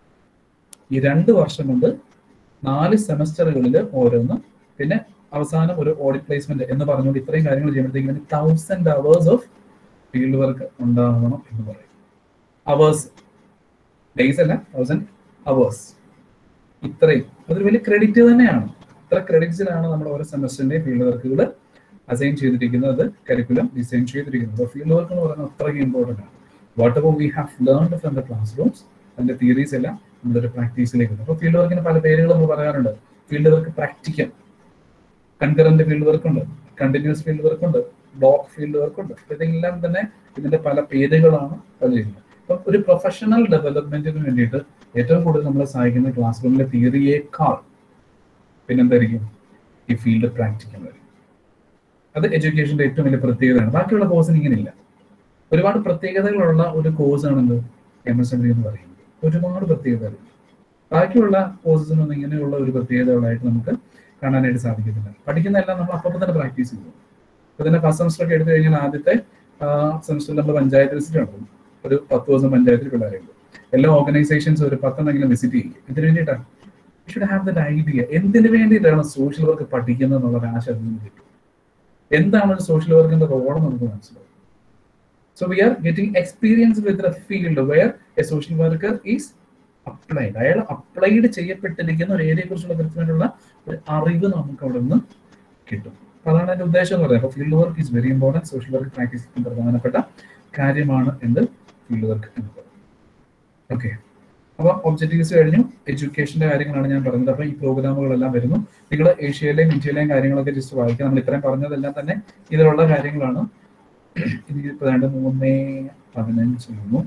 ഈ രണ്ട് വർഷം കൊണ്ട് നാല് സെമസ്റ്ററുകളിൽ ഓരോന്ന് പിന്നെ അവസാനം ഒരു ഓഡിറ്റ് പ്ലേസ്മെന്റ് എന്ന് പറഞ്ഞുകൊണ്ട് ഇത്രയും കാര്യങ്ങൾ ചെയ്യുമ്പോഴത്തേക്കും thousand hours of field work ഉണ്ടാകണം എന്ന് പറയും അവേഴ്സ് ഡേയ്സ് അല്ല തൗസൻഡ് അവേഴ്സ് ഇത്രയും അതൊരു വലിയ ക്രെഡിറ്റ് തന്നെയാണ് ഇത്ര ക്രെഡിറ്റ്സിലാണ് നമ്മൾ ഓരോ സെമസ്റ്ററിന്റെ ഫീൽഡ് വർക്കുകൾ അസൈൻ ചെയ്തിരിക്കുന്നത് കരിക്കുലം ഡിസൈൻ ചെയ്തിരിക്കുന്നത് ഫീൽഡ് വർക്ക് എന്ന് പറയുന്നത് അത്രയ്ക്ക് ഇമ്പോർട്ടൻ്റ് ആണ് whatever we have learned from the classrooms അതിന്റെ തിയറീസ് എല്ലാം നമ്മളൊരു പ്രാക്ടീസിലേക്ക് അപ്പോൾ ഫീൽഡ് വർക്കിന് പല പേരുകൾ നമ്മൾ പറയാറുണ്ട് field work practical concurrent field work ഉണ്ട് കണ്ടിന്യൂസ് ഫീൽഡ് വർക്ക് ഉണ്ട് ബ്ലോക്ക് ഫീൽഡ് വർക്ക് ഉണ്ട് അപ്പൊ ഇതെല്ലാം തന്നെ ഇതിന്റെ പല പേരുകളാണ് പലരുന്നത് അപ്പൊ ഒരു പ്രൊഫഷണൽ ഡെവലപ്മെന്റിന് വേണ്ടിയിട്ട് ഏറ്റവും കൂടുതൽ നമ്മളെ സഹായിക്കുന്ന ക്ലാസ് റൂമിലെ തിയറിയേക്കാൾ പിന്നെന്തായിരിക്കും ഈ ഫീൽഡ് പ്രാക്ടിക്കൽ വരും അത് എഡ്യൂക്കേഷന്റെ ഏറ്റവും വലിയ പ്രത്യേകതയാണ് ബാക്കിയുള്ള കോഴ്സിന് ഇങ്ങനെയില്ല ഒരുപാട് പ്രത്യേകതകളുള്ള ഒരു കോഴ്സാണ് എന്ത് എം എസ് എം ഡി എന്ന് പറയുന്നത് ഒരുപാട് പ്രത്യേകതകൾ ബാക്കിയുള്ള കോഴ്സസിനൊന്നും ഇങ്ങനെയുള്ള ഒരു പ്രത്യേകതകളായിട്ട് നമുക്ക് കാണാനായിട്ട് സാധിക്കത്തില്ല പഠിക്കുന്ന എല്ലാം നമ്മൾ അപ്പം തന്നെ പ്രാക്ടീസ് ചെയ്തു ഇപ്പൊ തന്നെ ഫസ്റ്റ് സെമസ്റ്റർ ഒക്കെ എടുത്തു കഴിഞ്ഞാൽ ആദ്യത്തെ സെമസ്റ്ററിൽ നമ്മൾ പഞ്ചായത്ത് വിസിറ്റ് നടത്തും ഒരു പത്ത് ദിവസം പഞ്ചായത്തിൽ പിള്ളേരുണ്ട് എല്ലാ ഓർഗനൈസേഷൻസും ഒരു പത്തെണ്ണെങ്കിലും വിസിറ്റ് ചെയ്യും ഇതിനു വേണ്ടിയിട്ടാണ് ഷുഡ് ഹാവ് ദറ്റ് ഐഡിയ എന്തിനു വേണ്ടിയിട്ടാണ് സോഷ്യൽ വർക്ക് പഠിക്കുന്നത് എന്നുള്ള ആശ അതിൽ നിന്ന് കിട്ടും എന്താണ് ഒരു സോഷ്യൽ വർക്കിന്റെ റോൾ നമുക്ക് മനസ്സിലാവും so we are getting experience with the field where a social worker is applied അയാൾ അപ്ലൈഡ് ചെയ്യപ്പെട്ടിരിക്കുന്ന ഒരു ഏരിയയെ കുറിച്ചുള്ള കൃത്യമായിട്ടുള്ള ഒരു അറിവ് നമുക്ക് അവിടെ നിന്ന് കിട്ടും അപ്പൊ അതാണ് എന്റെ ഉദ്ദേശം എന്ന് പറയുന്നത് അപ്പൊ field work is very important social work practice പ്രധാനപ്പെട്ട കാര്യമാണ് എന്ത് ഫീൽഡ് വർക്ക് എന്ന് പറയുന്നത് ഓക്കെ അപ്പൊ ഒബ്ജക്റ്റീവ്സ് കഴിഞ്ഞു എഡ്യൂക്കേഷന്റെ കാര്യങ്ങളാണ് ഞാൻ പറഞ്ഞത് അപ്പൊ ഈ പ്രോഗ്രാമുകളെല്ലാം വരുന്നു നിങ്ങൾ ഏഷ്യയിലെയും ഇന്ത്യയിലെയും കാര്യങ്ങളൊക്കെ ജസ്റ്റ് വായിക്കുക നമ്മൾ ഇത്രയും പറഞ്ഞതെല്ലാം തന്നെ ഇതിലുള്ള കാര്യങ്ങളാണ് ഇത് ഇപ്പൊ രണ്ട് മൂന്നേ പതിനഞ്ച് ചെയ്യുന്നു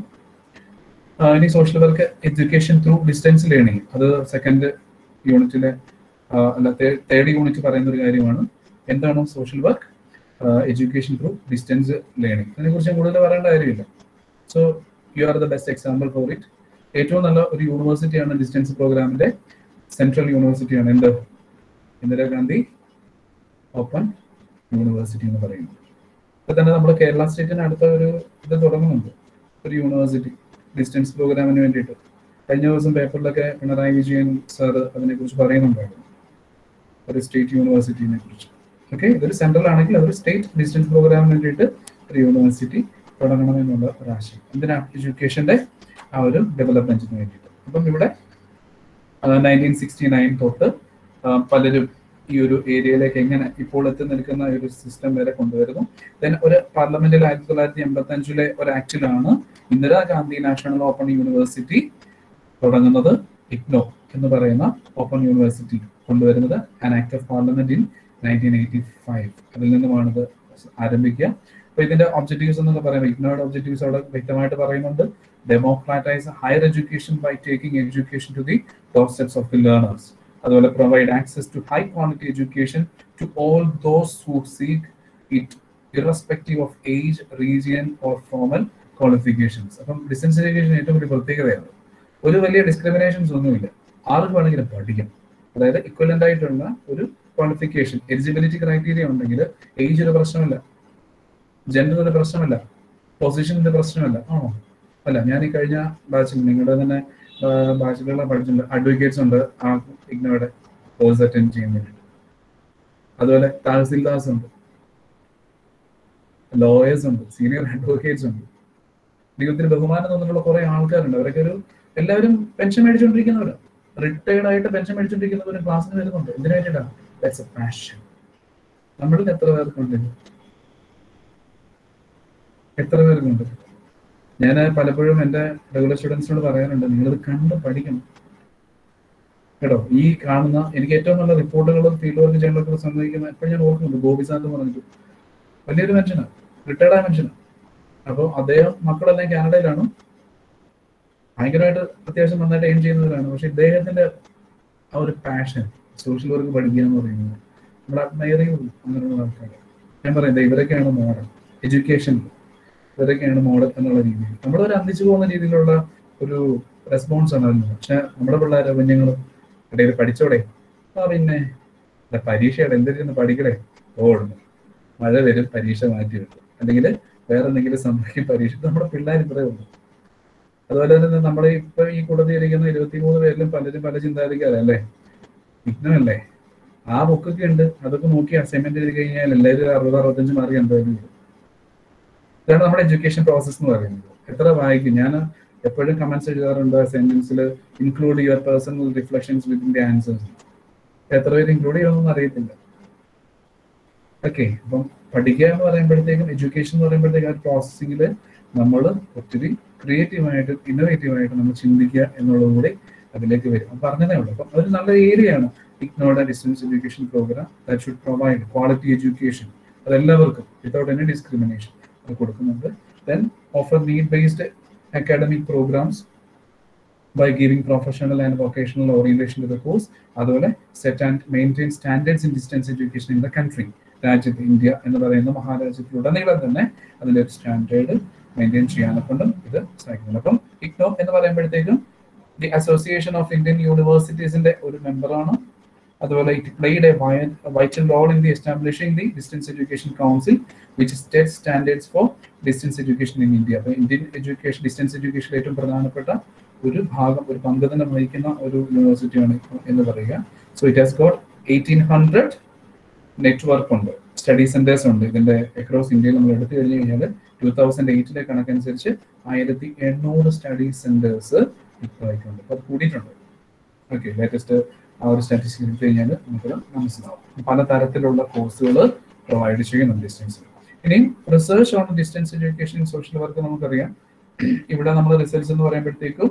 ഇനി social work education through distance learning അത് സെക്കൻഡ് യൂണിറ്റിലെ അല്ല തേർഡ് യൂണിറ്റ് പറയുന്ന ഒരു കാര്യമാണ് എന്താണ് social work education through distance learning അതിനെക്കുറിച്ച് കൂടുതൽ പറയേണ്ട കാര്യമില്ല so you are the best example for it ഏറ്റവും നല്ല ഒരു യൂണിവേഴ്സിറ്റിയാണ് ഡിസ്റ്റൻസ് പ്രോഗ്രാമിന്റെ സെൻട്രൽ യൂണിവേഴ്സിറ്റിയാണ് എന്ത് ഇന്ദിരാഗാന്ധി ഓപ്പൺ യൂണിവേഴ്സിറ്റി എന്ന് പറയുന്നത് ഇപ്പൊ തന്നെ നമ്മൾ കേരള സ്റ്റേറ്റിന് അടുത്ത ഒരു ഇത് തുടങ്ങുന്നുണ്ട് ഒരു യൂണിവേഴ്സിറ്റി ഡിസ്റ്റൻസ് പ്രോഗ്രാമിന് വേണ്ടിയിട്ട് കഴിഞ്ഞ ദിവസം പേപ്പറിലൊക്കെ പിണറായി വിജയൻ സാർ അതിനെക്കുറിച്ച് പറയുന്നുണ്ടായിരുന്നു ഒരു സ്റ്റേറ്റ് യൂണിവേഴ്സിറ്റിനെ കുറിച്ച് ഓക്കെ ഇതൊരു സെൻട്രൽ ആണെങ്കിൽ അതൊരു സ്റ്റേറ്റ് ഡിസ്റ്റൻസ് പ്രോഗ്രാമിന് വേണ്ടിയിട്ട് ഒരു യൂണിവേഴ്സിറ്റി തുടങ്ങണമെന്നുള്ള ഒരു ആശയം എന്തിനാ എഡ്യൂക്കേഷന്റെ ആ ഒരു ഡെവലപ്മെന്റിന് വേണ്ടിയിട്ട് അപ്പം ഇവിടെ നയൻറ്റീൻ സിക്സ്റ്റി നയൻ തൊട്ട് പലരും ഈ ഒരു ഏരിയയിലേക്ക് എങ്ങനെ ഇപ്പോൾ എത്തി നിൽക്കുന്ന ഒരു സിസ്റ്റം വരെ കൊണ്ടുവരുന്നു ദെൻ ഒരു പാർലമെന്റിൽ ആയിരത്തി തൊള്ളായിരത്തി എൺപത്തി അഞ്ചിലെ ഒരു ആക്ടിലാണ് ഇന്ദിരാഗാന്ധി നാഷണൽ ഓപ്പൺ യൂണിവേഴ്സിറ്റി തുടങ്ങുന്നത് ഇഗ്നോ എന്ന് പറയുന്ന ഓപ്പൺ യൂണിവേഴ്സിറ്റി കൊണ്ടുവരുന്നത് an act of parliament in nineteen eighty five അതിൽ നിന്നുമാണ് ഇത് ആരംഭിക്കുക അപ്പൊ ഇതിന്റെ ഒബ്ജക്റ്റീവ്സ് എന്നൊക്കെ പറയുമ്പോൾ ഇഗ്നോയുടെ ഒബ്ജക്റ്റീവ്സ് അവിടെ വ്യക്തമായിട്ട് പറയുന്നുണ്ട് democratise higher education by taking education to the doorsteps of the learners അതുപോലെ provide access to high quality education to all those who seek it irrespective of age region or formal qualifications അപ്പം distance education ഏറ്റവും വലിയ പ്രത്യേകതയാണ് ഒരു വലിയ discriminations ഒന്നുമില്ല ആർക്ക് വേണമെങ്കിലും പഠിക്കാം അതായത് ഇക്വലന്റ് ആയിട്ടുള്ള ഒരു ക്വാളിഫിക്കേഷൻ എലിജിബിലിറ്റി ക്രൈറ്റീരിയ ഉണ്ടെങ്കിൽ ഏജ് ഒരു പ്രശ്നമല്ല ജെൻഡർ ഒരു പ്രശ്നമല്ല പൊസിഷന്റെ പ്രശ്നമല്ല ആണോ അല്ല ഞാൻ ഈ കഴിഞ്ഞ ബാച്ചിൽ നിങ്ങളുടെ തന്നെ ബാച്ചിലുള്ള പഠിച്ചിട്ടുണ്ട് അഡ്വക്കേറ്റ്സ് ഉണ്ട് ആ ഇഗ്നോയുടെ കോഴ്സ് അറ്റൻഡ് ചെയ്യാൻ വേണ്ടിയിട്ട് അതുപോലെ തഹസിൽദാസ് ഉണ്ട് ലോയേഴ്സ് ഉണ്ട് സീനിയർ അഡ്വക്കേറ്റ്സ് ഉണ്ട് ദൈവത്തിന് ബഹുമാനം തന്നിട്ടുള്ള കുറെ ആൾക്കാരുണ്ട് അവരൊക്കെ ഒരു എല്ലാവരും പെൻഷൻ മേടിച്ചുകൊണ്ടിരിക്കുന്നവരാണ് റിട്ടയർഡ് ആയിട്ട് പെൻഷൻ മേടിച്ചുകൊണ്ടിരിക്കുന്നവരും ക്ലാസ്സിന് വരുന്നുണ്ട് എന്തിനു വേണ്ടിയിട്ടാണ് ദാറ്റ്സ് എ പാഷൻ നമ്മളിൽ എത്ര പേർക്കുണ്ട് എത്ര പേർക്കുണ്ട് ഞാൻ പലപ്പോഴും എൻ്റെ റെഗുലർ സ്റ്റുഡൻസിനോട് പറയാറുണ്ട് നിങ്ങളിത് കണ്ട് പഠിക്കണം കേട്ടോ ഈ കാണുന്ന എനിക്ക് ഏറ്റവും നല്ല റിപ്പോർട്ടുകളും ഫീൽഡ് വർക്ക് ചെയ്യാനൊക്കെ സമ്മതിക്കുന്ന എപ്പോഴും ഞാൻ ഓർക്കുന്നുണ്ട് ഗോപി സാർ എന്ന് പറഞ്ഞിട്ട് വലിയൊരു മനുഷ്യനാണ് റിട്ടയർഡ് ആയ മനുഷ്യനാണ് അപ്പോൾ അദ്ദേഹം മക്കളെല്ലാം കാനഡയിലാണ് ഭയങ്കരമായിട്ട് അത്യാവശ്യം നന്നായിട്ട് എയിം ചെയ്യുന്നവരാണ് പക്ഷെ ഇദ്ദേഹത്തിന്റെ ആ ഒരു പാഷൻ സോഷ്യൽ വർക്ക് പഠിക്കുക എന്ന് പറയുന്നത് നമ്മൾ അഡ്മയർ ചെയ്യുള്ളൂ അങ്ങനെയുള്ള ആൾക്കാർ ഞാൻ പറയുന്നത് ഇവരൊക്കെയാണ് മോഡൽ എഡ്യൂക്കേഷൻ ഇവരൊക്കെയാണ് മോഡൽ എന്നുള്ള രീതിയിൽ നമ്മളൊരു അന്തിച്ചു പോകുന്ന രീതിയിലുള്ള ഒരു റെസ്പോൺസ് ആണ് അതിന് പക്ഷെ നമ്മുടെ പിള്ളേരെ കുഞ്ഞുങ്ങളും ഇടയിൽ പഠിച്ചോടെ ആ പിന്നെ പരീക്ഷയുടെ എന്തിരുന്ന് പഠിക്കടേ ഓടുന്നു മഴ വരും പരീക്ഷ മാറ്റി വെക്കും അല്ലെങ്കിൽ വേറെ എന്തെങ്കിലും സംഭവിക്കും പരീക്ഷ നമ്മുടെ പിള്ളേർ ഇത്രേ ഉള്ളൂ അതുപോലെ തന്നെ നമ്മുടെ ഇപ്പൊ ഈ കൂട്ടത്തിൽ ഇരിക്കുന്ന ഇരുപത്തിമൂന്ന് പേരിലും പലരും പല ചിന്താധികാരല്ലേ വിഘ്നമല്ലേ ആ ബുക്കൊക്കെ ഉണ്ട് അതൊക്കെ നോക്കി അസൈൻമെന്റ് ചെയ്ത് കഴിഞ്ഞാൽ എല്ലാവരും ഒരു അറുപത് അറുപത്തഞ്ച് മാർക്ക് എന്തായാലും വരും ഇതാണ് നമ്മുടെ എഡ്യൂക്കേഷൻ പ്രോസസ് എന്ന് പറയുന്നത് എത്ര വായിക്കും ഞാൻ എപ്പോഴും കമന്റ്സ് എഴുതാറുണ്ട് സെന്റൻസിൽ include your personal reflections within the answers എത്ര പേര് ഇൻക്ലൂഡ് ചെയ്യണമെന്ന് അറിയത്തില്ല ഓക്കെ അപ്പം പഠിക്കുക എന്ന് പറയുമ്പോഴത്തേക്കും എഡ്യൂക്കേഷൻ എന്ന് പറയുമ്പോഴത്തേക്കും ആ പ്രോസസ്സിംഗിൽ നമ്മൾ ഒത്തിരി ക്രിയേറ്റീവായിട്ട് ഇന്നോവേറ്റീവായിട്ട് നമ്മൾ ചിന്തിക്കുക എന്നുള്ളതും കൂടി അതിലേക്ക് വരും അപ്പം പറഞ്ഞതേ ഉള്ളൂ അപ്പം അതൊരു നല്ല ഏരിയ ആണ് ഇഗ്നോർഡ് distance education programme that should provide quality education അതെല്ലാവർക്കും വിതൗട്ട് എനി ഡിസ്ക്രിമിനേഷൻ അത് കൊടുക്കുന്നുണ്ട് then offer need based academic programmes by giving professional and vocational orientation to the course അതുപോലെ set and maintain standards in distance education in the country രാജ്യത്ത് India എന്ന് പറയുന്ന മഹാരാജ്യത്തിലുടനീളം തന്നെ അതിൻ്റെ ഒരു സ്റ്റാൻഡേർഡ് മെയിൻറ്റെയിൻ ചെയ്യാനെ കൊണ്ടും ഇത് സഹായിക്കുന്നുണ്ട് അപ്പം ഇഗ്നോ എന്ന് പറയുമ്പോഴത്തേക്കും ദി അസോസിയേഷൻ ഓഫ് ഇന്ത്യൻ യൂണിവേഴ്സിറ്റീസിന്റെ ഒരു മെമ്പറാണ് അതുപോലെ it played a vital role in the establishing the distance education council which state standards for distance education in India അപ്പോൾ ഇന്ത്യൻ എഡ്യൂക്കേഷൻ ഡിസ്റ്റൻസ് എഡ്യൂക്കേഷൻ ഏറ്റവും പ്രധാനപ്പെട്ട ഒരു ഭാഗം ഒരു പങ്ക് തന്നെ വഹിക്കുന്ന ഒരു യൂണിവേഴ്സിറ്റിയാണ് എന്ന് പറയുക so it has got eighteen hundred network ഉണ്ട് സ്റ്റഡി സെന്റേഴ്സ് ഉണ്ട് ഇതിന്റെ അക്രോസ് ഇന്ത്യയിൽ നമ്മൾ എടുത്തു കഴിഞ്ഞു കഴിഞ്ഞാൽ ടൂ തൗസൻഡ് എയ്റ്റിലെ കണക്കനുസരിച്ച് ആയിരത്തി എണ്ണൂറ് സ്റ്റഡി സെന്റേഴ്സ് ഇപ്പോൾ ആയിട്ടുണ്ട് അപ്പോൾ അത് കൂടിയിട്ടുണ്ട് ഓക്കെ ലേറ്റസ്റ്റ് ആ ഒരു സ്റ്റാറ്റിസ്റ്റിക്സ് എടുത്തു കഴിഞ്ഞാൽ നമുക്ക് മനസ്സിലാവും പല തരത്തിലുള്ള കോഴ്സുകൾ പ്രൊവൈഡ് ചെയ്യുന്നുണ്ട് ഡിസ്റ്റൻസിൽ ഇനിയും research on distance education social work നമുക്കറിയാം ഇവിടെ നമ്മൾ റിസർച്ച് എന്ന് പറയുമ്പോഴത്തേക്കും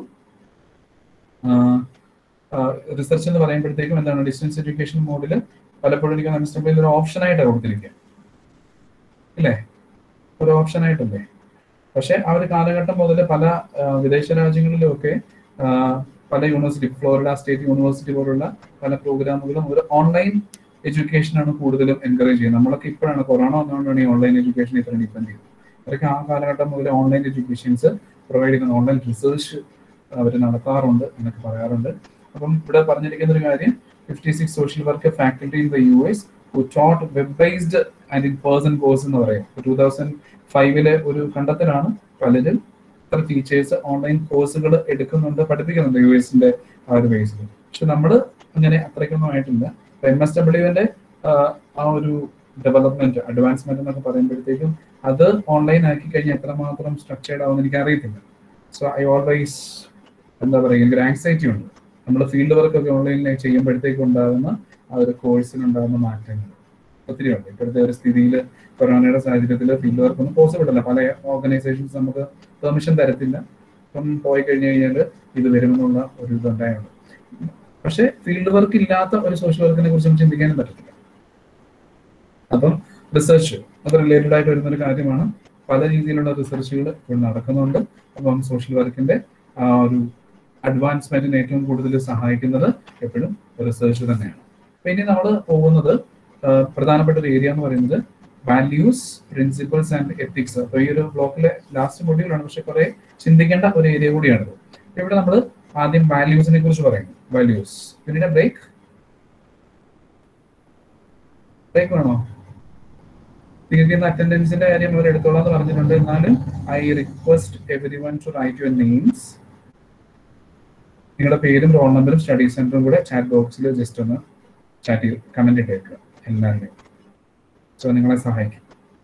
റിസർച്ച് എന്ന് പറയുമ്പോഴത്തേക്കും എന്താണ് ഡിസ്റ്റൻസ് എഡ്യൂക്കേഷൻ മോഡിൽ പലപ്പോഴും എനിക്ക് മനസ്സിലായി ഒരു ഓപ്ഷൻ ആയിട്ടാണ് കൊടുത്തിരിക്കുക ഇല്ലേ ഒരു ഓപ്ഷൻ ആയിട്ടല്ലേ പക്ഷെ ആ ഒരു കാലഘട്ടം മുതൽ പല ആ, വിദേശ രാജ്യങ്ങളിലുമൊക്കെ ആ, പല യൂണിവേഴ്സിറ്റി ഫ്ലോറിഡ സ്റ്റേറ്റ് യൂണിവേഴ്സിറ്റി പോലുള്ള പല പ്രോഗ്രാമുകളും ഒരു ഓൺലൈൻ എഡ്യൂക്കേഷൻ ആണ് കൂടുതലും എൻകറേജ് ചെയ്യുന്നത് നമ്മളൊക്കെ ഇപ്പോഴാണ് കൊറോണ വന്നുകൊണ്ടാണ് ഈ ഓൺലൈൻ എഡ്യൂക്കേഷൻ ഇത്ര ഡിപ്പെൻഡ് ചെയ്യുന്നത് അവരൊക്കെ ആ കാലഘട്ടം മുതൽ ഓൺലൈൻ എഡ്യൂക്കേഷൻസ് പ്രൊവൈഡ് ചെയ്യുന്ന ഓൺലൈൻ റിസർച്ച് അവർ നടത്താറുണ്ട് എന്നൊക്കെ പറയാറുണ്ട് അപ്പം ഇവിടെ പറഞ്ഞിരിക്കുന്ന ഒരു കാര്യം fifty six social work faculty in the U S who taught web based and in person course എന്ന് പറയും ടൂ തൗസൻഡ് ഫൈവിലെ ഒരു കണ്ടെത്തലാണ് പലരും ഇത്ര ടീച്ചേഴ്സ് ഓൺലൈൻ കോഴ്സുകൾ എടുക്കുന്നുണ്ട് പഠിപ്പിക്കുന്നുണ്ട് യു എസിന്റെ ആ ഒരു ബേസിൽ പക്ഷെ നമ്മൾ അങ്ങനെ അത്രയ്ക്കൊന്നും ആയിട്ടില്ല എം എസ് ഡബ്ല്യുവിന്റെ ആ ഒരു ഡെവലപ്മെന്റ് അഡ്വാൻസ്മെന്റ് എന്നൊക്കെ പറയുമ്പോഴത്തേക്കും അത് ഓൺലൈൻ ആക്കി കഴിഞ്ഞാൽ എത്രമാത്രം സ്ട്രക്ചേർഡ് ആവുമെന്ന് എനിക്ക് അറിയത്തില്ല സോ ഐ ഓൾവേസ് എന്താ പറയുക ഒരു ആങ്സൈറ്റി ഉണ്ട് നമ്മൾ ഫീൽഡ് വർക്ക് ഒക്കെ ഓൺലൈനിൽ ചെയ്യുമ്പോഴത്തേക്കും ഉണ്ടാകുന്ന ആ ഒരു കോഴ്സിനുണ്ടാകുന്ന മാറ്റങ്ങൾ ഒത്തിരി ഉണ്ട് ഇപ്പോഴത്തെ ഒരു സ്ഥിതിയിൽ കൊറോണയുടെ സാഹചര്യത്തിൽ ഫീൽഡ് വർക്ക് ഒന്നും പോസിബിൾ അല്ല പല ഓർഗനൈസേഷൻസ് നമുക്ക് പെർമിഷൻ തരത്തില്ല അപ്പം പോയി കഴിഞ്ഞു കഴിഞ്ഞാൽ ഇത് വരുമെന്നുള്ള ഒരു ഇതുണ്ടായുണ്ട് പക്ഷേ ഫീൽഡ് വർക്ക് ഇല്ലാത്ത ഒരു സോഷ്യൽ വർക്കിനെ കുറിച്ച് ചിന്തിക്കാനും പറ്റത്തില്ല അപ്പം റിസർച്ച് അത് റിലേറ്റഡ് ആയിട്ട് വരുന്ന ഒരു കാര്യമാണ് പല രീതിയിലുള്ള റിസർച്ചുകൾ ഇപ്പോൾ നടക്കുന്നുണ്ട് അപ്പം സോഷ്യൽ വർക്കിന്റെ ആ ഒരു അഡ്വാൻസ്മെന്റിന് ഏറ്റവും കൂടുതൽ സഹായിക്കുന്നത് എപ്പോഴും റിസർച്ച് തന്നെയാണ് അപ്പൊ ഇനി നമ്മൾ പോകുന്നത് ആ, പ്രധാനപ്പെട്ട ഒരു ഏരിയ എന്ന് പറയുന്നത് വാല്യൂസ് പ്രിൻസിപ്പിൾസ് ആൻഡ് എത്തിക്സ് അപ്പൊ ഈ ഒരു ബ്ലോക്കിലെ ലാസ്റ്റ് മൊഡ്യൂളാണ് പക്ഷെ കുറെ ചിന്തിക്കേണ്ട ഒരു ഏരിയ കൂടിയാണിത് അപ്പൊ ഇവിടെ നമ്മൾ ആദ്യം വാല്യൂസിനെ കുറിച്ച് പറയുന്നു വാല്യൂസ് പിന്നീട് ബ്രേക്ക് ബ്രേക്ക് വേണോ നിങ്ങൾക്ക് അറ്റൻഡൻസിന്റെ കാര്യം അവർ എടുത്തോളാം എന്ന് പറഞ്ഞിട്ടുണ്ട് എന്നാലും I request every one to write your names നിങ്ങളുടെ പേരും റോൾ നമ്പറും സ്റ്റഡി സെന്ററും കൂടെ ചാറ്റ് ബോക്സിൽ ജസ്റ്റ് ഒന്ന് ചാറ്റ് ചെയ്ത് കമന്റ് ഇട്ടേക്കുക എല്ലാവരുടെയും സോ നിങ്ങളെ സഹായിക്കും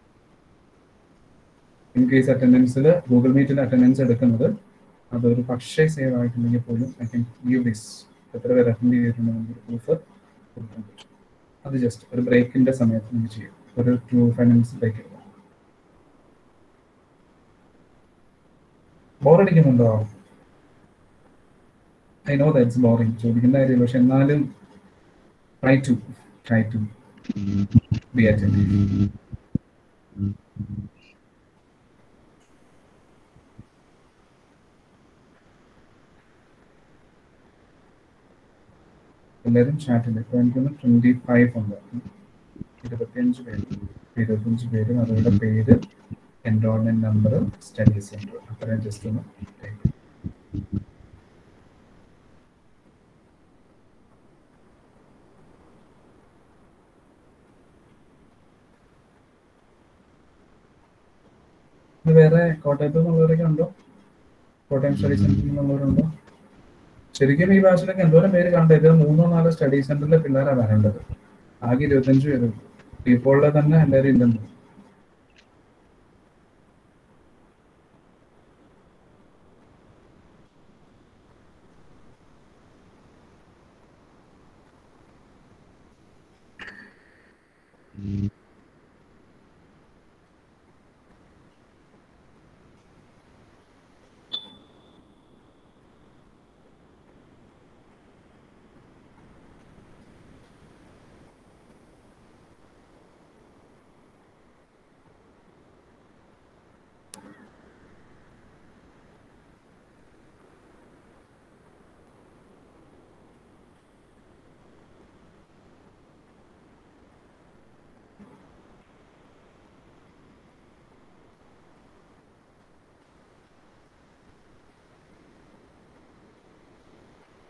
ഇൻ കേസ് അറ്റൻഡൻസിൽ ഗൂഗിൾ മീറ്റിൽ അറ്റൻഡൻസ് എടുക്കുന്നത് അതൊരു പക്ഷേ സേവ് ആയിട്ടുണ്ടെങ്കിൽ പോലും ഐ കൻ ഗീവ് ദിസ് എത്ര പേര് അറ്റൻഡ് ചെയ്തിട്ടുണ്ടെങ്കിൽ പ്രൂഫ് കൊടുക്കാൻ പറ്റും അത് ജസ്റ്റ് ഒരു ബ്രേക്കിന്റെ സമയത്ത് നമുക്ക് ചെയ്യും ഒരു ടു ഫൈവ് മിനിറ്റ്സ് ബ്രേക്ക് എടുക്കാം ബോറടിക്കുന്നുണ്ടോ ഐ നോ ദാറ്റ്സ് ബോറിംഗ് ചോദിക്കേണ്ട കാര്യമില്ല പക്ഷെ എന്നാലും try to try to be attend എല്ലാവരും ചാറ്റിൽ ഇപ്പോൾ എനിക്കൊന്ന് ട്വന്റി ഫൈവ് ഉണ്ട് ഇരുപത്തിയഞ്ച് പേര് ഇരുപത്തിയഞ്ച് പേരും അവരുടെ പേര് എൻറോൾമെന്റ് നമ്പർ സ്റ്റഡി സെന്റർ അത്രയും ജസ്റ്റ് ഒന്ന് type ചെയ്യ്. ഇത് വേറെ കോട്ടയത്ത് നിന്നുള്ളവരൊക്കെ ഉണ്ടോ കോട്ടയം സ്റ്റഡി സെന്ററിൽ നിന്നുള്ളവരുണ്ടോ ശരിക്കും ഈ ഭാഷയിലൊക്കെ എന്തോരം പേര് കണ്ടത് ഇത് മൂന്നോ നാലോ സ്റ്റഡി സെന്ററിലെ പിള്ളേരാണ് വരേണ്ടത് ആകെ ഇരുപത്തഞ്ച് പേര് ഇപ്പോഴുള്ള തന്നെ എല്ലാവരും ഇല്ലെന്ന്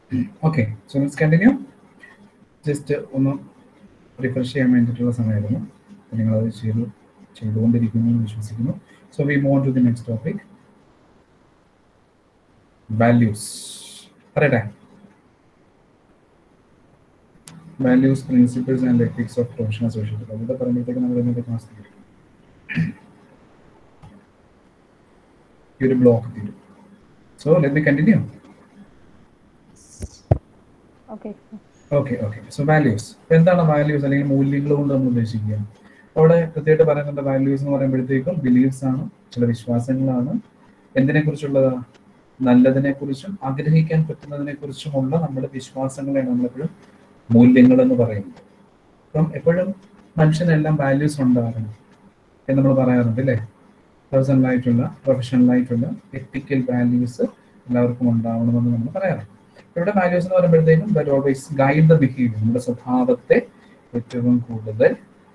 okay so let's continue just ഒന്ന് റിഫ്രഷ് ചെയ്യാൻ വേണ്ടിയിട്ടുള്ള സമയമായിരുന്നു അപ്പോൾ നിങ്ങളത് ചെയ്തു ചെയ്തുകൊണ്ടിരിക്കുന്നു എന്ന് വിശ്വസിക്കുന്നു so we Mon to the next topic values പറയട്ടെ values principles and ethics of professional social അവിടെ പറയുമ്പോഴത്തേക്ക് നമ്മൾ ഇന്നത്തെ ക്ലാസ് തീരും ഈ ഒരു ബ്ലോക്ക് തീരും so let me continue okay okay okay so values എന്താണ് വാല്യൂസ് അല്ലെങ്കിൽ മൂല്യങ്ങൾ കൊണ്ട് നമ്മൾ ഉദ്ദേശിക്കുക അവിടെ കൃത്യമായിട്ട് പറയുന്നുണ്ട് വാല്യൂസ് എന്ന് പറയുമ്പോഴത്തേക്കും ബിലീഫ്സ് ആണ് ചില വിശ്വാസങ്ങളാണ് എന്തിനെ കുറിച്ചുള്ളതാ നല്ലതിനെ കുറിച്ചും ആഗ്രഹിക്കാൻ പറ്റുന്നതിനെ കുറിച്ചുമുള്ള നമ്മുടെ വിശ്വാസങ്ങളെയാണ് നമ്മളെപ്പോഴും മൂല്യങ്ങൾ എന്ന് പറയുന്നത് അപ്പം എപ്പോഴും മനുഷ്യനെല്ലാം വാല്യൂസ് ഉണ്ടാകണം എന്ന് നമ്മൾ പറയാറുണ്ട് അല്ലേ പേഴ്സണലായിട്ടുള്ള പ്രൊഫഷണലായിട്ടുള്ള എത്തിക്കൽ വാല്യൂസ് എല്ലാവർക്കും ഉണ്ടാവണമെന്ന് നമ്മൾ പറയാറുണ്ട് ഇവിടെ വാല്യൂസ് എന്ന് പറയുമ്പോഴത്തേക്കും that always guide the behaviour നമ്മുടെ സ്വഭാവത്തെ ഏറ്റവും കൂടുതൽ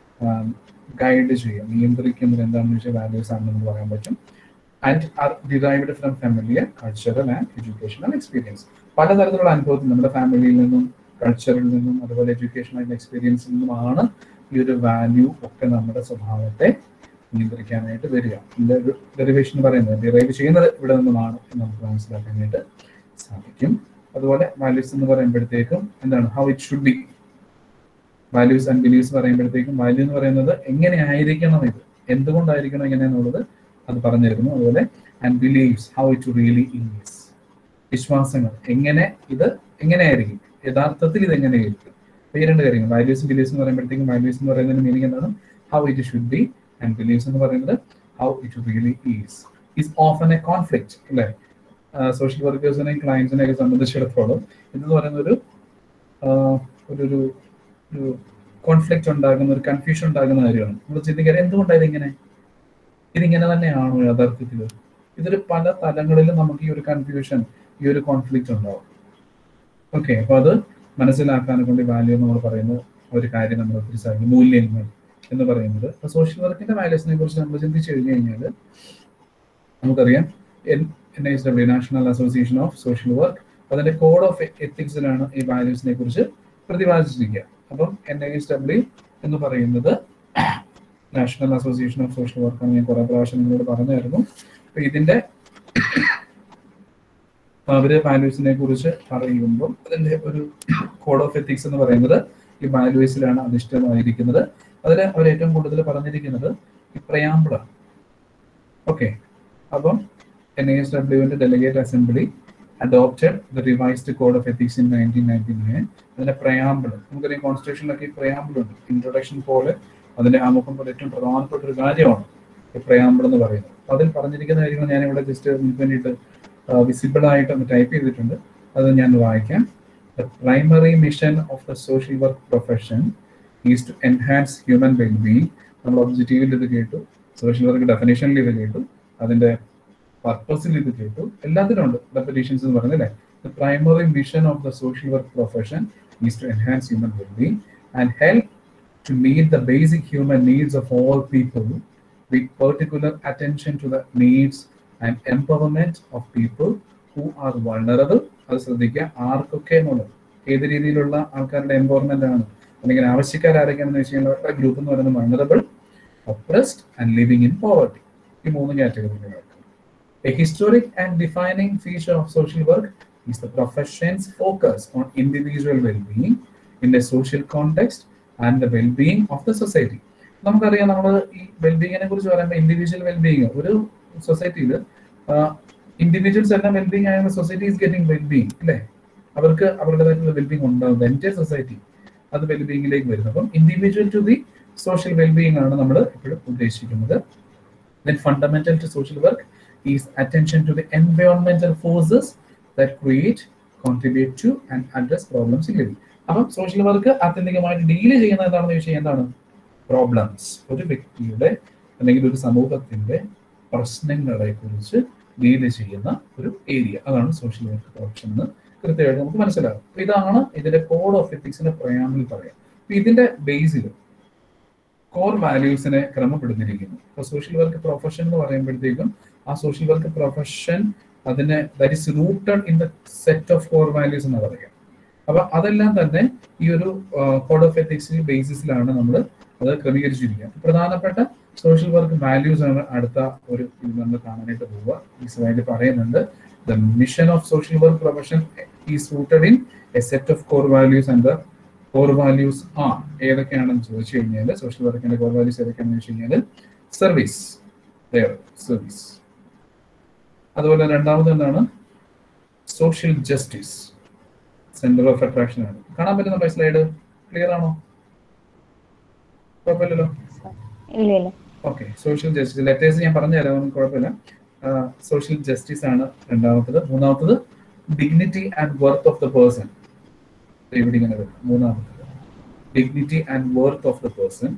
ഗൈഡ് ചെയ്യും നിയന്ത്രിക്കുന്നത് എന്താണെന്ന് വെച്ചാൽ വാല്യൂസ് ആണെന്ന് നമുക്ക് പറയാൻ പറ്റും and are derived from familiar cultural and educational experience പലതരത്തിലുള്ള അനുഭവത്തിൽ നമ്മുടെ ഫാമിലിയിൽ നിന്നും കൾച്ചറിൽ നിന്നും അതുപോലെ എഡ്യൂക്കേഷണൽ എക്സ്പീരിയൻസിൽ നിന്നുമാണ് ഈ ഒരു വാല്യൂ ഒക്കെ നമ്മുടെ സ്വഭാവത്തെ നിയന്ത്രിക്കാനായിട്ട് വരിക ഇതിന്റെ ഒരു ഡെറിവേഷൻ പറയുന്നത് ഡിറൈവ് ചെയ്യുന്നത് ഇവിടെ നിന്നുമാണ് എന്ന് നമുക്ക് മനസ്സിലാക്കാനായിട്ട് സാധിക്കും അതുപോലെ വാല്യൂസ് എന്ന് പറയുമ്പോഴത്തേക്കും എന്താണ് how it should be values and believes പറയുമ്പോഴത്തേക്കും വാല്യൂ എന്ന് പറയുന്നത് എങ്ങനെ ആയിരിക്കണം ഇത് എന്തുകൊണ്ടായിരിക്കണം ഇങ്ങനെ എന്നുള്ളത് അത് പറഞ്ഞു തരുന്നു അതുപോലെ and believes how it really is വിശ്വാസങ്ങൾ എങ്ങനെ ഇത് എങ്ങനെയായിരിക്കും യഥാർത്ഥത്തിൽ ഇത് എങ്ങനെയായിരിക്കും അപ്പൊ ഈ രണ്ട് കാര്യങ്ങൾ വാല്യൂസ് ബിലീവ്സ് എന്ന് പറയുമ്പോഴത്തേക്കും വാല്യൂസ് എന്ന് പറയുന്നതിന് മീനിങ് എന്താണ് how it should be and believes എന്ന് പറയുന്നത് how it really is is often a conflict അല്ലേ സോഷ്യൽ വർക്കേഴ്സിനെയും ക്ലയൻസിനെയും ഒക്കെ സംബന്ധിച്ചിടത്തോളം ഇതെന്ന് പറയുന്ന ഒരു ആഹ് ഒരു ഒരു ഒരു കോൺഫ്ലിക്റ്റ് ഉണ്ടാകുന്ന ഒരു കൺഫ്യൂഷൻ ഉണ്ടാകുന്ന കാര്യമാണ് നമ്മൾ ചിന്തിക്കാൻ എന്തുകൊണ്ടാണ് ഇതിങ്ങനെ ഇതിങ്ങനെ തന്നെയാണോ യഥാർത്ഥത്തിൽ ഇതൊരു പല തലങ്ങളിലും നമുക്ക് ഈ ഒരു കൺഫ്യൂഷൻ ഈ ഒരു കോൺഫ്ലിക്റ്റ് ഉണ്ടാവും ഓക്കെ അപ്പൊ അത് മനസ്സിലാക്കാനെ കൊണ്ട് വാല്യൂ നമ്മൾ പറയുന്ന ഒരു കാര്യം നമ്മൾ തിരിച്ചറിഞ്ഞു മൂല്യങ്ങൾ എന്ന് പറയുന്നത് അപ്പൊ സോഷ്യൽ വർക്കിന്റെ വാല്യൂസിനെ കുറിച്ച് നമ്മൾ ചിന്തിച്ചു കഴിഞ്ഞു കഴിഞ്ഞാൽ നമുക്കറിയാം N S W national association of social work അതിന്റെ കോഡ് ഓഫ് എത്തിക്സിലാണ് ഈ വാല്യൂസിനെ കുറിച്ച് പ്രതിപാദിച്ചിരിക്കുക അപ്പം എൻ എസ് ഡബ്ല്യു എന്ന് പറയുന്നത് national association of social work ആണ് ഞാൻ കുറെ പ്രാവശ്യം നിങ്ങളോട് പറഞ്ഞായിരുന്നു അപ്പൊ ഇതിന്റെ അവര് വാല്യൂസിനെ കുറിച്ച് പറയുമ്പോൾ അതിന്റെ ഒരു കോഡ് ഓഫ് എത്തിക്സ് എന്ന് പറയുന്നത് ഈ വാല്യൂസിലാണ് അധിഷ്ഠിതമായിരിക്കുന്നത് അതിൽ അവർ ഏറ്റവും കൂടുതൽ പറഞ്ഞിരിക്കുന്നത് ഈ പ്രയാമ്പിളാണ് ഓക്കെ അപ്പം എൻ എസ് ഡബ്ല്യുവിന്റെ delegate assembly adopted the revised code of ethics in nineteen ninety nine അതിന്റെ പ്രയാമ്പിൾ നമുക്കറിയാം കോൺസ്റ്റിറ്റ്യൂഷനിലൊക്കെ ഈ പ്രയാമ്പിൾ ഉണ്ട് ഇൻട്രൊഡക്ഷൻ പോലെ അതിന്റെ ആമുഖം പോലെ ഏറ്റവും പ്രധാനപ്പെട്ട ഒരു കാര്യമാണ് ഈ പ്രയാമ്പിൾ എന്ന് പറയുന്നത് അപ്പൊ അതിൽ പറഞ്ഞിരിക്കുന്ന കാര്യങ്ങൾ ഞാൻ ഇവിടെ ജസ്റ്റ് നിങ്ങൾക്ക് വേണ്ടിയിട്ട് വിസിബിൾ ആയിട്ട് ഒന്ന് ടൈപ്പ് ചെയ്തിട്ടുണ്ട് അത് ഞാൻ വായിക്കാം the primary mission of the social work profession is to enhance human wellbeing നമ്മൾ ഒബ്ജക്റ്റീവിൽ ഇത് കേട്ടു സോഷ്യൽ വർക്ക് ഡെഫിനേഷനിൽ ഇത് കേട്ടു അതിന്റെ പർപ്പസിൽ ഇത് കേട്ടു എല്ലാത്തിനും ഉണ്ട് ഡെഫിനേഷൻസ് എന്ന് പറയുന്നത് അല്ലേ the primary mission of the social work profession is to enhance human wellbeing and help to meet the basic human needs of all people with particular attention to the needs and empowerment of people who are vulnerable അത് ശ്രദ്ധിക്കുക ആർക്കൊക്കെ എന്നുള്ളത് ഏത് രീതിയിലുള്ള ആൾക്കാരുടെ empowerment ആണ് അല്ലെങ്കിൽ ആവശ്യക്കാരൊക്കെയാണെന്ന് വെച്ച് കഴിഞ്ഞാൽ ഗ്രൂപ്പ് എന്ന് പറയുന്നത് vulnerable oppressed and living in poverty ഈ മൂന്ന് കാറ്റഗറികൾ A historic and defining feature of social work is the profession's focus on individual well-being in a social context and the wellbeing of the society നമുക്കറിയാം നമ്മൾ ഈ വെൽബീയിങ്ങിനെ കുറിച്ച് പറയുമ്പോൾ individual wellbeing ഒരു സൊസൈറ്റിയിൽ ഇൻഡിവിജ്വൽസ് എല്ലാം വെൽബീങ് ആയ സൊസൈറ്റി ഈസ് ഗെറ്റിംഗ് വെൽബീയിങ് അല്ലേ അവർക്ക് അവരുടേതായിട്ടുള്ള വെൽബീങ് ഉണ്ടാകുന്നത് എൻ്റെ സൊസൈറ്റി അത് വെൽബീയിങ്ങിലേക്ക് വരുന്നു അപ്പം individual to the social wellbeing ആണ് നമ്മൾ എപ്പോഴും ഉദ്ദേശിക്കുന്നത് then fundamental to social work is attention to the എൻവയോൺമെന്റൽ forces that create contribute to and address problems in living അപ്പം സോഷ്യൽ വർക്ക് ആത്യന്തികമായിട്ട് ഡീൽ ചെയ്യുന്നത് എന്താണെന്ന് ചോദിച്ചാൽ എന്താണ് പ്രോബ്ലംസ് ഒരു വ്യക്തിയുടെ അല്ലെങ്കിൽ ഒരു സമൂഹത്തിന്റെ പ്രശ്നങ്ങളെ കുറിച്ച് ഡീൽ ചെയ്യുന്ന ഒരു ഏരിയ അതാണ് സോഷ്യൽ വർക്ക് പ്രൊഫഷൻ എന്ന് കൃത്യമായിട്ട് നമുക്ക് മനസ്സിലാകും അപ്പൊ ഇതാണ് ഇതിന്റെ കോഡ് ഓഫ് എത്തിക്സിന്റെ പ്രയാമിൽ പറയാം അപ്പൊ ഇതിന്റെ ബേസിൽ കോർ വാല്യൂസിനെ ക്രമപ്പെടുത്തിയിരിക്കുന്നു അപ്പൊ സോഷ്യൽ വർക്ക് പ്രൊഫഷൻ എന്ന് പറയുമ്പോഴത്തേക്കും ആ സോഷ്യൽ വർക്ക് പ്രൊഫഷൻ അതിനെ that is rooted in the set of core values എന്ന് പറയാം അപ്പൊ അതെല്ലാം തന്നെ ഈ ഒരു കോഡ് ഓഫ് എത്തിക്സ് ബേസിസിലാണ് നമ്മൾ അത് ക്രമീകരിച്ചിരിക്കുക പ്രധാനപ്പെട്ട സോഷ്യൽ വർക്ക് വാല്യൂസ് ആണ് അടുത്ത ഒരു ഇത് നമ്മൾ കാണാനായിട്ട് പോവുക ഈ സ്ലൈഡിൽ പറയുന്നുണ്ട് the mission of social work profession is rooted in a set of core values and the core values ആ ഏതൊക്കെയാണെന്ന് ചോദിച്ചു കഴിഞ്ഞാൽ സോഷ്യൽ വർക്കിന്റെ കോർ വാല്യൂസ് ഏതൊക്കെയാണെന്ന് വെച്ച് കഴിഞ്ഞാൽ സർവീസ് സർവീസ് അതുപോലെ രണ്ടാമത് എന്താണ് social justice centre of attraction ആണ് കാണാൻ പറ്റുന്നുണ്ടോ സ്ലൈഡ് ക്ലിയർ ആണോ കുഴപ്പമില്ലല്ലോ ഇല്ല ഇല്ല ഓക്കെ സോഷ്യൽ ജസ്റ്റിസ് ലെറ്റേഴ്സ് ഞാൻ പറഞ്ഞു തരാം ഒന്നും കുഴപ്പമില്ല സോഷ്യൽ ജസ്റ്റിസ് ആണ് രണ്ടാമത്തത് മൂന്നാമത്തത് dignity and worth of the person ഇവിടെ ഇങ്ങനെ വരും മൂന്നാമത്തത് dignity and worth of the person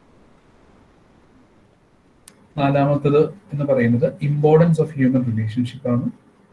നാലാമത്തത് എന്ന് പറയുന്നത് ഇമ്പോർട്ടൻസ് ഓഫ് ഹ്യൂമൻ റിലേഷൻഷിപ്പ് ആണ്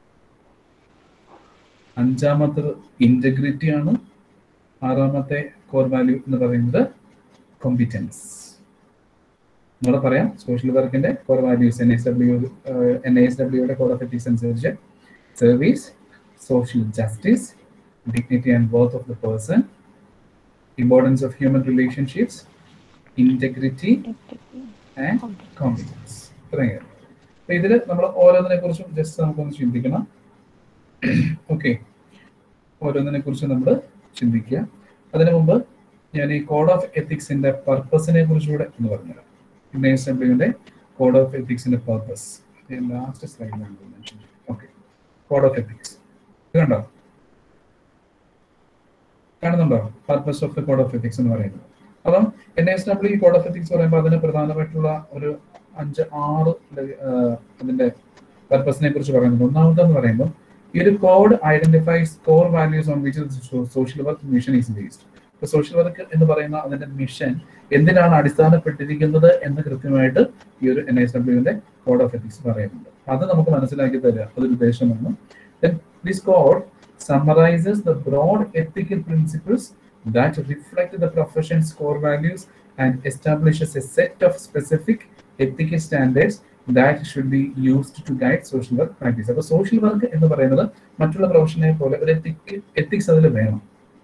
അഞ്ചാമത്തത് ഇന്റഗ്രിറ്റി ആണ് ആറാമത്തെ കോർ വാല്യൂ എന്ന് പറയുന്നത് കോമ്പിറ്റൻസ് നമ്മൾ പറയാം സോഷ്യൽ വർക്കിന്റെ core values N S W N S ഡബ്ല്യുയുടെ കോഡ് ഓഫ് എത്തിക്സ് അനുസരിച്ച് service social justice dignity and worth of the person, importance of human relationships, integrity and competence. ഇത്രയും കാര്യം. അപ്പൊ ഇതില് നമ്മൾ ഓരോന്നിനെ കുറിച്ചും ജസ്റ്റ് നമുക്കൊന്ന് ചിന്തിക്കണം ഓക്കെ ഓരോന്നിനെ കുറിച്ച് നമ്മൾ ചിന്തിക്കുക അതിനു മുമ്പ് ഞാൻ ഈ കോഡ് ഓഫ് എത്തിക്സിന്റെ പർപ്പസിനെ കുറിച്ചുകൂടെ ഒന്ന് പറഞ്ഞുതരാം ഇന്ത്യൻ അസംബ്ലിയുടെ കോഡ് ഓഫ് എത്തിക്സിന്റെ പർപ്പസ് ലാസ്റ്റ് സ്ലൈഡിലാണ് ഓക്കെ കോഡ് ഓഫ് എത്തിക്സ് ഇത് കണ്ടോ കാണുന്നുണ്ടോ purpose of the code of ethics എന്ന് പറയുന്നത് അപ്പം N S W code of ethics പറയുമ്പോൾ അതിന് പ്രധാനമായിട്ടുള്ള ഒരു അഞ്ച് ആറ് ആഹ്, അതിന്റെ പർപ്പസിനെ കുറിച്ച് പറയുന്നുണ്ട് ഒന്നാമതെന്ന് പറയുമ്പോൾ ഈ ഒരു code identifies core values on which social work mission is based ഇപ്പൊ സോഷ്യൽ വർക്ക് എന്ന് പറയുന്ന അതിന്റെ മിഷൻ എന്തിനാണ് അടിസ്ഥാനപ്പെട്ടിരിക്കുന്നത് എന്ന് കൃത്യമായിട്ട് ഈ ഒരു എൻ എസ് ഡബ്ല്യുവിന്റെ കോഡ് ഓഫ് എത്തിക്സ് പറയുന്നുണ്ട് അത് നമുക്ക് മനസ്സിലാക്കി തരിക അതൊരു ഉദ്ദേശമാണ് this code summarizes the broad ethical principles that reflect the profession's core values and establishes a set of specific ethical standards that should be used to guide social work practice. അപ്പോൾ social work എന്ന് പറയുന്നത് മറ്റുള്ള പ്രൊഫഷനെ പോലെ ഒരു ethic ethics അതിൽ വേണം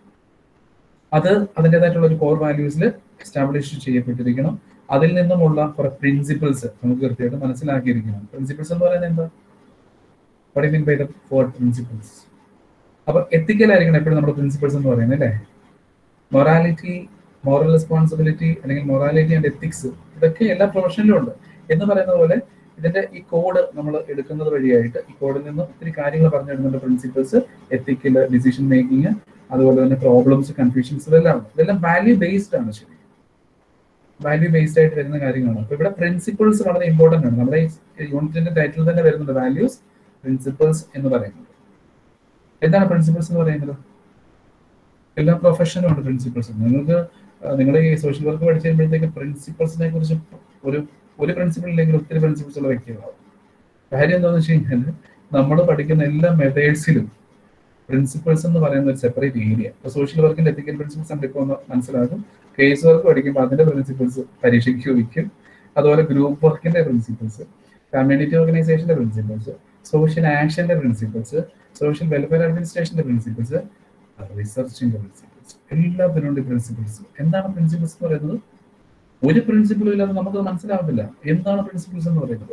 അത് അതിൻ്റെതായിട്ടുള്ള ഒരു കോർ വാല്യൂസിൽ എസ്റ്റാബ്ലിഷ് ചെയ്യപ്പെട്ടിരിക്കണം അതിൽ നിന്നുമുള്ള കുറെ പ്രിൻസിപ്പിൾസ് നമുക്ക് കൃത്യമായിട്ട് മനസ്സിലാക്കിയിരിക്കണം പ്രിൻസിപ്പിൾസ് എന്ന് പറയുന്നത് എന്താ what mean by the four principles അപ്പൊ എത്തിക്കൽ ആയിരിക്കണം എപ്പോഴും നമ്മുടെ പ്രിൻസിപ്പിൾസ് എന്ന് പറയുന്നത് അല്ലേ മൊറാലിറ്റി മോറൽ റെസ്പോൺസിബിലിറ്റി അല്ലെങ്കിൽ മൊറാലിറ്റി ആൻഡ് എത്തിക്സ് ഇതൊക്കെ എല്ലാ പ്രൊഫഷനിലും ഉണ്ട് എന്ന് പറയുന്ന പോലെ ഇതിന്റെ ഈ കോഡ് നമ്മൾ എടുക്കുന്നത് വഴിയായിട്ട് ഈ കോഡിൽ നിന്ന് ഒത്തിരി കാര്യങ്ങൾ പറഞ്ഞു തരുന്നുണ്ട് പ്രിൻസിപ്പിൾസ് എത്തിക്കൽ ഡിസിഷൻ മേക്കിംഗ് അതുപോലെ തന്നെ പ്രോബ്ലംസ് കൺഫ്യൂഷൻസ് ഇതെല്ലാം ഉണ്ട് ഇതെല്ലാം വാല്യൂ ബേസ്ഡ് ആണ് ശരി വാല്യൂ ബേസ്ഡ് ആയിട്ട് വരുന്ന കാര്യങ്ങളാണ് അപ്പൊ ഇവിടെ പ്രിൻസിപ്പിൾസ് വളരെ ഇമ്പോർട്ടന്റ് ആണ് നമ്മുടെ ഈ യൂണിറ്റിന്റെ ടൈറ്റിൽ തന്നെ വരുന്നുണ്ട് വാല്യൂസ് പ്രിൻസിപ്പിൾസ് എന്ന് പറയുന്നത് എന്താണ് പ്രിൻസിപ്പിൾസ് എന്ന് പറയുന്നത് എല്ലാ പ്രൊഫഷനും ഉണ്ട് പ്രിൻസിപ്പിൾസ് നിങ്ങൾക്ക് നിങ്ങൾ ഈ സോഷ്യൽ വർക്ക് പഠിച്ചു കഴിയുമ്പോഴത്തേക്ക് പ്രിൻസിപ്പിൾസിനെ കുറിച്ച് ഒരു ഒരു പ്രിൻസിപ്പിൾ ഇല്ലെങ്കിൽ ഒത്തിരി പ്രിൻസിപ്പിൾസ് ഉള്ള വ്യക്തികളാവും കാര്യം എന്താണെന്ന് വെച്ച് കഴിഞ്ഞാൽ നമ്മൾ പഠിക്കുന്ന എല്ലാ മെത്തേഡ്സിലും പ്രിൻസിപ്പിൾസ് എന്ന് പറയുന്ന ഒരു സെപ്പറേറ്റ് ഏരിയ ഇപ്പൊ സോഷ്യൽ വർക്കിന്റെ എത്തിക്കൽ പ്രിൻസിപ്പിൾസ് നമ്മൾ ഇപ്പോൾ ഒന്ന് മനസ്സിലാക്കും കേസ് വർക്ക് പഠിക്കുമ്പോൾ അതിന്റെ പ്രിൻസിപ്പിൾസ് പരീക്ഷയ്ക്ക് ചോദിക്കും അതുപോലെ ഗ്രൂപ്പ് വർക്കിന്റെ പ്രിൻസിപ്പിൾസ് കമ്മ്യൂണിറ്റി ഓർഗനൈസേഷന്റെ പ്രിൻസിപ്പിൾസ് സോഷ്യൽ ആക്ഷന്റെ പ്രിൻസിപ്പിൾസ് സോഷ്യൽ വെൽഫെയർ അഡ്മിനിസ്ട്രേഷന്റെ പ്രിൻസിപ്പിൾസ് റിസർച്ചിന്റെ പ്രിൻസിപ്പിൾസ് എല്ലാത്തിനും പ്രിൻസിപ്പിൾസ് എന്താണ് പ്രിൻസിപ്പിൾസ് എന്ന് പറയുന്നത് ഒരു പ്രിൻസിപ്പിളും ഇല്ലാതെ നമുക്ക് മനസ്സിലാവുന്നില്ല എന്താണ് പ്രിൻസിപ്പിൾസ് എന്ന് പറയുന്നത്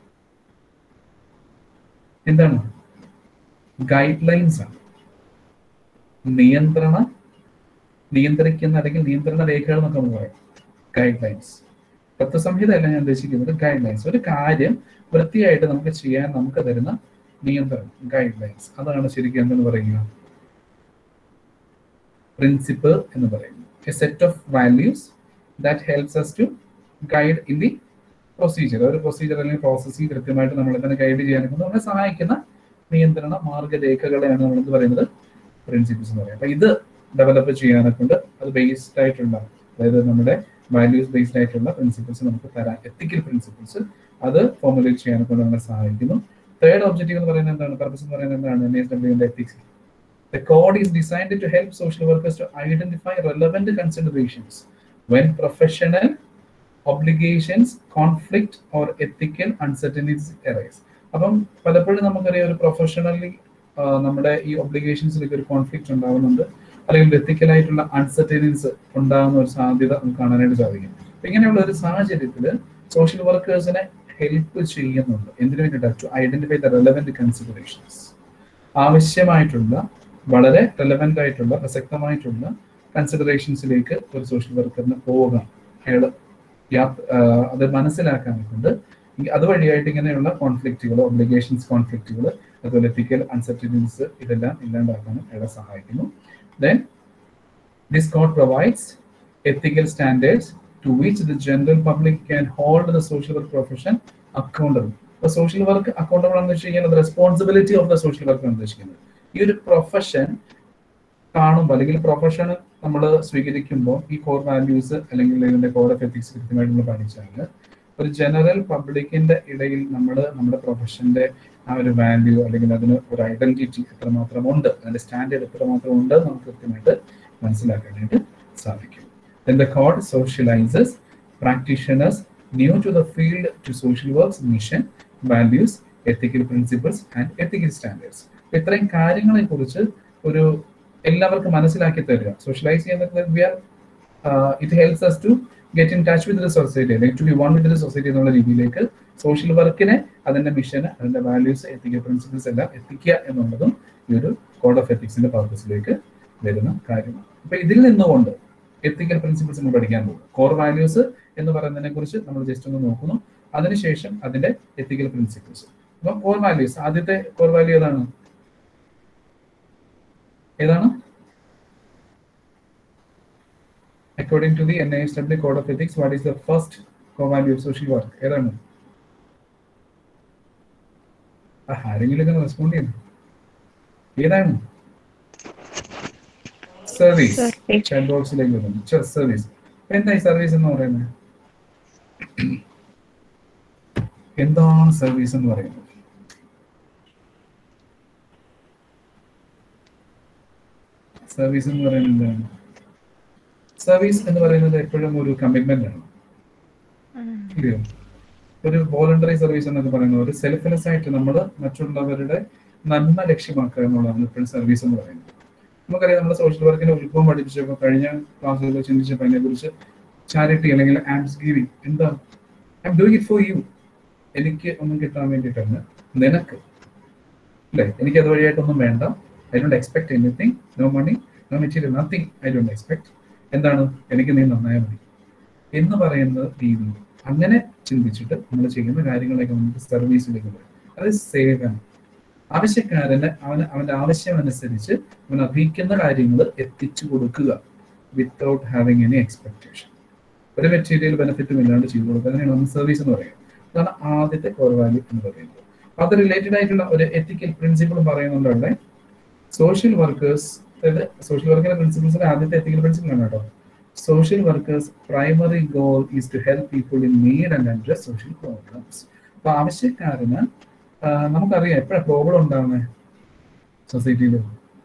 എന്താണ് ഗൈഡ് ലൈൻസ് ആണ് നിയന്ത്രണ നിയന്ത്രിക്കുന്ന അല്ലെങ്കിൽ നിയന്ത്രണ രേഖകൾ എന്നൊക്കെ നമുക്ക് പറയാം ഗൈഡ് ലൈൻസ് തത്വസംഹിത അല്ല ഞാൻ ഉദ്ദേശിക്കുന്നത് ഗൈഡ് ലൈൻസ് ഒരു കാര്യം വൃത്തിയായിട്ട് നമുക്ക് ചെയ്യാൻ നമുക്ക് തരുന്ന നിയന്ത്രണം ഗൈഡ് ലൈൻസ് അതാണ് ശരിക്കും എന്തെന്ന് പറയുക പ്രിൻസിപ്പിൾ എന്ന് പറയുന്നത് a set of values that helps us to guide in the procedure ഒരു പ്രൊസീജിയർ അല്ലെങ്കിൽ പ്രോസസ്സിംഗ് കൃത്യമായിട്ട് നമ്മൾ തന്നെ ഗൈഡ് ചെയ്യാനൊക്കെ നമ്മളെ സഹായിക്കുന്ന നിയന്ത്രണ മാർഗരേഖകളെയാണ് നമ്മൾ എന്ത് പറയുന്നത് പ്രിൻസിപ്പിൾസ് എന്ന് പറയുന്നത് അപ്പൊ ഇത് ഡെവലപ്പ് ചെയ്യാനൊക്കെ ഉണ്ട് അത് ബേസ്ഡ് ആയിട്ടുള്ള അതായത് നമ്മുടെ വാല്യൂസ് ബേസ്ഡ് ആയിട്ടുള്ള പ്രിൻസിപ്പിൾസ് നമുക്ക് തരാൻ എത്തിക്കൽ പ്രിൻസിപ്പിൾസ് അത് ഫോർമുലേറ്റ് ചെയ്യാനൊക്കെ നമ്മളെ സഹായിക്കുന്നു തേർഡ് ഒബ്ജക്റ്റീവ് എന്ന് പറയുന്നത് എന്താണ് പർപ്പസ് എന്ന് പറയുന്നത് എന്താണ് എൻ എസ് ഡബ്ല്യുവിന്റെ ethics The code is designed to help social workers to identify relevant considerations when professional obligations, conflict, or ethical uncertainties arise. അപ്പം പലപ്പോഴും നമുക്കറിയാം ഒരു പ്രൊഫഷണലി നമ്മുടെ ഈ ഒബ്ലിഗേഷൻസിലൊക്കെ ഒരു കോൺഫ്ലിക്റ്റ് ഉണ്ടാവുന്നുണ്ട് അല്ലെങ്കിൽ എത്തിക്കൽ ആയിട്ടുള്ള അൺസർട്ടനിറ്റീസ് ഉണ്ടാകുന്ന ഒരു സാധ്യത നമുക്ക് കാണാനായിട്ട് സാധിക്കും അപ്പൊ ഇങ്ങനെയുള്ള ഒരു സാഹചര്യത്തിൽ സോഷ്യൽ വർക്കേഴ്സിനെ ഹെൽപ്പ് ചെയ്യുന്നുണ്ട് എന്തിനു വേണ്ടിയിട്ടാണ് to identify the relevant considerations ആവശ്യമായിട്ടുള്ള വളരെ റെലവെന്റ് ആയിട്ടുള്ള പ്രസക്തമായിട്ടുള്ള കൺസിഡറേഷൻസിലേക്ക് ഒരു സോഷ്യൽ വർക്കറിന് പോകാം അയാൾ അത് മനസ്സിലാക്കാൻ കൊണ്ട് ഈ അതുവഴിയായിട്ട് ഇങ്ങനെയുള്ള കോൺഫ്ലിക്റ്റുകൾ ഒബ്ലിഗേഷൻസ് കോൺഫ്ലിക്റ്റുകൾ അതുപോലെ എത്തിക്കൽ അൺസർട്ടനിറ്റീസ് ഇതെല്ലാം ഇല്ലാണ്ടാക്കാനും അയാളെ സഹായിക്കുന്നു then this code provides ethical standards to which the general public can hold the social work profession accountable. ഇപ്പൊ സോഷ്യൽ വർക്ക് അക്കൗണ്ടബിൾ എന്ന് വെച്ച് കഴിഞ്ഞാൽ responsibility of the social work എന്ന് ഉദ്ദേശിക്കുന്നത് ഈ ഒരു പ്രൊഫഷൻ കാണുമ്പോൾ അല്ലെങ്കിൽ പ്രൊഫഷൻ നമ്മൾ സ്വീകരിക്കുമ്പോൾ ഈ കോർ വാല്യൂസ് അല്ലെങ്കിൽ ഇതിന്റെ കോഡ് ഓഫ് എത്തിക്സ് കൃത്യമായിട്ട് നമ്മൾ പഠിച്ചാൽ ഒരു ജനറൽ പബ്ലിക്കിന്റെ ഇടയിൽ നമ്മൾ നമ്മുടെ പ്രൊഫഷന്റെ ആ ഒരു വാല്യൂ അല്ലെങ്കിൽ അതിന് ഒരു ഐഡന്റിറ്റി എത്രമാത്രം ഉണ്ട് അതിന്റെ സ്റ്റാൻഡേർഡ് എത്രമാത്രം ഉണ്ട് എന്ന് നമുക്ക് കൃത്യമായിട്ട് മനസ്സിലാക്കാനായിട്ട് സാധിക്കും Then the code socializes practitioners new to the field to social work's mission, values, ethical principles and ethical standards. അപ്പൊ ഇത്രയും കാര്യങ്ങളെ കുറിച്ച് ഒരു എല്ലാവർക്കും മനസ്സിലാക്കി തരിക സോഷ്യലൈസ് ചെയ്യുന്നത് it helps us to get in touch with the society അല്ലെങ്കിൽ to be one with the society എന്നുള്ള രീതിയിലേക്ക് സോഷ്യൽ വർക്കിനെ അതിന്റെ മിഷന് അതിന്റെ വാല്യൂസ് എത്തിക്കൽ പ്രിൻസിപ്പിൾസ് എല്ലാം എത്തിക്കുക എന്നുള്ളതും ഈ ഒരു കോഡ് ഓഫ് എത്തിക്സിന്റെ പർപ്പസിലേക്ക് വരുന്ന കാര്യമാണ് അപ്പൊ ഇതിൽ നിന്നുകൊണ്ട് എത്തിക്കൽ പ്രിൻസിപ്പിൾസ് നമ്മൾ പഠിക്കാൻ പോകും കോർ വാല്യൂസ് എന്ന് പറയുന്നതിനെ കുറിച്ച് നമ്മൾ ജസ്റ്റ് ഒന്ന് നോക്കുന്നു അതിനുശേഷം അതിന്റെ എത്തിക്കൽ പ്രിൻസിപ്പിൾസ് അപ്പൊ കോർ വാല്യൂസ് ആദ്യത്തെ കോർ വാല്യൂ ഏതാണ് ഏതാണ് according to the N I S W code of ethics what is the first core value of social work ഏതാണ് ആരെങ്കിലും റെസ്പോണ്ട് ചെയ്യുന്നു ഏതാണ് സർവീസ് Service. ചാറ്റ് ബോക്സിലേക്ക് വരുന്നു സർവീസ് എന്തായി സർവീസ് എന്ന് പറയുന്നത് എന്താണ് സർവീസ് എന്ന് പറയുന്നത് സർവീസ് എന്ന് പറയുന്നത് എന്താണ് സർവീസ് എന്ന് പറയുന്നത് എപ്പോഴും ഒരു കമ്മിറ്റ്മെന്റ് ആണ് ഇല്ലയോ ഒരു വോളണ്ടറി സർവീസ് എന്നൊക്കെ പറയുന്നത് ഒരു സെൽഫ്ലെസ് ആയിട്ട് നമ്മൾ മറ്റുള്ളവരുടെ നന്മ ലക്ഷ്യമാക്കുക എന്നുള്ളതാണ് എപ്പോഴും സർവീസ് എന്ന് പറയുന്നത് നമുക്കറിയാം നമ്മുടെ സോഷ്യൽ വർക്കിന്റെ ഉത്ഭവം പഠിപ്പിച്ചപ്പോൾ കഴിഞ്ഞ ക്ലാസ്സുകളിൽ ചിന്തിച്ചപ്പോൾ അതിനെക്കുറിച്ച് ചാരിറ്റി അല്ലെങ്കിൽ ആംസ് ഗീവിങ് എന്താ I am doing it for you എനിക്ക് ഒന്നും കിട്ടാൻ വേണ്ടിയിട്ടല്ല നിനക്ക് അല്ലേ എനിക്ക് അതുവഴിയായിട്ടൊന്നും വേണ്ട I don't expect anything no money no material nothing I don't expect എന്താണ് എനിക്ക് നീ നന്നായാൽ മതി എന്ന് പറയുന്ന രീതി അങ്ങനെ ചിന്തിച്ചിട്ട് നമ്മൾ ചെയ്യുന്ന കാര്യങ്ങളൊക്കെ നമുക്ക് സർവീസിലേക്ക് വരും അത് സേവനം ആവശ്യക്കാരന് അവന് അവന്റെ ആവശ്യം അനുസരിച്ച് അവൻ അർഹിക്കുന്ന കാര്യങ്ങൾ എത്തിച്ചു കൊടുക്കുക വിത്തൗട്ട് ഹാവിങ് എനി എക്സ്പെക്ടേഷൻ ഒരു മെറ്റീരിയൽ ബെനിഫിറ്റും ഇല്ലാണ്ട് ചെയ്തു കൊടുക്കുക അതിനാണ് നമ്മൾ സർവീസ് എന്ന് പറയുന്നത് അതാണ് ആദ്യത്തെ കോർ വാല്യൂ എന്ന് പറയുന്നത് അപ്പൊ അത് റിലേറ്റഡ് ആയിട്ടുള്ള ഒരു എത്തിക്കൽ പ്രിൻസിപ്പിളും പറയുന്നുണ്ട് അവിടെ സോഷ്യൽ വർക്കേഴ്സ് അതായത് സോഷ്യൽ വർക്കിന്റെ പ്രിൻസിപ്പിൾസിന്റെ ആദ്യത്തെ എത്തിക്കൽ പ്രിൻസിപ്പിൾ ആണ് കേട്ടോ social workers primary goal is to help people in need and address social problems അപ്പൊ ആവശ്യക്കാരന് ആ, നമുക്കറിയാം എപ്പോഴാണ് പ്രോബ്ലം ഉണ്ടാകുന്നത് സൊസൈറ്റിയിൽ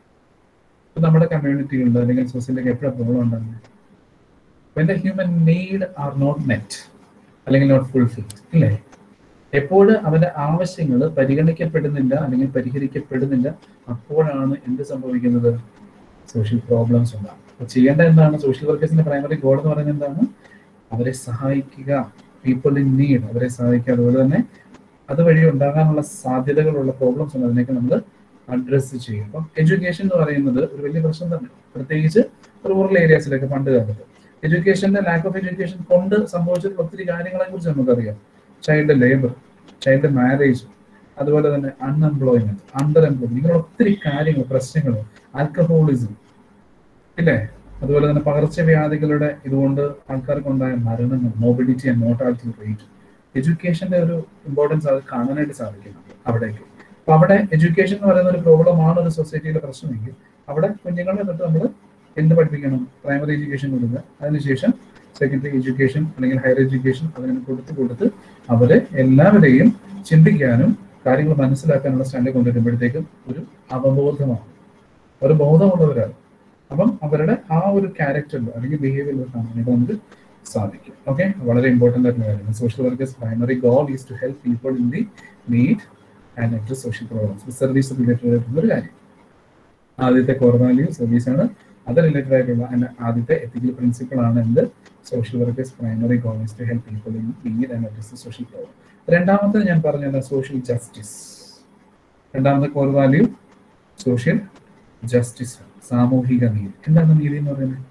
ഇപ്പൊ നമ്മുടെ കമ്മ്യൂണിറ്റികളിൽ അല്ലെങ്കിൽ സൊസൈറ്റിയിലേക്ക് എപ്പോഴാണ് പ്രോബ്ലം ഉണ്ടാകുന്നത് when the human need are not met അല്ലെങ്കിൽ നോട്ട് ഫുൾഫിൽഡ് ഇല്ലേ എപ്പോഴും അവന്റെ ആവശ്യങ്ങൾ പരിഗണിക്കപ്പെടുന്നില്ല അല്ലെങ്കിൽ പരിഹരിക്കപ്പെടുന്നില്ല അപ്പോഴാണ് എന്ത് സംഭവിക്കുന്നത് സോഷ്യൽ പ്രോബ്ലംസ് ഉണ്ടാകും അപ്പൊ ചെയ്യേണ്ട എന്താണ് സോഷ്യൽ വർക്കേഴ്സിന്റെ പ്രൈമറി ഗോൾ എന്ന് പറയുന്നത് എന്താണ് അവരെ സഹായിക്കുക പീപ്പിൾ ഇൻ നീഡ് അവരെ സഹായിക്കുക അതുപോലെ തന്നെ അതുവഴി ഉണ്ടാകാനുള്ള സാധ്യതകളുള്ള പ്രോബ്ലംസ് ഉണ്ട് അതിനൊക്കെ നമ്മൾ അഡ്രസ്സ് ചെയ്യും അപ്പം എഡ്യൂക്കേഷൻ എന്ന് പറയുന്നത് ഒരു വലിയ പ്രശ്നം തന്നെ പ്രത്യേകിച്ച് റൂറൽ ഏരിയാസിലൊക്കെ പണ്ട് കാലത്ത് എഡ്യൂക്കേഷന്റെ ലാക്ക് ഓഫ് എഡ്യൂക്കേഷൻ കൊണ്ട് സംഭവിച്ചിട്ടുള്ള ഒത്തിരി കാര്യങ്ങളെ കുറിച്ച് നമുക്കറിയാം ചൈൽഡ് ലേബർ ചൈൽഡ് മാരേജ് അതുപോലെ തന്നെ അൺഎംപ്ലോയ്മെന്റ് അണ്ടർ എംപ്ലോയ്മെന്റ് ഇങ്ങനെ ഒത്തിരി കാര്യങ്ങൾ പ്രശ്നങ്ങൾ ആൽക്കഹോളിസം ഇല്ലേ അതുപോലെ തന്നെ പകർച്ചവ്യാധികളുടെ ഇതുകൊണ്ട് ആൾക്കാർക്ക് ഉണ്ടായ മരണങ്ങൾ മോബിലിറ്റി ആൻഡ് മോർട്ടാലിറ്റി റേറ്റ് എഡ്യൂക്കേഷന്റെ ഒരു ഇമ്പോർട്ടൻസ് അത് കാണാനായിട്ട് സാധിക്കുന്നുണ്ട് അവിടേക്ക് അപ്പൊ അവിടെ എഡ്യൂക്കേഷൻ എന്ന് പറയുന്ന ഒരു പ്രോബ്ലമാണ് ഒരു സൊസൈറ്റിയിലെ പ്രശ്നമെങ്കിൽ അവിടെ കുഞ്ഞുങ്ങളെ തൊട്ട് നമ്മൾ എന്ത് പഠിപ്പിക്കണം പ്രൈമറി എഡ്യൂക്കേഷൻ കൊടുക്കുക അതിനുശേഷം സെക്കൻഡറി എഡ്യൂക്കേഷൻ അല്ലെങ്കിൽ ഹയർ എഡ്യൂക്കേഷൻ അതിനെ കൊടുത്ത് കൊടുത്ത് അവരെ എല്ലാവരെയും ചിന്തിക്കാനും കാര്യങ്ങൾ മനസ്സിലാക്കാനുള്ള സ്റ്റാൻഡിൽ കൊണ്ടുവരുമ്പോഴത്തേക്കും ഒരു അവബോധമാണ് ഒരു ബോധമുള്ളവരാണ് അപ്പം അവരുടെ ആ ഒരു ക്യാരക്ടറിൽ അല്ലെങ്കിൽ ബിഹേവിയറിൽ കാണാനായിട്ട് നമുക്ക് സാധിക്കും ഓക്കെ വളരെ ഇമ്പോർട്ടൻ്റ് ആയിട്ടുള്ള കാര്യമാണ് social workers primary goal is to help people in the need and address social problems service related ആയിട്ടുള്ള ഒരു കാര്യം ആദ്യത്തെ കോർ വാല്യൂ സർവീസ് ആണ് അത് റിലേറ്റഡ് ആയിട്ടുള്ള അതിന്റെ ആദ്യത്തെ എത്തിക്കൽ പ്രിൻസിപ്പിൾ ആണ് എന്ത് social workers primary goal to help people in need and address social problem രണ്ടാമത്തെ ഞാൻ പറഞ്ഞത് സോഷ്യൽ ജസ്റ്റിസ് രണ്ടാമത്തെ കോർ വാല്യൂ സോഷ്യൽ ജസ്റ്റിസ് സാമൂഹിക നീതി എന്താണ് നീതി എന്ന് പറയുന്നത്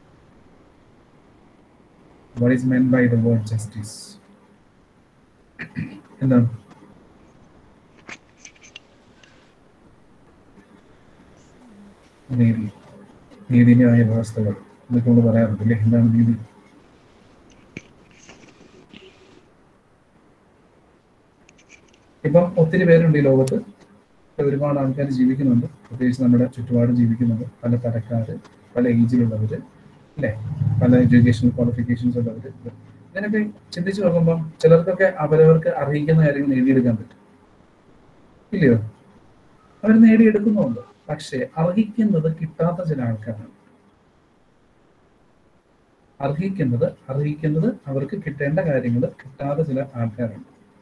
what is meant by the word justice എന്താണ് നീതി നീതിന്യായ വ്യവസ്ഥകൾ എന്നൊക്കെ നമ്മൾ പറയാറുണ്ട് അല്ലേ എന്താണ് നീതി ഇപ്പം ഒത്തിരി പേരുണ്ട് ഈ ലോകത്ത് ഒരുപാട് ആൾക്കാർ ജീവിക്കുന്നുണ്ട് പ്രത്യേകിച്ച് നമ്മുടെ ചുറ്റുപാട് ജീവിക്കുന്നുണ്ട് പല തരക്കാര് പല ഏജിലുള്ളവര് അല്ലേ പല എഡ്യൂക്കേഷണൽ ക്വാളിഫിക്കേഷൻസ് ഉള്ളവര് ഇങ്ങനെയൊക്കെ ചിന്തിച്ചു നോക്കുമ്പോൾ ചിലർക്കൊക്കെ അവരവർക്ക് അർഹിക്കുന്ന കാര്യങ്ങൾ നേടിയെടുക്കാൻ പറ്റും ഇല്ലയോ അവർ നേടിയെടുക്കുന്നുണ്ട് പക്ഷേ അർഹിക്കുന്നത് കിട്ടാത്ത ചില ആൾക്കാരാണ് അർഹിക്കുന്നത് അർഹിക്കുന്നത് അവർക്ക് കിട്ടേണ്ട കാര്യങ്ങൾ കിട്ടാത്ത ചില ആൾക്കാരാണ്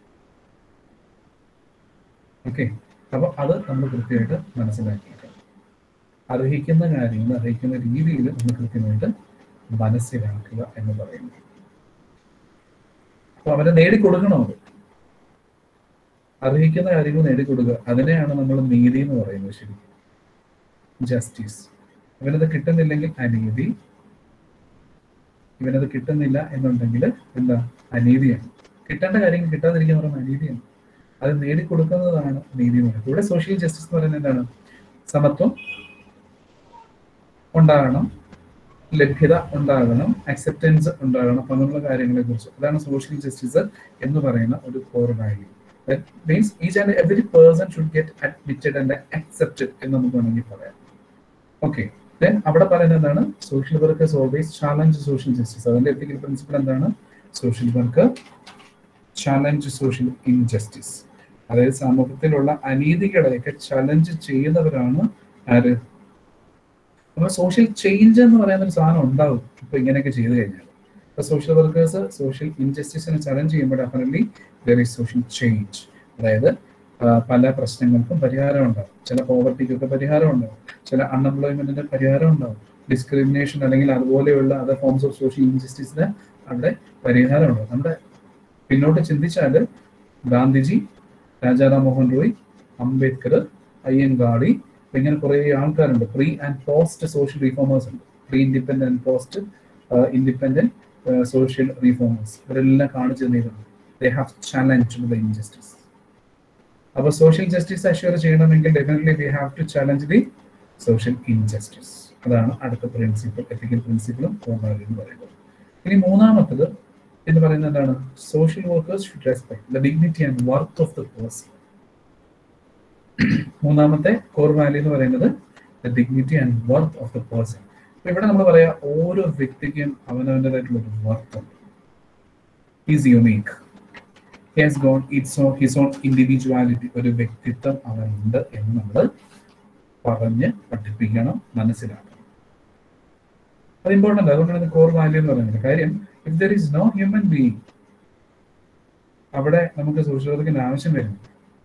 ഓക്കെ അപ്പൊ അത് നമ്മൾ കൃത്യമായിട്ട് മനസ്സിലാക്കിയിരിക്കണം അർഹിക്കുന്ന കാര്യങ്ങൾ അർഹിക്കുന്ന രീതിയിൽ നമ്മൾ കൃത്യമായിട്ട് മനസ്സിലാക്കുക എന്ന് പറയുന്നു അപ്പൊ അവരെ നേടിക്കൊടുക്കണമത് അർഹിക്കുന്ന കാര്യങ്ങൾ നേടിക്കൊടുക്കുക അതിനെയാണ് നമ്മൾ നീതി എന്ന് പറയുന്നത് ശരിക്കും ജസ്റ്റിസ് ഇവനത് കിട്ടുന്നില്ലെങ്കിൽ അനീതി ഇവനത് കിട്ടുന്നില്ല എന്നുണ്ടെങ്കിൽ എന്താ അനീതിയാണ് കിട്ടേണ്ട കാര്യങ്ങൾ കിട്ടാതിരിക്കുക പറയുന്നത് അനീതിയാണ് അത് നേടിക്കൊടുക്കുന്നതാണ് നീതി എന്ന് പറയുന്നത് ഇവിടെ സോഷ്യൽ ജസ്റ്റിസ് എന്ന് പറയുന്നത് എന്താണ് സമത്വം ഉണ്ടാകണം ലഭ്യത ഉണ്ടാകണം അക്സെപ്റ്റൻസ് ഉണ്ടാകണം അങ്ങനെയുള്ള കാര്യങ്ങളെ കുറിച്ച് അതാണ് സോഷ്യൽ ജസ്റ്റിസ് എന്ന് പറയുന്ന ഒരു core value means each and every person should get admitted and accepted എന്ന് നമുക്ക് വേണമെങ്കിൽ പറയാം ഓക്കെ ദെൻ അവിടെ പറയുന്നത് എന്താണ് social workers always challenge social justice അതിന്റെ എത്തിക്കൽ പ്രിൻസിപ്പിൾ എന്താണ് social worker challenge social injustice അതായത് സമൂഹത്തിലുള്ള അനീതികളെയൊക്കെ ചലഞ്ച് ചെയ്യുന്നവരാണ് ആര് അപ്പൊ സോഷ്യൽ ചേഞ്ച് എന്ന് പറയുന്ന ഒരു സാധനം ഉണ്ടാവും ഇപ്പൊ ഇങ്ങനെയൊക്കെ ചെയ്തു കഴിഞ്ഞാൽ ഇപ്പൊ സോഷ്യൽ വർക്കേഴ്സ് സോഷ്യൽ ഇൻജസ്റ്റിസിനെ ചലഞ്ച് ചെയ്യുമ്പോൾ definitely there is social change അതായത് പല പ്രശ്നങ്ങൾക്കും പരിഹാരം ഉണ്ടാവും ചില പോവർട്ടിക്കൊക്കെ പരിഹാരം ഉണ്ടാവും ചില അൺഎംപ്ലോയ്മെന്റിന്റെ പരിഹാരം ഉണ്ടാവും ഡിസ്ക്രിമിനേഷൻ അല്ലെങ്കിൽ അതുപോലെയുള്ള അതർ ഫോംസ് ഓഫ് സോഷ്യൽ ഇൻജസ്റ്റിസിന് അവിടെ പരിഹാരം ഉണ്ടാവും നമ്മുടെ പിന്നോട്ട് ചിന്തിച്ചാൽ ഗാന്ധിജി രാജാറാം മോഹൻ റോയ് അംബേദ്കർ അയ്യൻഗാഡി ഇങ്ങനെ കുറെ ആൾക്കാരുണ്ട് pre and post social reformers ഉണ്ട് pre independent and post independent social reformers ഇവരെല്ലാം കാണിച്ചു തന്നിരുന്നു they have challenge the injustice അപ്പൊ സോഷ്യൽ ജസ്റ്റിസ് അഷ്യൂർ ചെയ്യണമെങ്കിൽ definitely we have to challenge the social injustice അതാണ് അടുത്ത പ്രിൻസിപ്പിൾ എത്തിക്കൽ പ്രിൻസിപ്പിളും എന്ന് പറയുന്നത് ഇനി മൂന്നാമത്തത് എന്ന് പറയുന്നത് എന്താണ് social workers should respect the dignity and worth of the person മൂന്നാമത്തെ കോർ വാല്യൂ എന്ന് പറയുന്നത് the dignity and worth of the person അപ്പൊ ഇവിടെ നമ്മൾ പറയാ ഓരോ വ്യക്തിക്കും അവനവൻ്റെതായിട്ടുള്ള ഒരു വർത്ത് ഉണ്ട് is unique has gone its own his own individuality ഒരു വ്യക്തിത്വം അവനുണ്ട് എന്ന് നമ്മൾ പറഞ്ഞ് പഠിപ്പിക്കണം മനസ്സിലാക്കണം അത് ഇമ്പോർട്ടൻ്റ് അതുകൊണ്ടാണ് കോർ വാല്യൂ എന്ന് പറയുന്നത് കാര്യം if there is no human being അവിടെ നമുക്ക് സോഷ്യൽ വർക്കിന്റെ ആവശ്യം വരുന്നു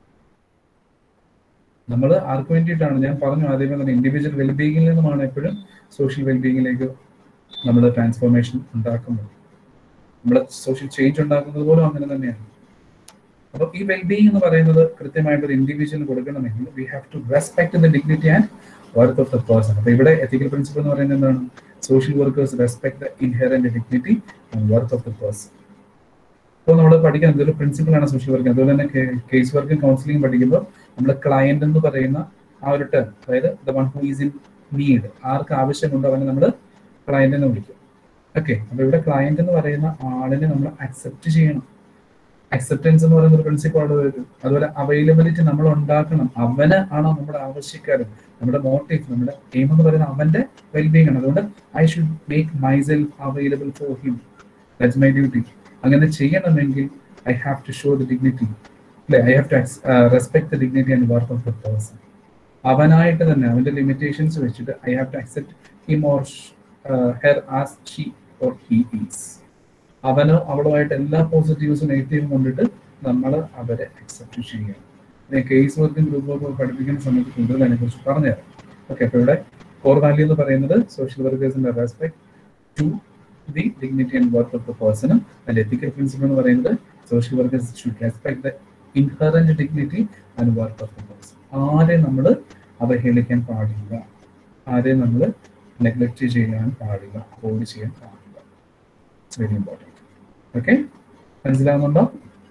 നമ്മൾ ആർക്ക് വേണ്ടിയിട്ടാണ് ഞാൻ പറഞ്ഞു ആദ്യമേ തന്നെ ഇൻഡിവിജ്വൽ വെൽബീയിങ്ങിൽ നിന്നുമാണ് എപ്പോഴും സോഷ്യൽ വെൽബീയിങ്ങിലേക്ക് നമ്മൾ ട്രാൻസ്ഫോർമേഷൻ ഉണ്ടാക്കുന്നത് നമ്മൾ സോഷ്യൽ ചേഞ്ച് ഉണ്ടാക്കുന്നത് പോലും അങ്ങനെ തന്നെയാണ് അപ്പോൾ ഈ വെൽബീയിങ് എന്ന് പറയുന്നത് കൃത്യമായിട്ട് ഒരു ഇൻഡിവിജ്വൽ കൊടുക്കണമെങ്കിൽ we have to respect the dignity and worth of the person അപ്പൊ ഇവിടെ എത്തിക്കൽ പ്രിൻസിപ്പിൾ എന്ന് പറയുന്നത് എന്താണ് social workers respect the inherent dignity and worth of the person അപ്പോൾ നമ്മൾ പഠിക്കാൻ ഇതൊരു പ്രിൻസിപ്പിൾ ആണ് സോഷ്യൽ വർക്ക് അതുപോലെ തന്നെ കേസ് വർക്കും കൗൺസിലിംഗ് പഠിക്കുമ്പോൾ നമ്മൾ ക്ലയന്റ് എന്ന് പറയുന്ന ആ ഒരു ടേം അതായത് the one who is in need ആർക്ക് ആവശ്യമുണ്ടോ അവനെ നമ്മൾ ക്ലയന്റ് എന്ന് വിളിക്കും ഓക്കെ അപ്പൊ ഇവിടെ ക്ലയന്റ് എന്ന് പറയുന്ന ആളിനെ നമ്മൾ അക്സെപ്റ്റ് ചെയ്യണം അക്സെപ്റ്റൻസ് എന്ന് പറയുന്ന ഒരു പ്രിൻസിപ്പിൾ അവിടെ വരും അതുപോലെ അവൈലബിലിറ്റി നമ്മൾ ഉണ്ടാക്കണം അവന് ആണോ നമ്മുടെ ആവശ്യക്കാരൻ നമ്മുടെ മോട്ടീവ് നമ്മുടെ എയിം എന്ന് പറയുന്നത് അവന്റെ വെൽബീങ് ആണ് അതുകൊണ്ട് I should make myself available for him that's my duty അങ്ങനെ ചെയ്യണമെങ്കിൽ I have to show the dignity അല്ലെ I have to respect the dignity and work of the person അവനായിട്ട് തന്നെ അവന്റെ ലിമിറ്റേഷൻസ് വെച്ചിട്ട് I have to accept him or her as she or he is അവനോ അവളുമായിട്ട് എല്ലാ പോസിറ്റീവ്സും നെഗറ്റീവും കൊണ്ടിട്ട് നമ്മൾ അവരെ അക്സെപ്റ്റ് ചെയ്യണം കേസ് വർക്കും ഗ്രൂപ്പ് വർക്കും പഠിപ്പിക്കുന്ന സമയത്ത് കൂടുതൽ അതിനെക്കുറിച്ച് പറഞ്ഞുതരാം ഓക്കെ അപ്പോൾ ഇവിടെ കോർ വാല്യൂ എന്ന് പറയുന്നത് സോഷ്യൽ വർക്കേഴ്സിന്റെ respect to the dignity and worth of the പേഴ്സണും അതിൽ എത്തിക്കൽ പ്രിൻസിപ്പിൾ എന്ന് പറയുന്നത് social workers should respect the inherent dignity and worth of the person ആരെയും നമ്മൾ അവഹേളിക്കാൻ പാടില്ല ആരെയും നമ്മൾ നെഗ്ലക്റ്റ് ചെയ്യാൻ പാടില്ല അവോയ്ഡ് ചെയ്യാൻ പാടില്ല ഇറ്റ്സ് വെരി ഇമ്പോർട്ടൻറ്റ് ഓക്കെ മനസ്സിലാവുന്നുണ്ടോ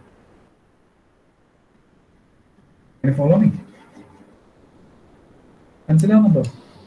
ഫോളോ മീ മനസ്സിലാവുന്നുണ്ടോ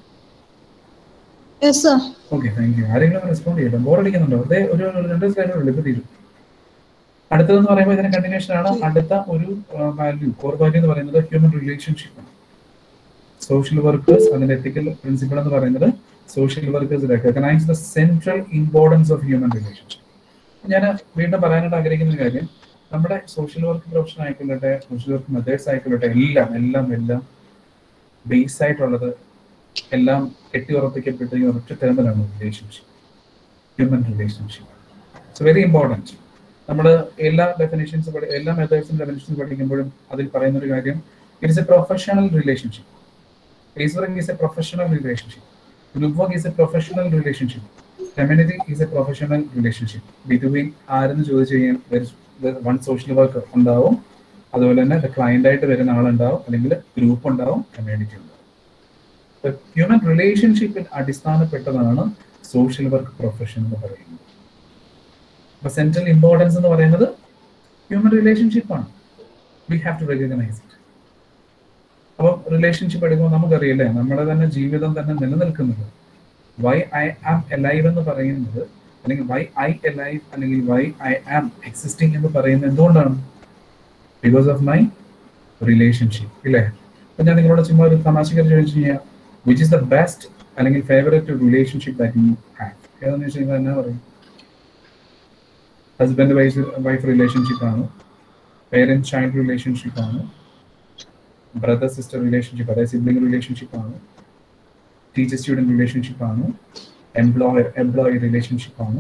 yes sir okay thank you ആരെങ്കിലും റെസ്പോണ്ട് ചെയ്യട്ടോ ബോർ അടിക്കുന്നുണ്ടോ അതെ ഒരു രണ്ട് സ്ലൈഡുള്ളൂ ഇപ്പൊ തീരും അടുത്തതെന്ന് പറയുമ്പോൾ ഇതിന്റെ കണ്ടിന്യൂഷൻ ആണ് അടുത്ത ഒരു വാല്യൂ കോർ വാല്യൂ എന്ന് പറയുന്നത് ഹ്യൂമൻ റിലേഷൻഷിപ്പ് ആണ് സോഷ്യൽ വർക്കേഴ്സ് അതിന്റെ എത്തിക്കൽ പ്രിൻസിപ്പിൾ എന്ന് പറയുന്നത് social workers recognise the central importance of human relationship ഞാൻ വീണ്ടും പറയാനായിട്ട് ആഗ്രഹിക്കുന്ന ഒരു കാര്യം നമ്മുടെ സോഷ്യൽ വർക്ക് പ്രൊഫഷൻ ആയിക്കൊള്ളട്ടെ സോഷ്യൽ വർക്ക് മെത്തേഡ്സ് ആയിക്കൊള്ളട്ടെ എല്ലാം എല്ലാം എല്ലാം ബേസ് ആയിട്ടുള്ളത് എല്ലാം കെട്ടിയുറപ്പിക്കപ്പെട്ട ഈ ഒരൊറ്റ ടേമിലാണ് relationship human relationship it's very important നമ്മൾ എല്ലാ ഡെഫിനേഷൻസ് എല്ലാ മെത്തേഡ്സും ഡെഫിനേഷൻസ് പഠിക്കുമ്പോഴും അതിൽ പറയുന്ന ഒരു കാര്യം it is a professional relationship case work is a professional relationship group work is a professional relationship community is a professional relationship between ആരെന്ന് ചോദിച്ചു കഴിഞ്ഞാൽ വൺ സോഷ്യൽ വർക്ക് ഉണ്ടാവും അതുപോലെ തന്നെ ക്ലയന്റ് ആയിട്ട് വരുന്ന ആളുണ്ടാവും അല്ലെങ്കിൽ ഗ്രൂപ്പ് ഉണ്ടാവും കമ്മ്യൂണിറ്റി ഉണ്ടാവും ഹ്യൂമൻ റിലേഷൻഷിപ്പിൽ അടിസ്ഥാനപ്പെട്ടതാണ് സോഷ്യൽ വർക്ക് പ്രൊഫഷൻ എന്ന് പറയുന്നത് അപ്പൊ സെൻട്രൽ ഇമ്പോർട്ടൻസ് എന്ന് പറയുന്നത് ഹ്യൂമൻ റിലേഷൻഷിപ്പ് ആണ് we have to recognise it അപ്പം റിലേഷൻഷിപ്പ് എടുക്കുമ്പോൾ നമുക്കറിയില്ലേ നമ്മുടെ തന്നെ ജീവിതം തന്നെ നിലനിൽക്കുന്നത് വൈ ഐ ആം എലൈവ് എന്ന് പറയുന്നത് അല്ലെങ്കിൽ വൈ ഐ എലൈവ് അല്ലെങ്കിൽ വൈ ഐ ആം എക്സിസ്റ്റിംഗ് എന്ന് പറയുന്നത് എന്തുകൊണ്ടാണ് ബിക്കോസ് ഓഫ് മൈ റിലേഷൻഷിപ്പ് ഇല്ലേ അപ്പൊ ഞാൻ നിങ്ങളോട് ചുമ്മാ ഒരു തമാശക്കാരി ചോദിച്ചു കഴിഞ്ഞാൽ വിച്ച് ഇസ് ദ ബെസ്റ്റ് അല്ലെങ്കിൽ favourite relationship that you have ഏതെന്ന് വെച്ച് കഴിഞ്ഞാൽ എന്നാ പറയും ഹസ്ബൻഡ് വൈഫ് വൈഫ് റിലേഷൻഷിപ്പ് ആണ് പേരന്റ് ചൈൽഡ് റിലേഷൻഷിപ്പ് ആണ് ബ്രദർ സിസ്റ്റർ റിലേഷൻഷിപ്പ് അതായത് സിബ്ലിംഗ് റിലേഷൻഷിപ്പ് ആണ് ടീച്ചർ സ്റ്റുഡൻറ് റിലേഷൻഷിപ്പ് ആണ് എംപ്ലോയർ എംപ്ലോയി റിലേഷൻഷിപ്പ് ആണ്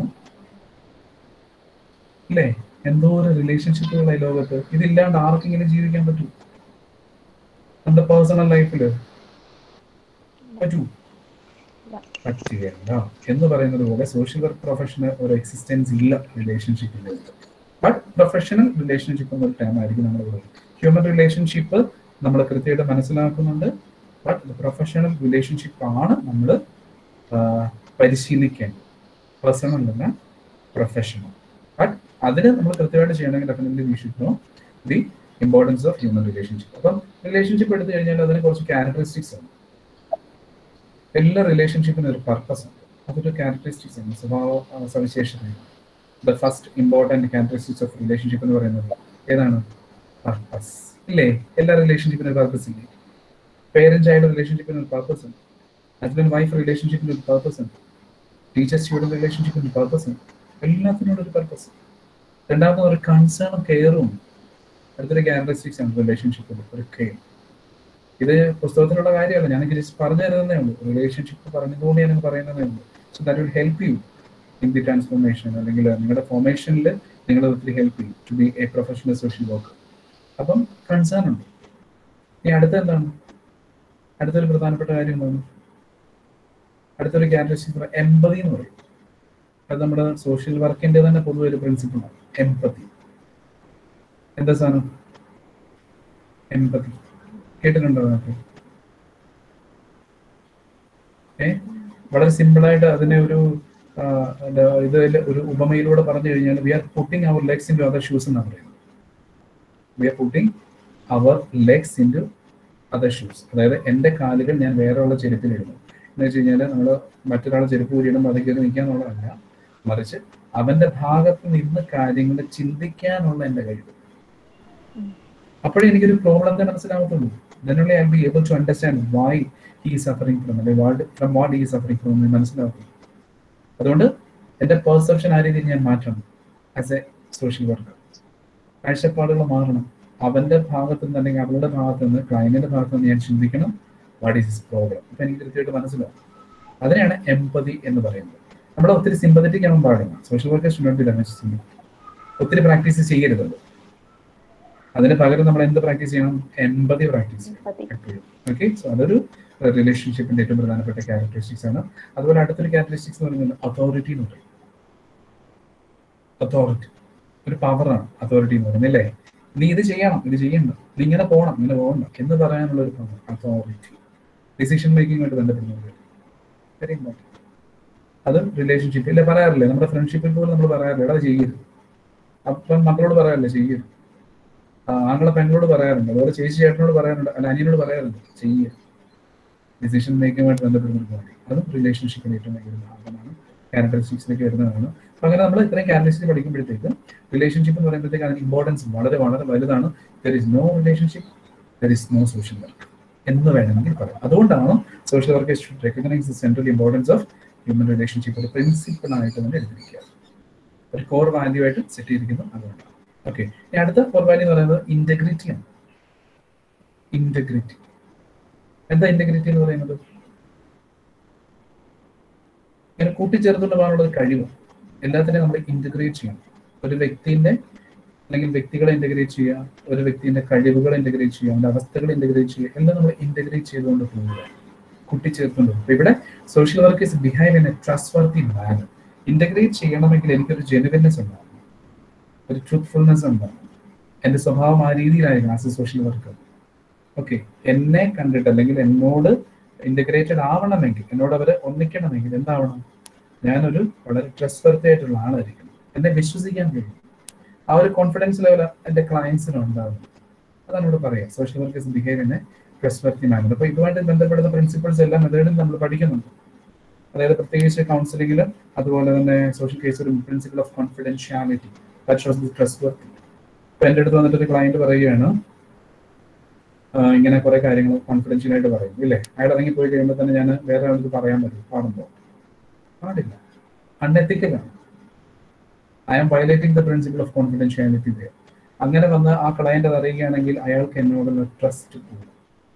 അല്ലേ എന്തോ ഒരു റിലേഷൻഷിപ്പുകളായി ലോകത്ത് ഇതില്ലാണ്ട് ആർക്കെങ്കിലും ജീവിക്കാൻ പറ്റൂ നമ്മുടെ പേഴ്സണൽ ലൈഫിൽ പറ്റൂ പറ്റുകയല്ല എന്ന് പറയുന്നത് പോലെ സോഷ്യൽ വർക്ക് പ്രൊഫഷന് ഒരു എക്സിസ്റ്റൻസ് ഇല്ല റിലേഷൻഷിപ്പിൽ ബട്ട് പ്രൊഫഷണൽ റിലേഷൻഷിപ്പ് എന്നൊരു ടൈം ആയിരിക്കും നമ്മൾ പറയുന്നത് ഹ്യൂമൻ റിലേഷൻഷിപ്പ് നമ്മൾ കൃത്യമായിട്ട് മനസ്സിലാക്കുന്നുണ്ട് ബട്ട് പ്രൊഫഷണൽ റിലേഷൻഷിപ്പ് ആണ് നമ്മൾ പരിശീലിക്കേണ്ടത് പേഴ്സണൽ അല്ല പ്രൊഫഷണൽ ബട്ട് അതിന് നമ്മൾ കൃത്യമായിട്ട് ചെയ്യണമെങ്കിൽ definitely we should know the importance of human relationship അപ്പം റിലേഷൻഷിപ്പ് എടുത്തു കഴിഞ്ഞാൽ അതിന് കുറച്ച് ക്യാരക്ടറിസ്റ്റിക്സ് ഉണ്ട് എല്ലാ റിലേഷൻഷിപ്പിനും ഒരു പർപ്പസ് ഉണ്ട് അതൊരു ക്യാരക്ടറിസ്റ്റിക്സ് ആണ് സ്വഭാവ ആ, സവിശേഷതയാണ് the first important characteristics of relationship എന്ന് പറയുന്നത് ഏതാണ് പർപ്പസ് ഇല്ലേ എല്ലാ റിലേഷൻഷിപ്പിനും ഒരു പർപ്പസ് ഇല്ലേ പേരന്റ് ചൈൽഡ് റിലേഷൻഷിപ്പിന് ഒരു പർപ്പസ് ഉണ്ട് ഹസ്ബൻഡ് വൈഫ് റിലേഷൻഷിപ്പിന് ഒരു പർപ്പസ് ഉണ്ട് ടീച്ചർ സ്റ്റുഡൻറ് റിലേഷൻഷിപ്പിന് ഒരു പർപ്പസ് ഉണ്ട് എല്ലാത്തിനും ഒരു പർപ്പസ് രണ്ടാമത് ഒരു കൺസേണും കെയറും അടുത്തൊരു ക്യാരക്ടറിസ്റ്റിക്സ് ആണ് റിലേഷൻഷിപ്പിൽ ഒരു കെയർ ഇത് പുസ്തകത്തിലുള്ള കാര്യമല്ല ഞാൻ ജസ്റ്റ് പറഞ്ഞു തരുന്നതേ ഉള്ളൂ റിലേഷൻഷിപ്പ് പറഞ്ഞതുകൊണ്ട് ഞാൻ പറയുന്നതേ ഉള്ളൂ so that will help you in the transformation അല്ലെങ്കിൽ നിങ്ങളുടെ ഫോർമേഷനിൽ നിങ്ങളെ ഒത്തിരി ഹെൽപ്പ് ചെയ്യും to be a professional social work അപ്പം കൺസേൺ ഉണ്ട് ഇനി അടുത്ത എന്താണ് അടുത്തൊരു പ്രധാനപ്പെട്ട കാര്യം എന്താണ് അടുത്തൊരു ക്യാരക്ടറിസ്റ്റിക്സ് എമ്പതി എന്ന് പറയും അത് നമ്മുടെ സോഷ്യൽ വർക്കിന്റെ തന്നെ പൊതുവെ ഒരു പ്രിൻസിപ്പിളാണ് എമ്പതി എന്താ സാധനം എമ്പതി കേട്ടിട്ടുണ്ടോ നിങ്ങൾക്ക് ഏ വളരെ സിമ്പിൾ ആയിട്ട് അതിനെ ഒരു ആ, എന്താ, ഇത് ഒരു ഉപമയിലൂടെ പറഞ്ഞു കഴിഞ്ഞാൽ we are putting our legs into other shoes എന്നാണ് പറയുന്നത് we are putting our legs into other shoes അതായത് എൻ്റെ കാലുകൾ ഞാൻ വേറെയുള്ള ചെരുപ്പിലിടുന്നു എന്ന് വെച്ച് കഴിഞ്ഞാൽ നമ്മൾ മറ്റൊരാളെ ചെരുപ്പ് ഊരിയിടുമ്പോൾ അത് കയറി നിൽക്കുക എന്നുള്ളതല്ല മറിച്ച് അവന്റെ ഭാഗത്ത് നിന്ന് കാര്യങ്ങൾ ചിന്തിക്കാനുള്ള എൻ്റെ കഴിവ് അപ്പോഴേ എനിക്കൊരു പ്രോബ്ലം തന്നെ മനസ്സിലാവത്തുള്ളൂ then only I'll be able to understand why he is suffering from അല്ലെങ്കിൽ what from what he is suffering from എന്ന് മനസ്സിലാക്കും അതുകൊണ്ട് എൻ്റെ പെർസെപ്ഷൻ ആ രീതിയിൽ ഞാൻ മാറ്റണം ആസ് എ സോഷ്യൽ വർക്കർ കാഴ്ചപ്പാടുകൾ മാറണം അവന്റെ ഭാഗത്ത് നിന്ന് അല്ലെങ്കിൽ അവളുടെ ഭാഗത്ത് നിന്ന് ക്ലയന്റിന്റെ ഭാഗത്ത് നിന്ന് ഞാൻ ചിന്തിക്കണം വാട്ട് ഈസ് ഹിസ് പ്രോബ്ലം അപ്പൊ എനിക്ക് കൃത്യമായിട്ട് മനസ്സിലാവും അതിനെയാണ് എമ്പതി എന്ന് പറയുന്നത് നമ്മൾ ഒത്തിരി സിമ്പതറ്റിക് ആവാൻ പാടില്ല social workers not be damage ഒത്തിരി പ്രാക്ടീസ് ചെയ്യരുത് അതിന് പകരം നമ്മൾ എന്ത് പ്രാക്ടീസ് ചെയ്യണം എമ്പതി പ്രാക്ടീസ് ചെയ്യണം Empathy. എപ്പോഴും ഓക്കെ സോ അതൊരു റിലേഷൻഷിപ്പിന്റെ ഏറ്റവും പ്രധാനപ്പെട്ട ക്യാരക്ടറിസ്റ്റിക്സ് ആണ് അതുപോലെ അടുത്തൊരു ക്യാരക്ടറിസ്റ്റിക്സ് എന്ന് പറയുന്നത് അതോറിറ്റി എന്ന് പറയും അതോറിറ്റി ഒരു പവറാണ് അതോറിറ്റി എന്ന് പറയുന്നത് അല്ലേ നീ ഇത് ചെയ്യണം ഇത് ചെയ്യണ്ട നീ ഇങ്ങനെ പോകണം ഇങ്ങനെ പോകണ്ട എന്ന് പറയാനുള്ള ഒരു പവർ അതോറിറ്റി ഡിസിഷൻ മേക്കിംഗുമായിട്ട് ബന്ധപ്പെടുന്നത് വെരി ഇമ്പോർട്ടൻറ്റ് അത് റിലേഷൻഷിപ്പ് ഇല്ല പറയാറില്ലേ നമ്മുടെ ഫ്രണ്ട്ഷിപ്പിൽ പോലും നമ്മൾ പറയാറില്ല എടാ ചെയ്യരുത് അപ്പം മക്കളോട് പറയാറില്ല ചെയ്യരുത് ആ, ആങ്ങളെ പെങ്ങളോട് പറയാറുണ്ട് അതുപോലെ ചേച്ചി ചേട്ടനോട് പറയാറുണ്ട് അല്ല അനിയനോട് പറയാറുണ്ട് ചെയ്യരുത് ഡിസിഷൻ മേക്കിങ്ങുമായിട്ട് ബന്ധപ്പെടുന്ന ഒരു കാര്യം അതും റിലേഷൻഷിപ്പിന്റെ ഏറ്റവും വലിയ ഒരു ഭാഗമാണ് ക്യാരക്ടറിസ്റ്റിക്സിലേക്ക് വരുന്നതാണ് അപ്പൊ അങ്ങനെ നമ്മൾ ഇത്രയും ക്യാരക്ടറിസ്റ്റിക്സ് പഠിക്കുമ്പോഴത്തേക്ക് റിലേഷൻഷിപ്പ് എന്ന് പറയുമ്പോഴത്തേക്ക് അതിന് ഇമ്പോർട്ടൻസ് വളരെ വളരെ വലുതാണ് there is no relationship there is no social work എന്ന് വേണമെങ്കിൽ പറയാം അതുകൊണ്ടാണ് social work recognise the central importance of human relationship ഒരു പ്രിൻസിപ്പിൾ ആയിട്ട് തന്നെ എടുത്തിരിക്കുക ഒരു കോർ വാല്യൂ ആയിട്ട് സെറ്റ് ചെയ്തിരിക്കുന്നു അതുകൊണ്ടാണ് ഓക്കെ ഇനി അടുത്ത കോർ വാല്യൂ എന്ന് പറയുന്നത് ഇന്റഗ്രിറ്റി ആണ് ഇന്റഗ്രിറ്റി എന്താ ഇന്റഗ്രിറ്റി എന്ന് പറയുന്നത് ഇങ്ങനെ കൂട്ടിച്ചേർത്തുകൊണ്ട് പോകാനുള്ള ഒരു കഴിവ് എല്ലാത്തിനെയും നമ്മൾ ഇന്റഗ്രേറ്റ് ചെയ്യണം ഒരു വ്യക്തിന്റെ അല്ലെങ്കിൽ വ്യക്തികളെ ഇന്റഗ്രേറ്റ് ചെയ്യുക ഒരു വ്യക്തിന്റെ കഴിവുകളെ ഇന്റഗ്രേറ്റ് ചെയ്യുക അവന്റെ അവസ്ഥകളെ ഇന്റഗ്രേറ്റ് ചെയ്യുക എല്ലാം നമ്മൾ ഇന്റഗ്രേറ്റ് ചെയ്തുകൊണ്ട് പോവുക കൂട്ടിച്ചേർത്തുകൊണ്ട് പോകും അപ്പൊ ഇവിടെ social work is behave in a trustworthy manner integrate ചെയ്യണമെങ്കിൽ എനിക്കൊരു ജെനുവിനെസ് ഉണ്ടാകും ഒരു ട്രൂത്ത്ഫുൾനെസ് ഉണ്ടാകും എന്റെ സ്വഭാവം ആ രീതിയിലായിരിക്കും as a social worker okay എന്നെ കണ്ടിട്ട് അല്ലെങ്കിൽ എന്നോട് ഇന്റഗ്രേറ്റഡ് ആവണമെങ്കിൽ എന്നോട് അവരെ ഒന്നിക്കണമെങ്കിൽ എന്താവണം ഞാനൊരു വളരെ ട്രസ്റ്റ് വർത്തി ആയിട്ടുള്ള ആളായിരിക്കണം എന്നെ വിശ്വസിക്കാൻ കഴിയും ആ ഒരു കോൺഫിഡൻസ് ലെവൽ എന്റെ ക്ലയൻസിന് ഉണ്ടാകും അതാണ് ഇവിടെ പറയാം social workers behave in a trustworthy manner അപ്പൊ ഇതുമായിട്ട് ബന്ധപ്പെടുന്ന പ്രിൻസിപ്പിൾസ് എല്ലാം മെത്തേഡിൽ നമ്മൾ പഠിക്കുന്നുണ്ട് അതായത് പ്രത്യേകിച്ച് കൗൺസിലിംഗിലും അതുപോലെ തന്നെ സോഷ്യൽ കേസിലും principle of confidentiality that shows the trustworthy ഇപ്പൊ എന്റെ അടുത്ത് വന്നിട്ട് ഒരു ക്ലയന്റ് പറയുകയാണ് ആ, ഇങ്ങനെ കുറെ കാര്യങ്ങൾ കോൺഫിഡൻഷ്യൽ ആയിട്ട് പറയും ഇല്ലേ അയാൾ ഇറങ്ങി പോയി കഴിയുമ്പോൾ തന്നെ ഞാൻ വേറെ ആൾക്ക് പറയാൻ പറ്റും പാടുമ്പോൾ പാടില്ല അൺഎത്തിക്കലാണ് I am violating the principle of confidentiality അങ്ങനെ വന്ന് ആ ക്ലയന്റ് അത് അറിയുകയാണെങ്കിൽ അയാൾക്ക് എന്നോടുള്ള ട്രസ്റ്റ് പോകും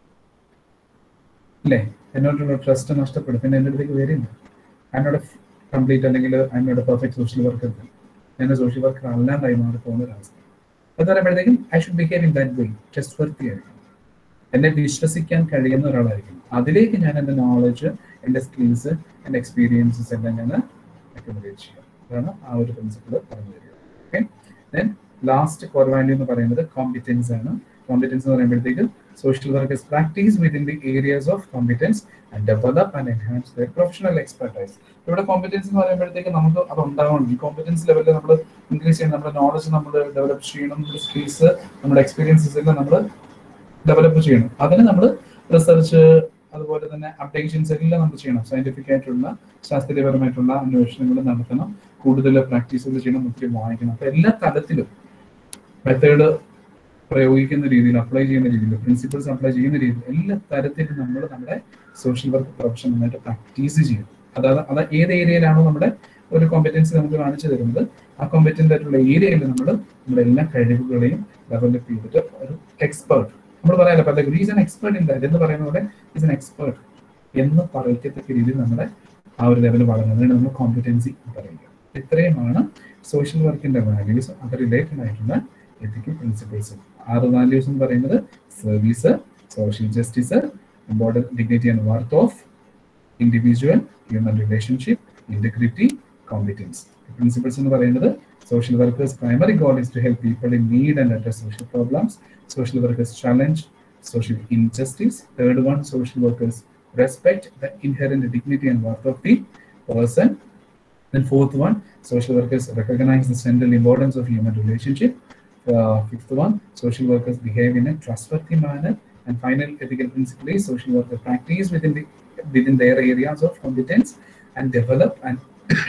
ഇല്ലേ എന്നോടുള്ള ട്രസ്റ്റ് നഷ്ടപ്പെടും പിന്നെ എൻ്റെ അടുത്തേക്ക് വരില്ല എന്നോട് കംപ്ലീറ്റ് അല്ലെങ്കിൽ എന്നോട് പെർഫെക്റ്റ് സോഷ്യൽ വർക്കർ ഞാൻ സോഷ്യൽ വർക്കർ അല്ലാണ്ടായി മാറി പോകുന്ന ഒരവസ്ഥ അത് പറയുമ്പോഴത്തേക്കും I should behave in that way trustworthy ആയിരിക്കും എന്നെ വിശ്വസിക്കാൻ കഴിയുന്ന ഒരാളായിരിക്കും അതിലേക്ക് ഞാൻ എൻ്റെ നോളജ് എൻ്റെ സ്കിൽസ് എൻ്റെ എക്സ്പീരിയൻസസ് എല്ലാം ഞാൻ അക്കോമഡേറ്റ് ചെയ്യാം അതാണ് ആ ഒരു പ്രിൻസിപ്പിൾ പറഞ്ഞു തരിക okay then last core value എന്ന് പറയുന്നത് കോമ്പിറ്റൻസ് ആണ് കോമ്പിറ്റൻസ് എന്ന് പറയുമ്പോഴത്തേക്ക് social workers practice within the areas of competence and develop and enhance their professional expertise ഇവിടെ കോമ്പിറ്റൻസ് എന്ന് പറയുമ്പോഴത്തേക്ക് നമുക്ക് അത് ഉണ്ടാവണം ഈ കോമ്പിറ്റൻസ് ലെവലിൽ നമ്മൾ ഇൻക്രീസ് ചെയ്യണം നമ്മുടെ നോളജ് നമ്മൾ ഡെവലപ്പ് ചെയ്യണം നമ്മുടെ സ്കിൽസ് നമ്മുടെ എക്സ്പീരിയൻസസ് എല്ലാം നമ്മൾ ഡെവലപ്പ് ചെയ്യണം അതിന് നമ്മൾ റിസർച്ച് അതുപോലെ തന്നെ അപ്ഡേഷൻസ് എല്ലാം നമ്മൾ ചെയ്യണം സയന്റിഫിക് ആയിട്ടുള്ള ശാസ്ത്രീയപരമായിട്ടുള്ള അന്വേഷണങ്ങൾ നടത്തണം കൂടുതൽ പ്രാക്ടീസുകൾ ചെയ്യണം ഒത്തിരി വായിക്കണം അപ്പൊ എല്ലാ തലത്തിലും മെത്തേഡ് പ്രയോഗിക്കുന്ന രീതിയിൽ അപ്ലൈ ചെയ്യുന്ന രീതിയിൽ പ്രിൻസിപ്പിൾസ് അപ്ലൈ ചെയ്യുന്ന രീതിയിൽ എല്ലാ തരത്തിലും നമ്മൾ നമ്മുടെ സോഷ്യൽ വർക്ക് പ്രൊഫഷൻ നന്നായിട്ട് പ്രാക്ടീസ് ചെയ്യണം അതായത് അത് ഏത് ഏരിയയിലാണോ നമ്മുടെ ഒരു കോമ്പറ്റൻസി നമുക്ക് കാണിച്ചു തരുന്നത് ആ കോമ്പറ്റന്റ് ആയിട്ടുള്ള ഏരിയയിൽ നമ്മൾ നമ്മുടെ എല്ലാ കഴിവുകളെയും ഡെവലപ്പ് ചെയ്തിട്ട് ഒരു എക്സ്പേർട്ട് നമ്മൾ പറയാലോ പല is an expert in that എന്ന് പറയുന്ന പോലെ ഈസ് എൻ എക്സ്പേർട്ട് എന്ന് പറയത്തക്ക രീതിയിൽ നമ്മുടെ ആ ഒരു ലെവൽ വളരുന്നതിനാണ് നമ്മൾ കോമ്പറ്റൻസി പറയുക ഇത്രയുമാണ് സോഷ്യൽ വർക്കിന്റെ വാല്യൂസ് അത് റിലേറ്റഡ് ആയിട്ടുള്ള എത്തിക്കൽ പ്രിൻസിപ്പിൾസ് ആറ് വാല്യൂസ് എന്ന് പറയുന്നത് service social justice important dignity and worth of individual human relationship integrity competence principles എന്ന് പറയുന്നത് social workers primary goal is to help people in need and address social problems social workers challenge social injustice third one social workers respect the inherent dignity and worth of the person Then fourth one, social workers recognize the central importance of human relationship. Uh, fifth one, social workers behave in a trustworthy manner. And final ethical principle is social worker practice within the within their areas of competence and develop and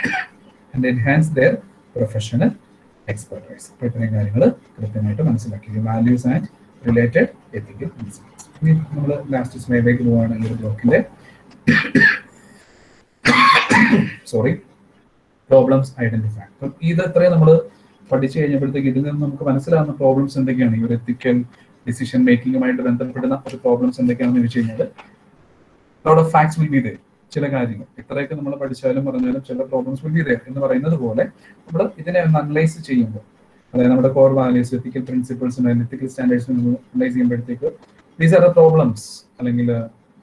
and enhance their professional expertise. അപ്പോൾ ഇത്രയും കാര്യങ്ങൾ കൃത്യമായിട്ട് മനസ്സിലാക്കി values and related ethical principles ഇനി നമ്മൾ last സ്മേലേക്ക് പോവുകയാണ് ഈ ഒരു ബ്ലോക്കിന്റെ സോറി പ്രോബ്ലംസ് ഐഡന്റിഫൈ അപ്പം ഇത് അത്രയും നമ്മൾ പഠിച്ചു കഴിഞ്ഞപ്പോഴത്തേക്ക് ഇതിൽ നിന്ന് നമുക്ക് മനസ്സിലാവുന്ന പ്രോബ്ലംസ് എന്തൊക്കെയാണ് ഈ ഒരു എത്തിക്കൽ ഡിസിഷൻ മേക്കിങ്ങുമായിട്ട് ബന്ധപ്പെടുന്ന ഒരു പ്രോബ്ലംസ് എന്തൊക്കെയാണെന്ന് ചോദിച്ചു കഴിഞ്ഞാൽ lot of facts will be ദേ ചില കാര്യങ്ങൾ ഇത്രയൊക്കെ നമ്മൾ പഠിച്ചാലും പറഞ്ഞാലും ചില പ്രോബ്ലംസ് വിൽ ബി ദേ എന്ന് പറയുന്നത് പോലെ നമ്മൾ ഇതിനെ ഒന്ന് അനലൈസ് ചെയ്യുമ്പോൾ അതായത് നമ്മുടെ core values ethical principles ethical standards analyse ചെയ്യുമ്പോഴത്തേക്ക് ദീസ് ആർ ദ പ്രോബ്ലംസ് അല്ലെങ്കിൽ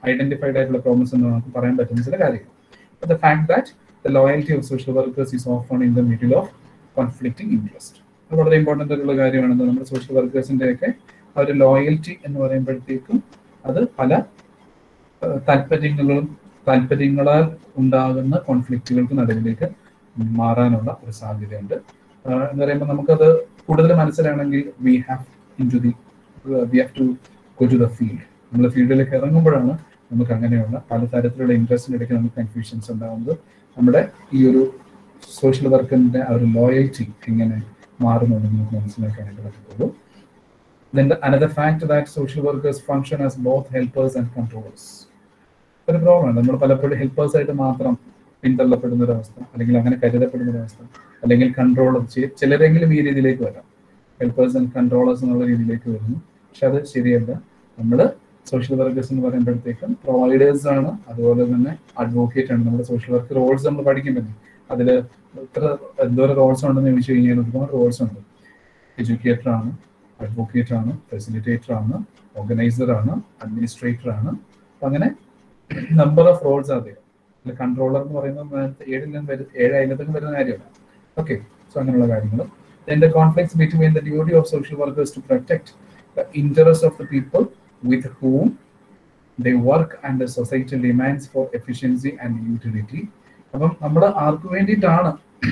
ഐഡന്റിഫൈഡ് ആയിട്ടുള്ള പ്രോബ്ലംസ് എന്ന് നമുക്ക് പറയാൻ പറ്റുന്ന ചില കാര്യങ്ങൾ the fact that the loyalty of social workers is often in the middle of conflicting interest അത് വളരെ ഇമ്പോർട്ടൻ്റ് ആയിട്ടുള്ള കാര്യമാണ് നമ്മുടെ സോഷ്യൽ വർക്കേഴ്സിന്റെ ഒക്കെ ആ ഒരു ലോയൽറ്റി എന്ന് പറയുമ്പോഴത്തേക്കും അത് പല ഏഹ്, താല്പര്യങ്ങളും താല്പര്യങ്ങളാൽ ഉണ്ടാകുന്ന കോൺഫ്ലിക്റ്റുകൾക്ക് നടുവിലേക്ക് മാറാനുള്ള ഒരു സാധ്യതയുണ്ട് ആഹ് എന്ന് പറയുമ്പോൾ നമുക്കത് കൂടുതൽ മനസ്സിലാണെങ്കിൽ we have into the we have to go to the field നമ്മൾ ഫീൽഡിലേക്ക് ഇറങ്ങുമ്പോഴാണ് നമുക്ക് അങ്ങനെയുള്ള പല തരത്തിലുള്ള ഇൻട്രസ്റ്റിന് ഇടയ്ക്ക് നമുക്ക് കൺഫ്യൂഷൻസ് ഉണ്ടാകുന്നത് നമ്മുടെ ഈ ഒരു സോഷ്യൽ വർക്കിന്റെ ആ ഒരു ലോയൽറ്റി എങ്ങനെ മാറുന്നുണ്ടെന്ന് നമുക്ക് മനസ്സിലാക്കാനായിട്ട് പറ്റത്തുള്ളൂ Then the, another fact that social workers function as both helpers and controllers. ഒരു പ്രോബ്ലമാണ് നമ്മൾ പലപ്പോഴും ഹെൽപ്പേഴ്സ് ആയിട്ട് മാത്രം പിന്തള്ളപ്പെടുന്ന ഒരു അവസ്ഥ അല്ലെങ്കിൽ അങ്ങനെ കരുതപ്പെടുന്ന ഒരു അവസ്ഥ അല്ലെങ്കിൽ കൺട്രോളർ ചിലരെങ്കിലും ഈ രീതിയിലേക്ക് വരാം ഹെൽപ്പേഴ്സ് ആൻഡ് കൺട്രോളേഴ്സ് എന്നുള്ള രീതിയിലേക്ക് വരുന്നു പക്ഷെ അത് ശരിയല്ല നമ്മൾ സോഷ്യൽ വർക്കേഴ്സ് എന്ന് പറയുമ്പോഴത്തേക്കും പ്രൊവൈഡേഴ്സ് ആണ് അതുപോലെ തന്നെ അഡ്വക്കേറ്റ് ആണ് നമ്മുടെ സോഷ്യൽ വർക്ക് റോൾസ് നമ്മൾ പഠിക്കുമ്പോൾ അതിൽ എത്ര എന്തോരം റോൾസ് ഉണ്ടെന്ന് ചോദിച്ചു കഴിഞ്ഞാൽ ഒരുപാട് റോൾസ് ഉണ്ട് എഡ്യൂക്കേറ്റർ ആണ് അഡ്വക്കേറ്റ് ആണ് ഫെസിലിറ്റേറ്റർ ആണ് ഓർഗനൈസർ ആണ് അഡ്മിനിസ്ട്രേറ്റർ ആണ് അപ്പൊ അങ്ങനെ നമ്പർ ഓഫ് റോൾസ് അദ്ദേഹം കൺട്രോളർ എന്ന് പറയുന്നത് നേരത്തെ ഏഴിലും വരും ഏഴ് അയിലത്തും വരുന്ന കാര്യമല്ല ഓക്കെ സോ അങ്ങനെയുള്ള കാര്യങ്ങൾ then the conflicts between the duty of social workers to protect the interests of the people with whom they work and the societal demands for efficiency and utility അപ്പം നമ്മൾ ആർക്ക് വേണ്ടിയിട്ടാണ്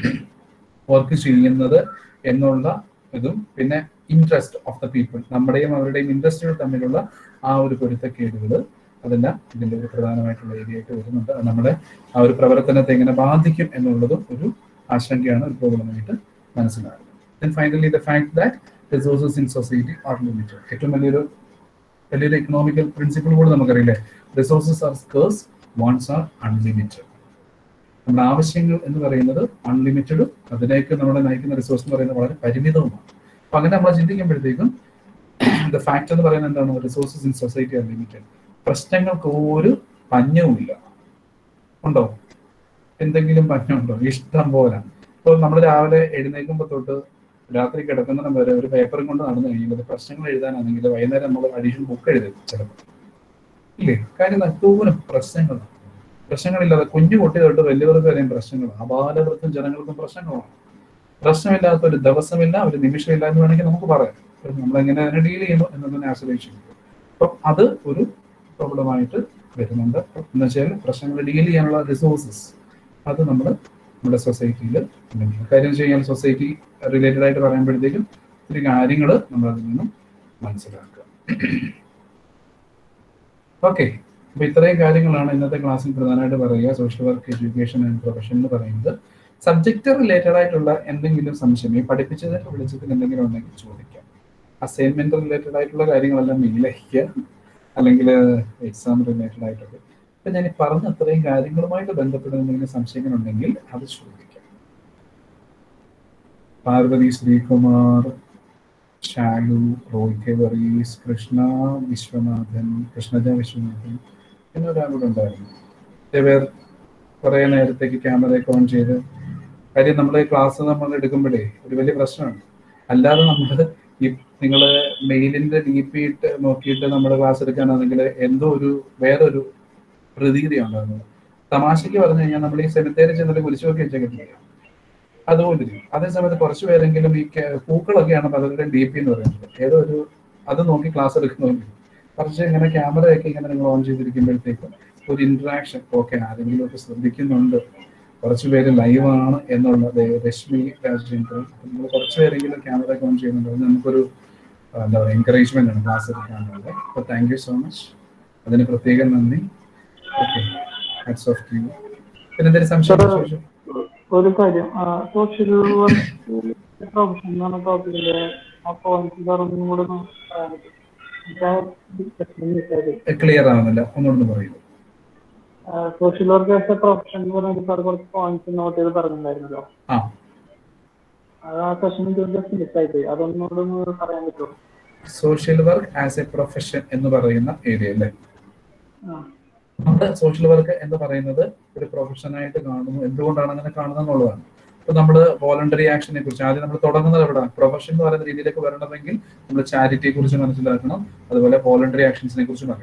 വർക്ക് ചെയ്യുന്നത് എന്നുള്ള ഇതും പിന്നെ interest of the people നമ്മുടെയും അവരുടെയും ഇൻട്രസ്റ്റുകൾ തമ്മിലുള്ള ആ ഒരു പൊരുത്തക്കേടുകൾ അതെല്ലാം ഇതിന്റെ ഒരു പ്രധാനമായിട്ടുള്ള ഏരിയ ആയിട്ട് വരുന്നുണ്ട് അത് നമ്മുടെ ആ ഒരു പ്രവർത്തനത്തെ എങ്ങനെ ബാധിക്കും എന്നുള്ളതും ഒരു ആശങ്കയാണ് ഒരു പ്രോബ്ലമായിട്ട് മനസ്സിലാകുന്നത് then finally the fact that resources in society are limited ഏറ്റവും വലിയൊരു വലിയൊരു എക്കണോമിക്കൽ പ്രിൻസിപ്പിൾ കൂടെ നമുക്കറിയില്ലേ resources are scarce wants are unlimited നമ്മുടെ ആവശ്യങ്ങൾ എന്ന് പറയുന്നത് അൺലിമിറ്റഡും അതിലേക്ക് നമ്മളെ നയിക്കുന്ന റിസോഴ്സ് എന്ന് പറയുന്നത് വളരെ പരിമിതവുമാണ് അപ്പൊ അങ്ങനെ നമ്മൾ ചിന്തിക്കുമ്പോഴത്തേക്കും ദ ഫാക്ട് എന്ന് പറയുന്നത് എന്താണ് resources in society are limited പ്രശ്നങ്ങൾക്ക് ഒരു പഞ്ഞവുമില്ല ഉണ്ടോ എന്തെങ്കിലും പഞ്ഞുണ്ടോ ഇഷ്ടം പോലെ ഇപ്പോൾ നമ്മൾ രാവിലെ എഴുന്നേൽക്കുമ്പോൾ തൊട്ട് രാത്രി കിടക്കുന്നിടം വരെ ഒരു പേപ്പറും കൊണ്ട് നടന്നു കഴിയുമ്പോൾ പ്രശ്നങ്ങൾ എഴുതാനാണെങ്കിൽ വൈകുന്നേരം നമ്മൾ അഡീഷണൽ ബുക്ക് എഴുതും ചിലപ്പോൾ ഇല്ലേ കാര്യം നൂനം പ്രശ്നങ്ങളാണ് പ്രശ്നങ്ങളില്ലാതെ കുഞ്ഞു കുട്ടി തൊട്ട് വലിയവർക്ക് വരെയും പ്രശ്നങ്ങളാണ് അപാലവൃത്തം ജനങ്ങൾക്കും പ്രശ്നങ്ങളാണ് പ്രശ്നമില്ലാത്ത ഒരു ദിവസമില്ല ഒരു നിമിഷമില്ല എന്ന് വേണമെങ്കിൽ നമുക്ക് പറയാം അപ്പോൾ നമ്മൾ എങ്ങനെ അതിനെ ഡീൽ ചെയ്യുന്നു എന്നതിനെ ആശ്രയിച്ചിരിക്കും അപ്പം അത് ഒരു പ്രോബ്ലമായിട്ട് വരുന്നുണ്ട് എന്ന് വെച്ചാൽ പ്രശ്നങ്ങൾ ഡീൽ ചെയ്യാനുള്ള റിസോഴ്സസ് അത് നമ്മൾ നമ്മുടെ സൊസൈറ്റിയിൽ ഉണ്ടെങ്കിൽ കാര്യം വെച്ച് കഴിഞ്ഞാൽ സൊസൈറ്റി റിലേറ്റഡ് ആയിട്ട് പറയുമ്പോഴത്തേക്കും ഒത്തിരി കാര്യങ്ങൾ നമ്മൾ അതിൽ നിന്നും മനസ്സിലാക്കുക ഓക്കെ അപ്പൊ ഇത്രയും കാര്യങ്ങളാണ് ഇന്നത്തെ ക്ലാസ്സിൽ പ്രധാനമായിട്ട് പറയുക social work education and profession എന്ന് പറയുന്നത് സബ്ജക്റ്റ് റിലേറ്റഡ് ആയിട്ടുള്ള എന്തെങ്കിലും സംശയം ഈ പഠിപ്പിച്ചതിൽ വിളിച്ചതിൽ എന്തെങ്കിലും ഉണ്ടെങ്കിൽ ചോദിക്കാം അസൈൻമെന്റ് റിലേറ്റഡ് ആയിട്ടുള്ള കാര്യങ്ങളെല്ലാം മെയിലയക്കുക അല്ലെങ്കിൽ എക്സാം റിലേറ്റഡ് ആയിട്ടൊക്കെ അപ്പൊ ഞാൻ ഈ പറഞ്ഞ അത്രയും കാര്യങ്ങളുമായിട്ട് ബന്ധപ്പെട്ട എന്തെങ്കിലും സംശയങ്ങളുണ്ടെങ്കിൽ അത് ചോദിക്കാം പാർവതി ശ്രീകുമാർ ഷാലു റോയ് കെ വർഗീസ് കൃഷ്ണ വിശ്വനാഥൻ കൃഷ്ണജ വിശ്വനാഥൻ പിന്നെ ഒരാളൂടെ ഉണ്ടായിരുന്നു ഇതേ പേർ കുറെ നേരത്തേക്ക് ക്യാമറയൊക്കെ ഓൺ ചെയ്ത് കാര്യം നമ്മൾ ക്ലാസ് നമ്മൾ എടുക്കുമ്പോഴേ ഒരു വലിയ പ്രശ്നമാണ് അല്ലാതെ നമ്മൾ ഈ നിങ്ങൾ മെയിലിന്റെ ഡി പി ഇട്ട് നോക്കിയിട്ട് നമ്മൾ ക്ലാസ് എടുക്കാനാണെങ്കിൽ എന്തോ ഒരു വേറൊരു പ്രതീതി ഉണ്ടാകുന്നത് തമാശയ്ക്ക് പറഞ്ഞു കഴിഞ്ഞാൽ നമ്മൾ ഈ സെമിത്തേരി ചെന്നിട്ട് കുരിശു നോക്കി വെച്ചേക്കില്ല അതുപോലെ ഇരിക്കും. അതേസമയത്ത് കുറച്ച് പേരെങ്കിലും ഈ കെ- പൂക്കളൊക്കെയാണ് പലരുടെയും ഡി പി എന്ന് പറയുന്നത് ഏതോ ഒരു അത് നോക്കി ക്ലാസ് എടുക്കുന്നുണ്ട് കുറച്ച് ഇങ്ങനെ ക്യാമറയൊക്കെ ഇങ്ങനെ നിങ്ങൾ ഓൺ ചെയ്തിരിക്കുമ്പോഴത്തേക്കും ഒരു ഇന്ററാക്ഷൻ ഓക്കെ ആരെങ്കിലും ഒക്കെ ശ്രദ്ധിക്കുന്നുണ്ട് കുറച്ച് പേര് ലൈവ് ആണ് എന്നുള്ളത് രശ്മി രാജേന്ദ്രൻ നമ്മൾ കുറച്ച് പേരെങ്കിലും ക്യാമറ ഒക്കെ ഓൺ ചെയ്യുന്നുണ്ട് അത് നമുക്കൊരു ആ, എന്താ പറയുക എൻകറേജ്മെന്റ് ആണ് ക്ലാസ് എടുക്കാനുള്ളത് അപ്പോൾ താങ്ക് യു സോ മച്ച് അതിന് പ്രത്യേകം നന്ദി ഓക്കെ ഹാറ്റ്സ് ഓഫ് ടു പിന്നെ എന്തെങ്കിലും സംശയം ഉണ്ടോ? ചോദിച്ചോ. ഒരു കാര്യം സോഷ്യൽ വർക്ക് പ്രൊഫഷൻ എന്ന് പറഞ്ഞ ടോപ്പിക്കിന്റെ ആ പോയിന്റ് ഒന്നും കൂടെ ഒന്ന് പറയാൻ പറ്റും ക്ലിയർ ആവുന്നില്ല ഒന്നുകൂടെ പറയുന്നു social work as a profession എന്ന് പറഞ്ഞിട്ട് സാർ കുറച്ച് പോയിന്റ്സ് നോട്ട് ചെയ്ത് പറഞ്ഞിട്ടുണ്ടായിരുന്നല്ലോ ആ അത് ആ സെഷൻ ജസ്റ്റ് മിസ്സായി പോയി അതൊന്നുകൂടെ ഒന്ന് പറയാൻ പറ്റുമോ social work as a profession എന്ന് പറയുന്ന ഏരിയ അല്ലേ ആ നമ്മുടെ സോഷ്യൽ വർക്ക് എന്ന് പറയുന്നത് ഒരു പ്രൊഫഷനായിട്ട് കാണുന്നു എന്തുകൊണ്ടാണ് അങ്ങനെ കാണുന്നത് എന്നുള്ളതാണ് ഇപ്പൊ നമ്മൾ വോളണ്ടറി ആക്ഷനെ കുറിച്ച് ആദ്യം നമ്മൾ തുടങ്ങുന്നത് എവിടെ പ്രൊഫഷൻ എന്ന് പറയുന്ന രീതിയിലേക്ക് വരണമെങ്കിൽ നമ്മൾ ചാരിറ്റിയെ കുറിച്ച് മനസ്സിലാക്കണം അതുപോലെ വോളണ്ടറി ആക്ഷൻസിനെ കുറിച്ച് പറയണം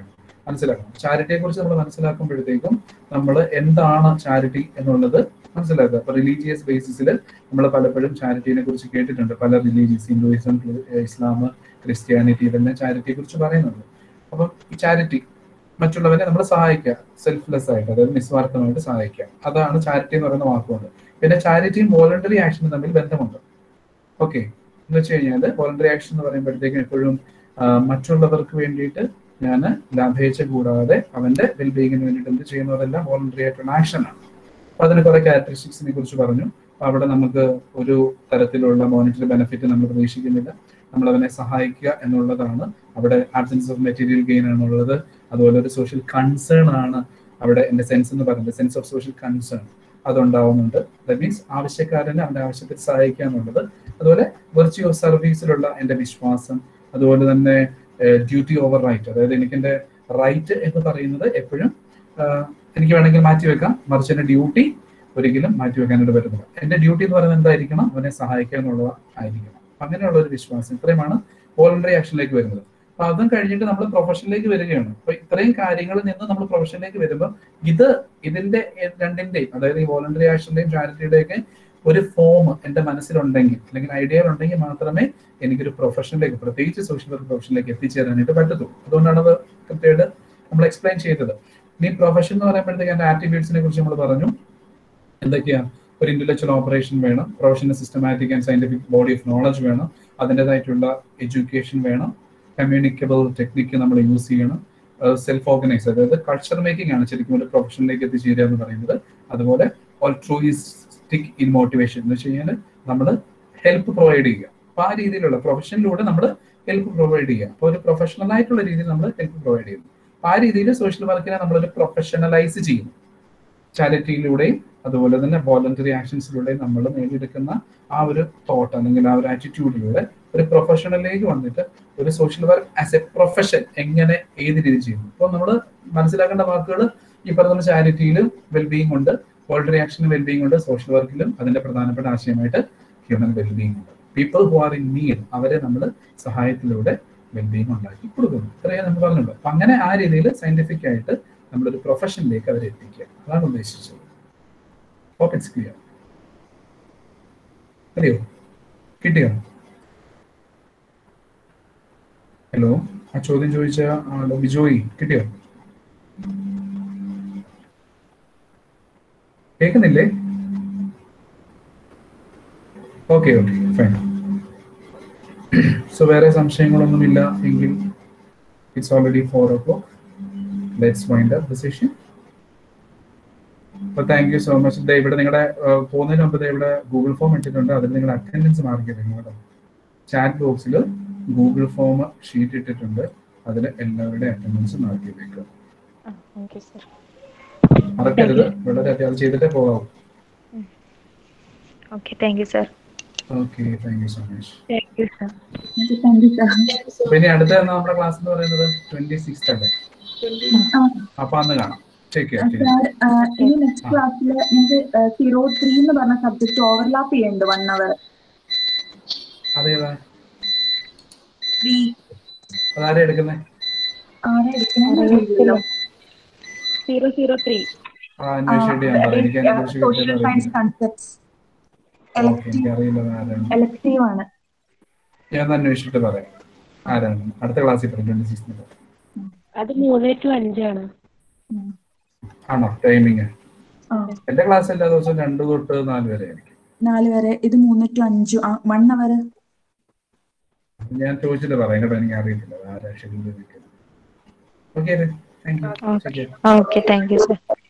മനസ്സിലാക്കണം ചാരിറ്റിയെ കുറിച്ച് നമ്മൾ മനസ്സിലാക്കുമ്പോഴത്തേക്കും നമ്മൾ എന്താണ് ചാരിറ്റി എന്നുള്ളത് മനസ്സിലാക്കുക അപ്പൊ റിലീജിയസ് ബേസിസിൽ നമ്മൾ പലപ്പോഴും ചാരിറ്റിനെ കുറിച്ച് കേട്ടിട്ടുണ്ട് പല റിലീജിയസ് ഹിന്ദുയിസം ഇസ്ലാം ക്രിസ്ത്യാനിറ്റി ഇതെല്ലാം ചാരിറ്റിയെ കുറിച്ച് പറയുന്നുണ്ട് അപ്പം ഈ ചാരിറ്റി മറ്റുള്ളവരെ നമ്മൾ സഹായിക്കുക സെൽഫ്ലെസ് ആയിട്ട് അതായത് നിസ്വാർത്ഥമായിട്ട് സഹായിക്കുക അതാണ് ചാരിറ്റി എന്ന് പറയുന്ന വാക്കുകൊണ്ട് പിന്നെ ചാരിറ്റിയും വോളണ്ടറി ആക്ഷനും തമ്മിൽ ബന്ധമുണ്ട് ഓക്കെ എന്ന് വെച്ച് കഴിഞ്ഞാൽ വോളണ്ടറി ആക്ഷൻ എന്ന് പറയുമ്പോഴത്തേക്കും എപ്പോഴും ആ, മറ്റുള്ളവർക്ക് വേണ്ടിയിട്ട് ഞാൻ ലാഭേച്ഛ കൂടാതെ അവന്റെ വെൽബീയിങ്ങിന് വേണ്ടിയിട്ട് എന്ത് ചെയ്യുന്നതെല്ലാം വോളണ്ടറി ആയിട്ടുള്ള ആക്ഷനാണ് അപ്പൊ അതിന് കുറെ ക്യാരക്ടറിസ്റ്റിക്സിനെ കുറിച്ച് പറഞ്ഞു അപ്പൊ അവിടെ നമുക്ക് ഒരു തരത്തിലുള്ള മോണിറ്ററി ബെനിഫിറ്റ് നമ്മൾ പ്രതീക്ഷിക്കുന്നില്ല നമ്മൾ അവനെ സഹായിക്കുക എന്നുള്ളതാണ് അവിടെ ആബ്സെൻസ് ഓഫ് മെറ്റീരിയൽ ഗെയിൻ ആണുള്ളത് അതുപോലെ ഒരു സോഷ്യൽ കൺസേൺ ആണ് അവിടെ എന്റെ സെൻസ് എന്ന് പറയുന്നത് സെൻസ് ഓഫ് സോഷ്യൽ കൺസേൺ അതുണ്ടാവുന്നുണ്ട് ദാറ്റ് മീൻസ് ആവശ്യക്കാരനെ അവന്റെ ആവശ്യത്തിൽ സഹായിക്കുക എന്നുള്ളത് അതുപോലെ വെർച്യൂ ഓഫ് സർവീസിലുള്ള എന്റെ വിശ്വാസം അതുപോലെ തന്നെ ഡ്യൂട്ടി ഓവർ റൈറ്റ് അതായത് എനിക്ക് എന്റെ റൈറ്റ് എന്ന് പറയുന്നത് എപ്പോഴും ആഹ്, എനിക്ക് വേണമെങ്കിൽ മാറ്റി വെക്കാം മറിച്ച് എന്റെ ഡ്യൂട്ടി ഒരിക്കലും മാറ്റി വെക്കാനായിട്ട് പറ്റുന്നില്ല എന്റെ ഡ്യൂട്ടി എന്ന് പറയുന്നത് എന്തായിരിക്കണം അവനെ സഹായിക്കുക എന്നുള്ളത് ആയിരിക്കണം അപ്പൊ അങ്ങനെയുള്ള ഒരു വിശ്വാസം ഇത്രയുമാണ് വോളണ്ടറി ആക്ഷനിലേക്ക് വരുന്നത് അപ്പൊ അതും കഴിഞ്ഞിട്ട് നമ്മൾ പ്രൊഫഷനിലേക്ക് വരികയാണ് അപ്പൊ ഇത്രയും കാര്യങ്ങളിൽ നിന്ന് നമ്മൾ പ്രൊഫഷനിലേക്ക് വരുമ്പോൾ ഇത് ഇതിന്റെ രണ്ടിന്റെയും അതായത് ഈ വോളണ്ടറി ആക്ഷന്റെയും ചാരിറ്റിയുടെയും ഒക്കെ ഒരു ഫോം എന്റെ മനസ്സിലുണ്ടെങ്കിൽ അല്ലെങ്കിൽ ഐഡിയകൾ ഉണ്ടെങ്കിൽ മാത്രമേ എനിക്കൊരു പ്രൊഫഷനിലേക്ക് പ്രത്യേകിച്ച് സോഷ്യൽ വർക്ക് പ്രൊഫഷനിലേക്ക് എത്തിച്ചേരാനായിട്ട് പറ്റത്തുള്ളൂ അതുകൊണ്ടാണ് അത് കൃത്യമായിട്ട് നമ്മൾ എക്സ്പ്ലെയിൻ ചെയ്തത് ഇനി പ്രൊഫഷൻ എന്ന് പറയുമ്പോഴത്തേക്ക് അതിന്റെ ആട്രിബ്യൂട്ട്സിനെ കുറിച്ച് നമ്മൾ പറഞ്ഞു എന്തൊക്കെയാ ഒരു ഇന്റലക്ച്വൽ ഓപ്പറേഷൻ വേണം professional systematic and scientific body of knowledge വേണം അതിൻ്റെതായിട്ടുള്ള എഡ്യൂക്കേഷൻ വേണം കമ്മ്യൂണിക്കബിൾ ടെക്നിക്ക് നമ്മൾ യൂസ് ചെയ്യണം സെൽഫ് ഓർഗനൈസ് അതായത് കൾച്ചർ മേക്കിംഗ് ആണ് ശരിക്കും ഒരു പ്രൊഫഷനിലേക്ക് എത്തിച്ചേരുക എന്ന് പറയുന്നത് അതുപോലെ ഓൾട്രോയിസ്റ്റിക് ഇൻ മോട്ടിവേഷൻ എന്ന് വെച്ച് കഴിഞ്ഞാൽ നമ്മൾ ഹെൽപ്പ് പ്രൊവൈഡ് ചെയ്യുക അപ്പൊ ആ രീതിയിലുള്ള പ്രൊഫഷനിലൂടെ നമ്മൾ ഹെൽപ്പ് പ്രൊവൈഡ് ചെയ്യുക അപ്പോൾ ഒരു പ്രൊഫഷണൽ ആയിട്ടുള്ള രീതിയിൽ നമ്മൾ ഹെൽപ്പ് പ്രൊവൈഡ് ചെയ്യുന്നു അപ്പൊ ആ രീതിയിൽ സോഷ്യൽ വർക്കിനെ നമ്മളൊരു പ്രൊഫഷണലൈസ് ചെയ്യുന്നു ചാരിറ്റിയിലൂടെയും അതുപോലെ തന്നെ വോളണ്ടറി ആക്ഷൻസിലൂടെയും നമ്മൾ നേടിയെടുക്കുന്ന ആ ഒരു തോട്ട് അല്ലെങ്കിൽ ആ ഒരു ആറ്റിറ്റ്യൂഡിലൂടെ ഒരു പ്രൊഫഷണലിലേക്ക് വന്നിട്ട് ഒരു social work as a profession എങ്ങനെ ഏത് രീതിയിൽ ചെയ്യുന്നു അപ്പോൾ നമ്മൾ മനസ്സിലാക്കേണ്ട വാക്കുകൾ ഈ പറഞ്ഞ ചാരിറ്റിയിലും വെൽബീയിങ് ഉണ്ട് വോളണ്ടറി ആക്ഷനും വെൽബീയിങ് ഉണ്ട് സോഷ്യൽ വർക്കിലും അതിന്റെ പ്രധാനപ്പെട്ട ആശയമായിട്ട് ഹ്യൂമൻ വെൽബീയിങ് ഉണ്ട് people who are in need അവരെ നമ്മൾ സഹായത്തിലൂടെ വെൽബീയിങ് ഉണ്ടാക്കി കൊടുക്കുന്നു ഇത്രയും നമ്മൾ പറഞ്ഞിട്ടുണ്ട് അപ്പൊ അങ്ങനെ ആ രീതിയിൽ സയന്റിഫിക് ആയിട്ട് നമ്മളൊരു പ്രൊഫഷനിലേക്ക് അവരെ എത്തിക്കുക അതാണ് ഉദ്ദേശിച്ചത് ഹോപ്പ് ഇറ്റ്സ് ക്ലിയർ അറിയോ കിട്ടിയോ ഹലോ ആ ചോദ്യം ചോദിച്ച ആള് ബിജോയി കിട്ടിയോ കേൾക്കുന്നില്ലേ ഓക്കെ ഓക്കെ ഫൈൻ സോ വേറെ സംശയങ്ങളൊന്നുമില്ല എങ്കിൽ it's already four o'clock let's wind up the session അപ്പൊ താങ്ക് യു സോ മച്ച് ദേ ഇവിടെ നിങ്ങളുടെ പോകുന്നതിന് മുമ്പ് ദേ ഇവിടെ ഗൂഗിൾ ഫോം ഇട്ടിട്ടുണ്ട് അതിൽ നിങ്ങളുടെ അറ്റൻഡൻസ് മാർക്ക് ചെയ്തിരുന്നു കേട്ടോ ചാറ്റ് ബോക്സിൽ ഗൂഗിൾ ഫോം ഷീറ്റ് ഇട്ടിട്ടുണ്ട് അതിൽ എല്ലാവരുടെയും അറ്റൻഡൻസ് മാർക്ക് ചെയ്തേക്കുക ഓക്കെ സർ മറക്കരുത് വളരെ അത്യാവശ്യം ചെയ്തിട്ടേ പോകാവൂ okay thank you sir okay thank you so much thank you sir thank you sir അപ്പൊ ഇനി അടുത്ത എന്നാ നമ്മുടെ ക്ലാസ് എന്ന് പറയുന്നത് ട്വന്റി സിക്സ് അല്ലേ അപ്പൊ അന്ന് കാണാം ചെക്ക് സാർ ഇനി നെക്സ്റ്റ് ക്ലാസ്സിൽ നിങ്ങൾക്ക് സീറോ ത്രീ എന്ന് പറഞ്ഞ സബ്ജക്ട് ഓവർലാപ്പ് ചെയ്യുന്നുണ്ട് വൺ അവർ അതേതാ ത്രീ അതാരെ എടുക്കുന്നേ ആരെ എടുക്കണമെന്നില്ലല്ലോ സീറോ സീറോ ത്രീ ആ അന്വേഷിച്ചിട്ട് ഞാൻ പറയാം എനിക്ക് അതിനെ കുറിച്ച് സോഷ്യൽ സയൻസ് കൺസെപ്റ്റ്സ് ഓക്കെ എനിക്കറിയില്ല അത് ആരാണ് എലക്റ്റീവ് ആണ് ഞാൻ ഒന്ന് അന്വേഷിച്ചിട്ട് പറയാം ആരാണ് അടുത്ത ക്ലാസ്സിൽ പറയും ട്വന്റി സിക്സ് അത് മൂന്ന് ടു അഞ്ചാണ് ആണോ ടൈമിങ് ആ എന്റെ ക്ലാസ് എല്ലാ ദിവസവും രണ്ടു തൊട്ട് നാല് വരെ ആയിരിക്കും നാല് വരെ ഇത് മൂന്ന് ടു അഞ്ചു വൺ അവർ ഞാൻ ചോദിച്ചിട്ട് പറയാം കേട്ടോ എനിക്ക് അറിയത്തില്ല അത് ആരാ ഷെഡ്യൂൾ ചെയ്തിരിക്കുന്നത് okay thank you okay thank you sir